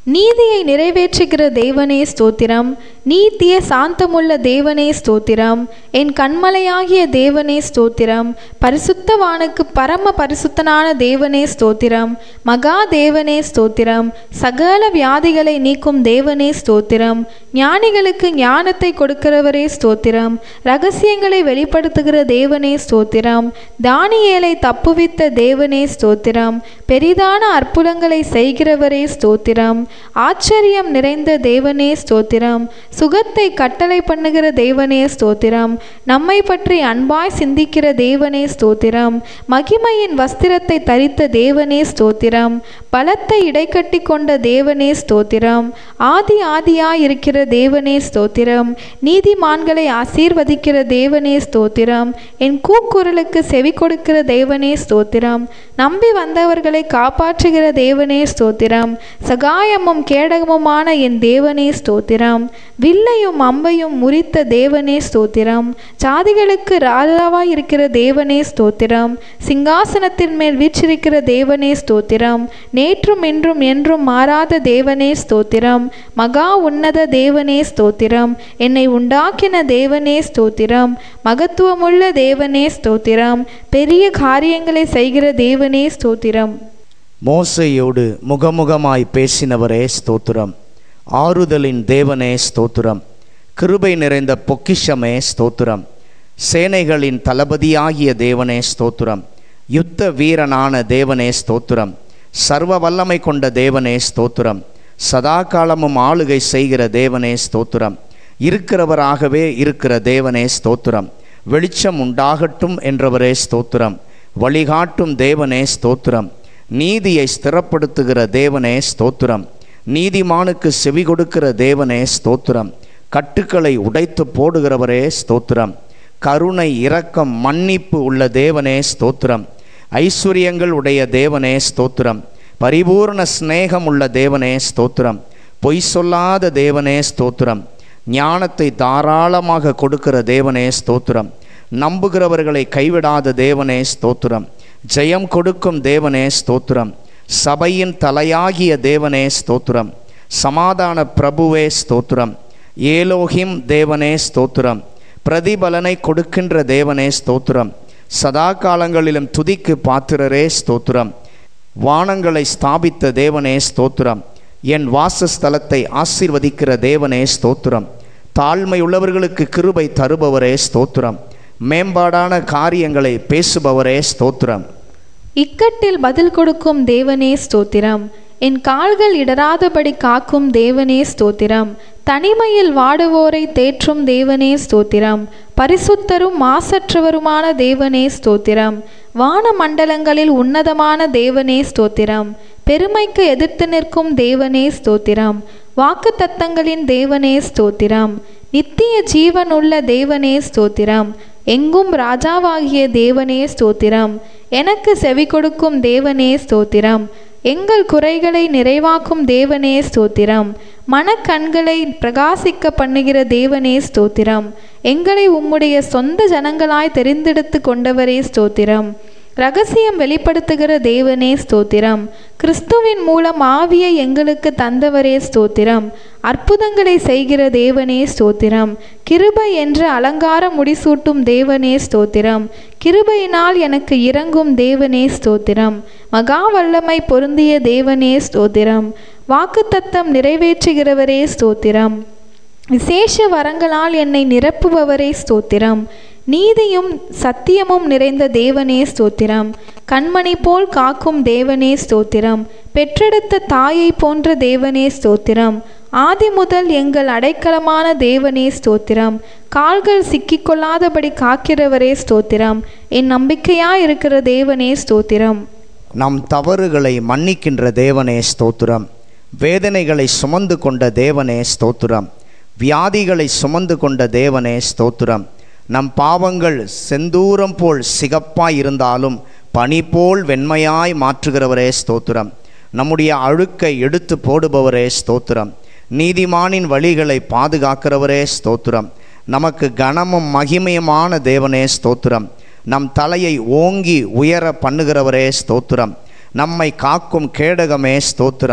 நீதியை நிறைவேற்றுகிற தேவனே ஸ்தோத்திரம் நீத்திய சாந்தமுள்ள தேவனே ஸ்தோத்திரம் என் கண்மலையாகிய தேவனே ஸ்தோத்திரம் பரிசுத்தவானுக்கு பரம பரிசுத்தனான தேவனே ஸ்தோத்திரம் மகா தேவனே ஸ்தோத்திரம் சகல வியாதிகளை நீக்கும் தேவனே ஸ்தோத்திரம் ஞானிகளுக்கு ஞானத்தை கொடுக்கிறவரே ஸ்தோத்திரம் ரகசியங்களை வெளிப்படுத்துகிற தேவனே ஸ்தோத்திரம் தானியேலை தப்புவித்த தேவனே ஸ்தோத்திரம் பெரிதான அற்புதங்களை செய்கிறவரே ஸ்தோத்திரம் ஆச்சரியம் நிறைந்த தேவனே ஸ்தோத்திரம் சுகத்தை கட்டளை பண்ணுகிற தேவனே ஸ்தோத்திரம் நம்மை பற்றி அன்பாய் சிந்திக்கிற தேவனே ஸ்தோத்திரம் மகிமையின் வஸ்திரத்தை தரித்த தேவனே ஸ்தோத்திரம் பலத்தை இடைக்கட்டி கொண்ட தேவனே ஸ்தோத்திரம் ஆதி ஆதியாய் இருக்கிற தேவனே ஸ்தோத்திரம் நீதிமான்களை ஆசீர்வதிக்கிற தேவனே ஸ்தோத்திரம் என் கூக்குரலுக்கு செவி கொடுக்கிற தேவனே ஸ்தோத்திரம் நம்பி வந்தவர்களை காப்பாற்றுகிற தேவனே ஸ்தோத்திரம் சகாயமும் கேடகமுமான என் தேவனே ஸ்தோத்திரம் வில்லையும் அம்பையும் முறித்த தேவனே ஸ்தோத்திரம் ஜாதிகளுக்கு ராஜாவாய் இருக்கிற தேவனே ஸ்தோத்திரம் சிங்காசனத்தின் மேல் வீற்றிருக்கிற தேவனே ஸ்தோத்திரம் நேற்றும் இன்றும் என்றும் மாறாத தேவனே ஸ்தோத்திரம் மகா உன்னத தேவனே ஸ்தோத்திரம் என்னை உண்டாக்கின தேவனே ஸ்தோத்திரம் மகத்துவமுள்ள தேவனே ஸ்தோத்திரம் பெரிய காரியங்களை செய்கிற தேவனே ஸ்தோத்திரம் மோசையோடு முகமுகமாய் பேசினவரே ஸ்தோத்திரம் ஆறுதலின் தேவனே ஸ்தோத்திரம் கிருபை நிறைந்த பொக்கிஷமே ஸ்தோத்திரம் சேனைகளின் தளபதியாகிய தேவனே ஸ்தோத்திரம் யுத்த வீரனான தேவனே ஸ்தோத்திரம் சர்வ வல்லமை கொண்ட தேவனே ஸ்தோத்திரம் சதா காலமும் ஆளுகை செய்கிற தேவனே ஸ்தோத்திரம் இருக்கிறவராகவே இருக்கிற தேவனே ஸ்தோத்திரம் வெளிச்சம் உண்டாகட்டும் என்றவரே ஸ்தோத்திரம் வழிகாட்டும் தேவனே ஸ்தோத்திரம் நீதியை ஸ்திரப்படுத்துகிற தேவனே ஸ்தோத்திரம் நீதிமானுக்கு செவி கொடுக்கிற தேவனே ஸ்தோத்திரம் கட்டுக்களை உடைத்து போடுகிறவரே ஸ்தோத்திரம் கருணை இரக்கம் மன்னிப்பு உள்ள தேவனே ஸ்தோத்திரம் ஐஸ்வர்யங்கள் உடைய தேவனே ஸ்தோத்திரம் பரிபூர்ண சிநேகம் உள்ள தேவனே ஸ்தோத்திரம் பொய் சொல்லாத தேவனே ஸ்தோத்திரம் ஞானத்தை தாராளமாக கொடுக்கிற தேவனே ஸ்தோத்திரம் நம்புகிறவர்களை கைவிடாத தேவனே ஸ்தோத்திரம் ஜெயம் கொடுக்கும் தேவனே ஸ்தோத்திரம் சபையின் தலையாகிய தேவனே ஸ்தோத்திரம் சமாதான பிரபுவே ஸ்தோத்திரம் ஏலோகிம் தேவனே ஸ்தோத்திரம் பிரதிபலனை கொடுக்கின்ற தேவனே ஸ்தோத்திரம் சதா காலங்களிலும் துதிக்கு பாத்திரரே ஸ்தோத்திரம் வானங்களை ஸ்தாபித்த தேவனே ஸ்தோத்திரம் என் வாசஸ்தலத்தை ஆசீர்வதிக்கிற தேவனே ஸ்தோத்திரம் தாழ்மையுள்ளவர்களுக்கு கிருபை தருபவரே ஸ்தோத்திரம் மேம்பாடான காரியங்களை பேசுபவரே ஸ்தோத்திரம் இக்கட்டில் பதில் கொடுக்கும் தேவனே ஸ்தோத்திரம் என் கால்கள் இடராதபடி காக்கும் தேவனே ஸ்தோத்திரம் தனிமையில் வாடுவோரை தேற்றும் தேவனே ஸ்தோத்திரம் பரிசுத்தரும் மாசற்றவருமான தேவனே ஸ்தோத்திரம் வான மண்டலங்களில் உன்னதமான தேவனே ஸ்தோத்திரம் பெருமைக்கு எதிர்த்து நிற்கும் தேவனே ஸ்தோத்திரம் வாக்கு தத்தங்களின் தேவனே ஸ்தோத்திரம் நித்திய ஜீவனுள்ள தேவனே ஸ்தோத்திரம் எங்கும் ராஜாவாகிய தேவனே ஸ்தோத்திரம் எனக்கு செவி கொடுக்கும் தேவனே ஸ்தோத்திரம் எங்கள் குறைகளை நிறைவாக்கும் தேவனே ஸ்தோத்திரம் மனக்கண்களை பிரகாசிக்க பண்ணுகிற தேவனே ஸ்தோத்திரம் எங்களை உம்முடைய சொந்த ஜனங்களாய் தெரிந்தெடுத்து கொண்டவரே ஸ்தோத்திரம் ரகசியம் வெளிப்படுத்துகிற தேவனே ஸ்தோத்திரம் கிறிஸ்துவின் மூலம் ஆவியை எங்களுக்கு தந்தவரே ஸ்தோத்திரம் அற்புதங்களை செய்கிற தேவனே ஸ்தோத்திரம் கிருபை என்று அலங்கார முடிசூட்டும் தேவனே ஸ்தோத்திரம் கிருபையினால் எனக்கு இறங்கும் தேவனே ஸ்தோத்திரம் மகா வல்லமை பொருந்திய தேவனே ஸ்தோத்திரம் வாக்குத்தத்தம் நிறைவேற்றுகிறவரே ஸ்தோத்திரம் விசேஷ வரங்களால் என்னை நிரப்புபவரே ஸ்தோத்திரம் நீதியும் சத்தியமும் நிறைந்த தேவனே ஸ்தோத்திரம் கண்மணி போல் காக்கும் தேவனே ஸ்தோத்திரம் பெற்றெடுத்த தாயை போன்ற தேவனே ஸ்தோத்திரம் ஆதி முதல் எங்கள் அடைக்கலமான தேவனே ஸ்தோத்திரம் கால்கள் சிக்கிக்கொள்ளாதபடி காக்கிறவரே ஸ்தோத்திரம் என் நம்பிக்கையாய் இருக்கிற தேவனே ஸ்தோத்திரம் நம் தவறுகளை மன்னிக்கின்ற தேவனே ஸ்தோத்திரம் வேதனைகளை சுமந்து கொண்ட தேவனே ஸ்தோத்திரம் வியாதிகளை சுமந்து கொண்ட தேவனே ஸ்தோத்திரம் நம் பாவங்கள் செந்தூரம் போல் சிகப்பாய் இருந்தாலும் பனி போல் வெண்மையாய் மாற்றுகிறவரே ஸ்தோத்திரம் நம்முடைய அழுக்கை எடுத்து போடுபவரே ஸ்தோத்திரம் நீதிமானின் வழிகளை பாதுகாக்கிறவரே ஸ்தோத்திரம் நமக்கு கனமும் மகிமையுமான தேவனே ஸ்தோத்திரம் நம் தலையை ஓங்கி உயர பண்ணுகிறவரே ஸ்தோத்திரம் நம்மை காக்கும் கேடகமே ஸ்தோத்திரம்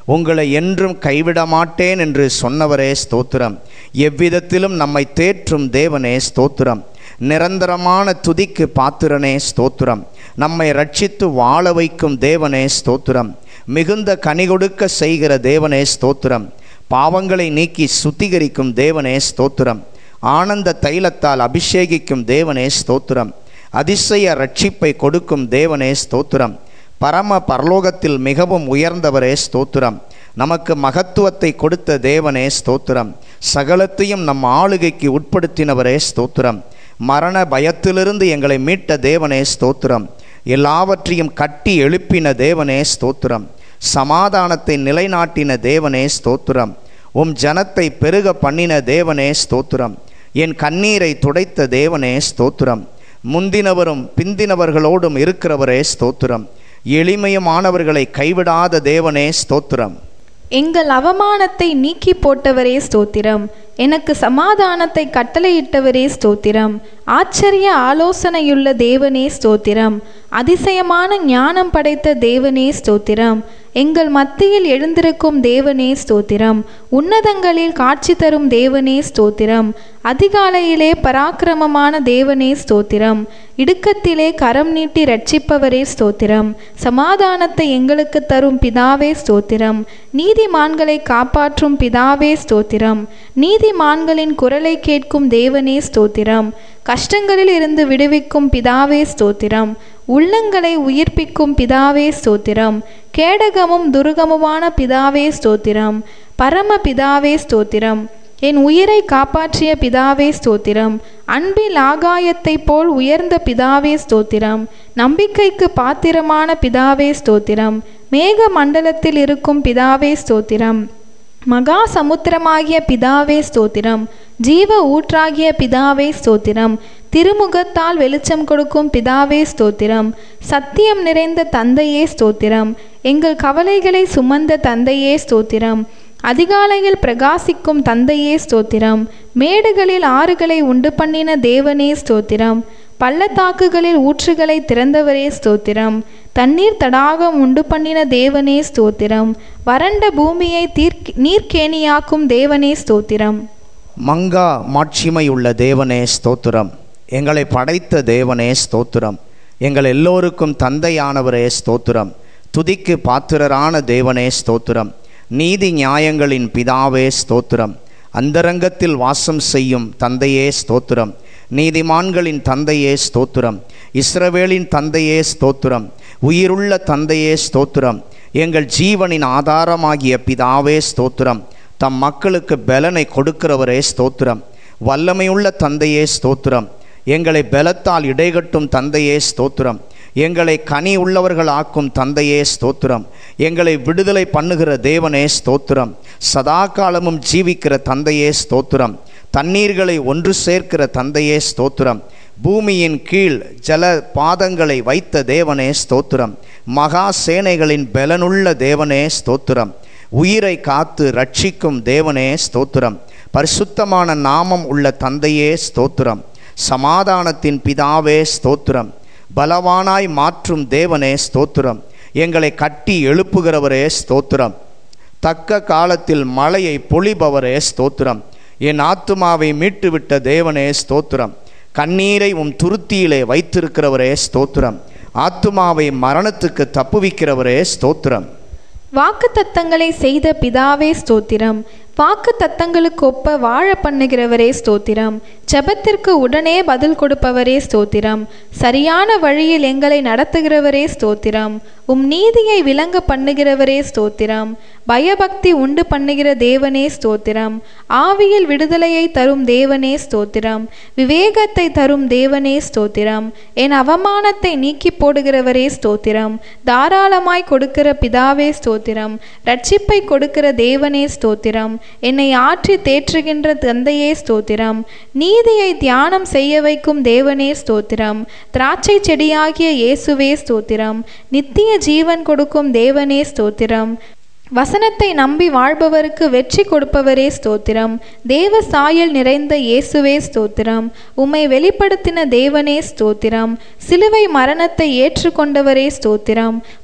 உங்களை என்றும் கைவிட மாட்டேன் என்று சொன்னவரே ஸ்தோத்திரம் எவ்விதத்திலும் நம்மை தேற்றும் தேவனே ஸ்தோத்திரம் நிரந்தரமான துதிக்கு பாத்திரனே ஸ்தோத்திரம் நம்மை ரட்சித்து வாழ வைக்கும் தேவனே ஸ்தோத்திரம் மிகுந்த கனி கொடுக்க செய்கிற தேவனே ஸ்தோத்திரம் பாவங்களை நீக்கி சுத்திகரிக்கும் தேவனே ஸ்தோத்திரம் ஆனந்த தைலத்தால் அபிஷேகிக்கும் தேவனே ஸ்தோத்திரம் அதிசய ரட்சிப்பை கொடுக்கும் தேவனே ஸ்தோத்திரம் பரம பரலோகத்தில் மிகவும் உயர்ந்தவரே ஸ்தோத்திரம் நமக்கு மகத்துவத்தை கொடுத்த தேவனே ஸ்தோத்திரம் சகலத்தையும் நம் ஆளுகைக்கு உட்படுத்தினவரே ஸ்தோத்திரம் மரண பயத்திலிருந்து எங்களை மீட்ட தேவனே ஸ்தோத்திரம் எல்லாவற்றையும் கட்டி எழுப்பின தேவனே ஸ்தோத்திரம் சமாதானத்தை நிலைநாட்டின தேவனே ஸ்தோத்திரம் உம் ஜனத்தை பெருக பண்ணின தேவனே ஸ்தோத்திரம் என் கண்ணீரை துடைத்த தேவனே ஸ்தோத்திரம் முந்தினவரும் பிந்தினவர்களோடும் இருக்கிறவரே ஸ்தோத்திரம் எளிமையுமானவர்களை கைவிடாத தேவனே ஸ்தோத்திரம் எங்கள் அவமானத்தை நீக்கி போட்டவரே ஸ்தோத்திரம் எனக்கு சமாதானத்தை கட்டளையிட்டவரே ஸ்தோத்திரம் ஆச்சரிய ஆலோசனையுள்ள தேவனே ஸ்தோத்திரம் அதிசயமான ஞானம் படைத்த தேவனே ஸ்தோத்திரம் எங்கள் மத்தியில் எழுந்திருக்கும் தேவனே ஸ்தோத்திரம் உன்னதங்களில் காட்சி தரும் தேவனே ஸ்தோத்திரம் அதிகாலையிலே பராக்கிரமமான தேவனே ஸ்தோத்திரம் இடுக்கத்திலே கரம் நீட்டி ரட்சிப்பவரே ஸ்தோத்திரம் சமாதானத்தை எங்களுக்கு தரும் பிதாவே ஸ்தோத்திரம் நீதிமான்களை காப்பாற்றும் பிதாவே ஸ்தோத்திரம் நீதிமான்களின் குரலை கேட்கும் தேவனே ஸ்தோத்திரம் கஷ்டங்களில் இருந்து விடுவிக்கும் பிதாவே ஸ்தோத்திரம் உள்ளங்களை உயிர்ப்பிக்கும் பிதாவே ஸ்தோத்திரம் கேடகமும் துருகமுமான பிதாவே ஸ்தோத்திரம் பரம பிதாவே ஸ்தோத்திரம் என் உயிரை காப்பாற்றிய பிதாவே ஸ்தோத்திரம் அன்பில் ஆகாயத்தைப் போல் உயர்ந்த பிதாவே ஸ்தோத்திரம் நம்பிக்கைக்கு பாத்திரமான பிதாவே ஸ்தோத்திரம் மேக மண்டலத்தில் இருக்கும் பிதாவே ஸ்தோத்திரம் மகா சமுத்திரமாகிய பிதாவே ஸ்தோத்திரம் ஜீவ ஊற்றாகிய பிதாவே ஸ்தோத்திரம் திருமுகத்தால் வெளிச்சம் கொடுக்கும் பிதாவே ஸ்தோத்திரம் சத்தியம் நிறைந்த தந்தையே ஸ்தோத்திரம் எங்கள் கவலைகளை சுமந்த தந்தையே ஸ்தோத்திரம் அதிகாலையில் பிரகாசிக்கும் தந்தையே ஸ்தோத்திரம் மேடுகளில் ஆறுகளை உண்டு பண்ணின தேவனே ஸ்தோத்திரம் பள்ளத்தாக்குகளில் ஊற்றுகளை திறந்தவரே ஸ்தோத்திரம் தண்ணீர் தடாகம் உண்டு பண்ணின தேவனே ஸ்தோத்திரம் வறண்ட பூமியை தீர்க் நீர்க்கேணியாக்கும் தேவனே ஸ்தோத்திரம் மங்கா மாட்சிமை உள்ள தேவனே ஸ்தோத்திரம் எங்களை படைத்த தேவனே ஸ்தோத்திரம் எங்கள் எல்லோருக்கும் தந்தையானவரே ஸ்தோத்திரம் துதிக்கு பாத்திரரான தேவனே ஸ்தோத்திரம் நீதி நியாயங்களின் பிதாவே ஸ்தோத்திரம் அந்தரங்கத்தில் வாசம் செய்யும் தந்தையே ஸ்தோத்திரம் நீதிமான்களின் தந்தையே ஸ்தோத்திரம் இஸ்ரவேலின் தந்தையே ஸ்தோத்திரம் உயிருள்ள தந்தையே ஸ்தோத்திரம் எங்கள் ஜீவனின் ஆதாரமாகிய பிதாவே ஸ்தோத்திரம் தம் மக்களுக்கு பலனை கொடுக்கிறவரே ஸ்தோத்திரம் வல்லமையுள்ள தந்தையே ஸ்தோத்திரம் எங்களை பலத்தால் இடைகட்டும் தந்தையே ஸ்தோத்திரம் எங்களை கனி உள்ளவர்கள் ஆக்கும் தந்தையே ஸ்தோத்திரம் எங்களை விடுதலை பண்ணுகிற தேவனே ஸ்தோத்திரம் சதா காலமும் ஜீவிக்கிற தந்தையே ஸ்தோத்திரம் தண்ணீர்களை ஒன்று சேர்க்கிற தந்தையே ஸ்தோத்திரம் பூமியின் கீழ் ஜல பாதங்களை வைத்த தேவனே ஸ்தோத்திரம் மகா சேனைகளின் பலனுள்ள தேவனே ஸ்தோத்திரம் உயிரை காத்து ரட்சிக்கும் தேவனே ஸ்தோத்திரம் பரிசுத்தமான நாமம் உள்ள தந்தையே ஸ்தோத்திரம் சமாதானத்தின் பிதாவே ஸ்தோத்திரம் பலவானாய் மாற்றும் தேவனே ஸ்தோத்திரம் எங்களை கட்டி எழுப்புகிறவரே ஸ்தோத்திரம் தக்க காலத்தில் மழையை பொழிபவரே ஸ்தோத்திரம் என் ஆத்துமாவை மீட்டுவிட்ட தேவனே ஸ்தோத்திரம் கண்ணீரை உம் துருத்தியிலே வைத்திருக்கிறவரே ஸ்தோத்திரம் ஆத்துமாவை மரணத்துக்கு தப்புவிக்கிறவரே ஸ்தோத்திரம் வாக்கு தத்தங்களை செய்த பிதாவே ஸ்தோத்திரம் வாக்கு தத்தங்களுக்கு ஒப்ப வாழ பண்ணுகிறவரே ஸ்தோத்திரம் ஜெபத்திற்கு உடனே பதில் கொடுப்பவரே ஸ்தோத்திரம் சரியான வழியில் எங்களை நடத்துகிறவரே ஸ்தோத்திரம் உம் நீதியை விளங்க பண்ணுகிறவரே ஸ்தோத்திரம் பயபக்தி உண்டு பண்ணுகிற தேவனே ஸ்தோத்திரம் ஆவியில் விடுதலையை தரும் தேவனே ஸ்தோத்திரம் விவேகத்தை தரும் தேவனே ஸ்தோத்திரம் என் அவமானத்தை நீக்கி போடுகிறவரே ஸ்தோத்திரம் தாராளமாய் கொடுக்கிற பிதாவே ஸ்தோத்திரம் ரட்சிப்பை கொடுக்கிற தேவனே ஸ்தோத்திரம் என்னை ஆற்றி தேற்றுகின்ற தந்தையே ஸ்தோத்திரம் நீதியை தியானம் செய்ய வைக்கும் தேவனே ஸ்தோத்திரம் திராட்சை செடியாகிய இயேசுவே ஸ்தோத்திரம் நித்திய ஜீவன் கொடுக்கும் தேவனே ஸ்தோத்திரம் வசனத்தை நம்பி வாழ்பவருக்கு வெற்றி கொடுப்பவரே ஸ்தோத்திரம் தேவ சாயல் நிறைந்த இயேசுவே ஸ்தோத்திரம் உம்மை வெளிப்படுத்தின தேவனே ஸ்தோத்திரம் சிலுவை மரணத்தை ஏற்றுக்கொண்டவரே ஸ்தோத்திரம்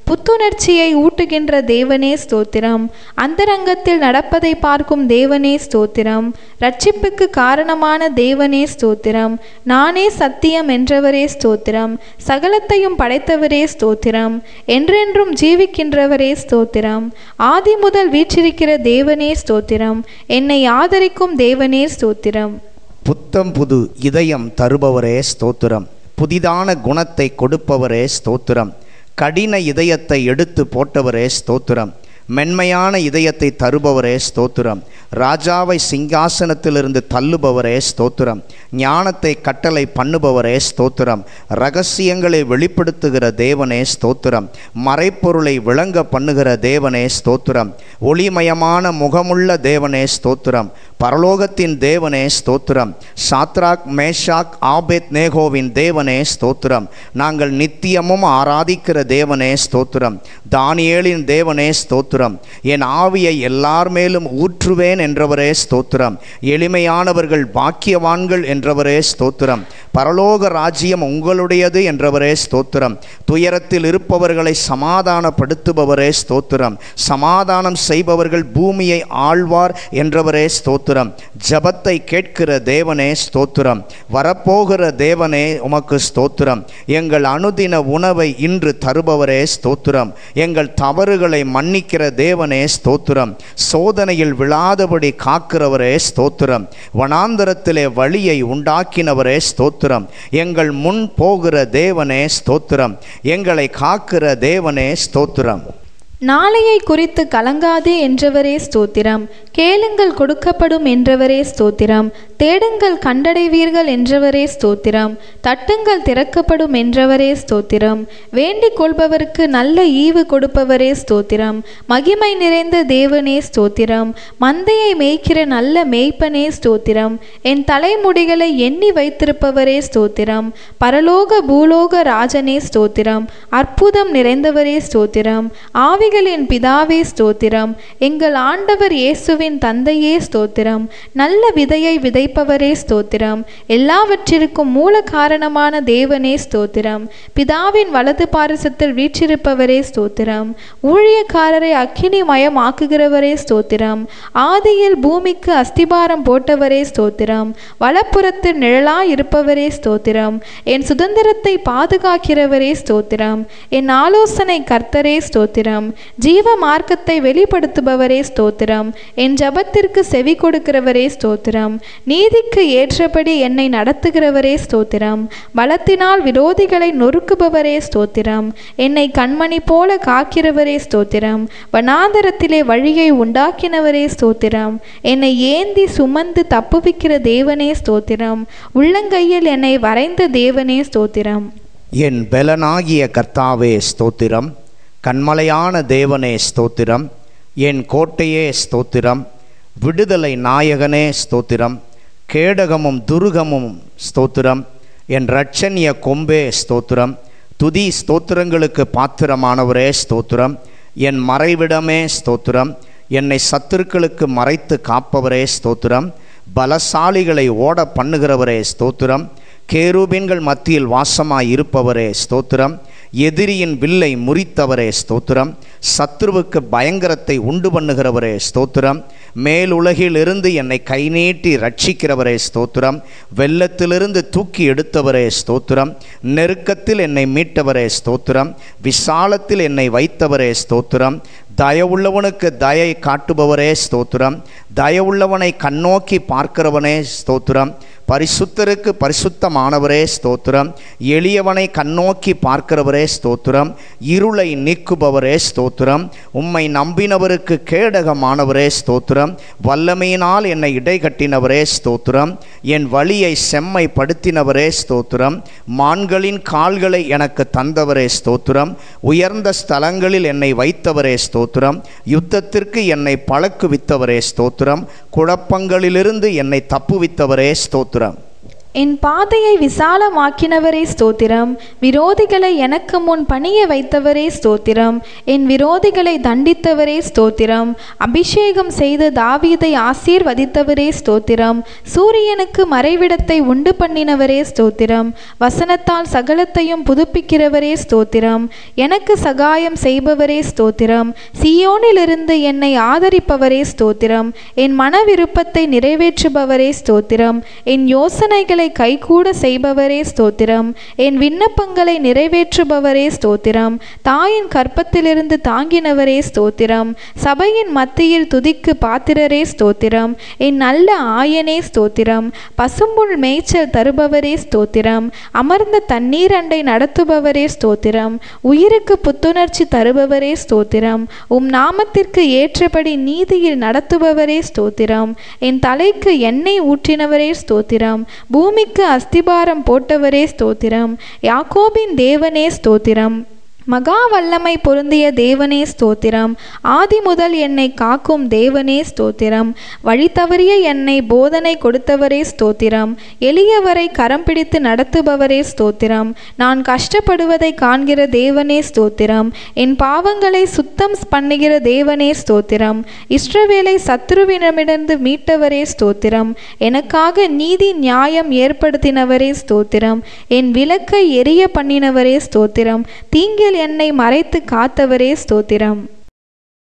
புத்துணர்ச்சியை ஊட்டுகின்ற தேவனே ஸ்தோத்திரம் அந்தரங்கத்தில் நடப்பதை பார்க்கும் தேவனே ஸ்தோத்திரம் ரட்சிப்புக்கு காரணமான தேவனே ஸ்தோத்திரம் நானே சத்தியம் என்றவரே ஸ்தோத்திரம் சகலத்தையும் படைத்தவரே ஸ்தோத்திரம் என்றென்றும் ஜீவிக்கின்றவரே ஸ்தோத்திரம் ஆதி முதல் வீற்றிருக்கிற தேவனே ஸ்தோத்திரம் என்னை ஆதரிக்கும் தேவனே ஸ்தோத்திரம் புத்தம் புது இதயம் தருபவரே ஸ்தோத்திரம் புதிதான குணத்தை கொடுப்பவரே ஸ்தோத்திரம் கடின இதயத்தை எடுத்து போட்டவரே ஸ்தோத்திரம் மென்மையான இதயத்தை தருபவரே ஸ்தோத்திரம் ராஜாவை சிங்காசனத்திலிருந்து தள்ளுபவரே ஸ்தோத்திரம் ஞானத்தை கட்டளை பண்ணுபவரே ஸ்தோத்திரம் ரகசியங்களை வெளிப்படுத்துகிற தேவனே ஸ்தோத்திரம் மறைப்பொருளை விளங்க பண்ணுகிற தேவனே ஸ்தோத்திரம் ஒளிமயமான முகமுள்ள தேவனே ஸ்தோத்திரம் பரலோகத்தின் தேவனே ஸ்தோத்திரம் சாத்ராக் மேஷாக் ஆபேத் நேகோவின் தேவனே ஸ்தோத்திரம் நாங்கள் நித்தியமும் ஆராதிக்கிற தேவனே ஸ்தோத்திரம் தானியேலின் தேவனே ஸ்தோத்திரம் என் ஆவியை எல்லார் மேலும் ஊற்றுவேன் என்றவரே ஸ்தோத்திரம் எளிமையானவர்கள் பாக்கியவான்கள் என்றவரே ஸ்தோத்திரம் பரலோக ராஜ்யம் உங்களுடையது என்றவரே ஸ்தோத்திரம் துயரத்தில் இருப்பவர்களை சமாதானப்படுத்துபவரே ஸ்தோத்திரம் சமாதானம் செய்பவர்கள் பூமியை ஆழ்வார் என்றவரே ஸ்தோத்திரம் ஜபத்தை கேட்கிற தேவனே ஸ்தோத்திரம் வரப்போகிற தேவனே உமக்கு ஸ்தோத்திரம் எங்கள் அனுதின உணவை இன்று தருபவரே ஸ்தோத்திரம் எங்கள் தவறுகளை மன்னிக்கிற தேவனே ஸ்தோத்திரம் சோதனையில் விழாதபடி காக்கிறவரே ஸ்தோத்திரம் வனாந்தரத்திலே வழியை உண்டாக்கினவரே ஸ்தோத்திரம் எங்கள் முன் போகிற தேவனே ஸ்தோத்திரம் எங்களை காக்கிற தேவனே ஸ்தோத்திரம் நாளையை குறித்து கலங்காதே என்றவரே ஸ்தோத்திரம் கேளுங்கள் கொடுக்கப்படும் என்றவரே ஸ்தோத்திரம் தேடுங்கள் கண்டடைவீர்கள் என்றவரே ஸ்தோத்திரம் தட்டுங்கள் திறக்கப்படும் என்றவரே ஸ்தோத்திரம் வேண்டிக் கொள்பவருக்கு நல்ல ஈவு கொடுப்பவரே ஸ்தோத்திரம் மகிமை நிறைந்த தேவனே ஸ்தோத்திரம் மந்தையை மேய்க்கிற நல்ல மேய்ப்பனே ஸ்தோத்திரம் என் தலைமுடிகளை எண்ணி வைத்திருப்பவரே ஸ்தோத்திரம் பரலோக பூலோக ராஜனே ஸ்தோத்திரம் அற்புதம் நிறைந்தவரே ஸ்தோத்திரம் ஆவிகளின் பிதாவே ஸ்தோத்திரம் எங்கள் ஆண்டவர் இயேசுவின் தந்தையே ஸ்தோத்திரம் நல்ல விதையை விதைப்பவரே ஸ்தோத்திரம் எல்லாவற்றிற்கும் மூல காரணமான தேவனே ஸ்தோத்திரம் பிதாவின் வலது பாரசத்தில் வீற்றிருப்பவரே ஸ்தோத்திரம் ஊழியக்காரரை அக்கினிமயம் ஆக்குகிறவரே ஸ்தோத்திரம் ஆதியில் பூமிக்கு அஸ்திபாரம் போட்டவரே ஸ்தோத்திரம் வலப்புறத்தில் நிழலாய் இருப்பவரே ஸ்தோத்திரம் என் சுதந்திரத்தை பாதுகாக்கிறவரே ஸ்தோத்திரம் என் ஆலோசனை கர்த்தரே ஸ்தோத்திரம் ஜீவ மார்க்கத்தை வெளிப்படுத்துபவரே ஸ்தோத்திரம் என் ஜபத்திற்கு செவி கொடுக்கிறவரே ஸ்தோத்திரம் நீதிக்கு ஏற்றபடி என்னை நடத்துகிறவரே ஸ்தோத்திரம் பலத்தினால் விரோதிகளை நொறுக்குபவரே ஸ்தோத்திரம் என்னை கண்மணி போல காக்கிறவரே ஸ்தோத்திரம் வனாந்தரத்திலே வழியை உண்டாக்கினவரே ஸ்தோத்திரம் என்னை ஏந்தி சுமந்து தப்புவிக்கிற தேவனே ஸ்தோத்திரம் உள்ளங்கையில் என்னை வரைந்த தேவனே ஸ்தோத்திரம் என் பெலனாகிய கர்த்தாவே ஸ்தோத்திரம் கண்மலையான தேவனே ஸ்தோத்திரம் என் கோட்டையே ஸ்தோத்திரம் விடுதலை நாயகனே ஸ்தோத்திரம் கேடகமும் துருகமும் ஸ்தோத்திரம் என் இரட்சணிய கொம்பே ஸ்தோத்திரம் துதி ஸ்தோத்திரங்களுக்கு பாத்திரமானவரே ஸ்தோத்திரம் என் மறைவிடமே ஸ்தோத்திரம் என்னை சத்துருக்களுக்கு மறைத்து காப்பவரே ஸ்தோத்திரம் பலசாலிகளை ஓட பண்ணுகிறவரே ஸ்தோத்திரம் கேரூபின்கள் மத்தியில் வாசமாய் இருப்பவரே ஸ்தோத்திரம் எதிரியின் வில்லை முறித்தவரே ஸ்தோத்திரம் சத்ருவுக்கு பயங்கரத்தை உண்டு பண்ணுகிறவரே ஸ்தோத்திரம் மேலுலகிலிருந்து என்னை கை நீட்டி ரட்சிக்கிறவரே ஸ்தோத்திரம் வெள்ளத்திலிருந்து தூக்கி எடுத்தவரே ஸ்தோத்திரம் நெருக்கத்தில் என்னை மீட்டவரே ஸ்தோத்திரம் விசாலத்தில் என்னை வைத்தவரே ஸ்தோத்திரம் தயவுள்ளவனுக்கு தயை காட்டுபவரே ஸ்தோத்திரம் தயவுள்ளவனை கண்ணோக்கி பார்க்கிறவனே ஸ்தோத்திரம் பரிசுத்தருக்கு பரிசுத்தமானவரே ஸ்தோத்திரம் எளியவனை கண்ணோக்கி பார்க்கிறவரே ஸ்தோத்திரம் இருளை நீக்குபவரே ஸ்தோத்திரம் உம்மை நம்பினவருக்கு கேடகமானவரே ஸ்தோத்திரம் வல்லமையினால் என்னை இடைகட்டினவரே ஸ்தோத்திரம் என் வழியை செம்மைப்படுத்தினவரே ஸ்தோத்திரம் மான்களின் கால்களை எனக்கு தந்தவரே ஸ்தோத்திரம் உயர்ந்த ஸ்தலங்களில் என்னை வைத்தவரே ஸ்தோத்திரம் யுத்தத்திற்கு என்னை பழக்குவித்தவரே ஸ்தோத்திரம் குழப்பங்களிலிருந்து என்னை தப்புவித்தவரே ஸ்தோத்திரம் என் பாதையை விசாலமாக்கினவரே ஸ்தோத்திரம் விரோதிகளை எனக்கு முன் பணிய வைத்தவரே ஸ்தோத்திரம் என் விரோதிகளை தண்டித்தவரே ஸ்தோத்திரம் அபிஷேகம் செய்து தாவீதை ஆசீர்வதித்தவரே ஸ்தோத்திரம் சூரியனுக்கு மறைவிடத்தை உண்டு பண்ணினவரே ஸ்தோத்திரம் வசனத்தால் சகலத்தையும் புதுப்பிக்கிறவரே ஸ்தோத்திரம் எனக்கு சகாயம் செய்பவரே ஸ்தோத்திரம் சியோனிலிருந்து என்னை ஆதரிப்பவரே ஸ்தோத்திரம் என் மன விருப்பத்தை நிறைவேற்றுபவரே ஸ்தோத்திரம் என் யோசனைகளை கைகூட செய்பவரே ஸ்தோத்திரம் என் விண்ணப்பங்களை நிறைவேற்றுபவரே ஸ்தோத்திரம் தாயின் கற்பத்திலிருந்து தாங்கினவரே ஸ்தோத்திரம் சபையின் மத்தியில் துதிக்கு பாத்திரரே ஸ்தோத்திரம் என் நல்ல ஆயனே ஸ்தோத்திரம் பசும்புல் மேய்ச்சல் தருபவரே ஸ்தோத்திரம் அமர்ந்த தண்ணீர் அண்டை நடத்துபவரே ஸ்தோத்திரம் உயிருக்கு புத்துணர்ச்சி தருபவரே ஸ்தோத்திரம் உம் நாமத்திற்கு ஏற்றபடி நீதியில் நடத்துபவரே ஸ்தோத்திரம் என் தலைக்கு எண்ணெய் ஊற்றினவரே ஸ்தோத்திரம் பூமிக்கு அஸ்திபாரம் போட்டவரே ஸ்தோத்திரம் யாக்கோபின் தேவனே ஸ்தோத்திரம் மகா வல்லமை பொருந்திய தேவனே ஸ்தோத்திரம் ஆதி முதல் என்னை காக்கும் தேவனே ஸ்தோத்திரம் வழி தவறிய என்னை போதனை கொடுத்தவரே ஸ்தோத்திரம் எளியவரை கரம் பிடித்து நடத்துபவரே ஸ்தோத்திரம் நான் கஷ்டப்படுவதை காண்கிற தேவனே ஸ்தோத்திரம் என் பாவங்களை சுத்தம் பண்ணுகிற தேவனே ஸ்தோத்திரம் இஸ்ரவேலை சத்ருவினமிடந்து மீட்டவரே ஸ்தோத்திரம் எனக்காக நீதி நியாயம் ஏற்படுத்தினவரே ஸ்தோத்திரம் என் விளக்கை எரிய பண்ணினவரே ஸ்தோத்திரம் தீங்கில் என்னை மறைத்து காத்தவரே ஸ்தோத்திரம்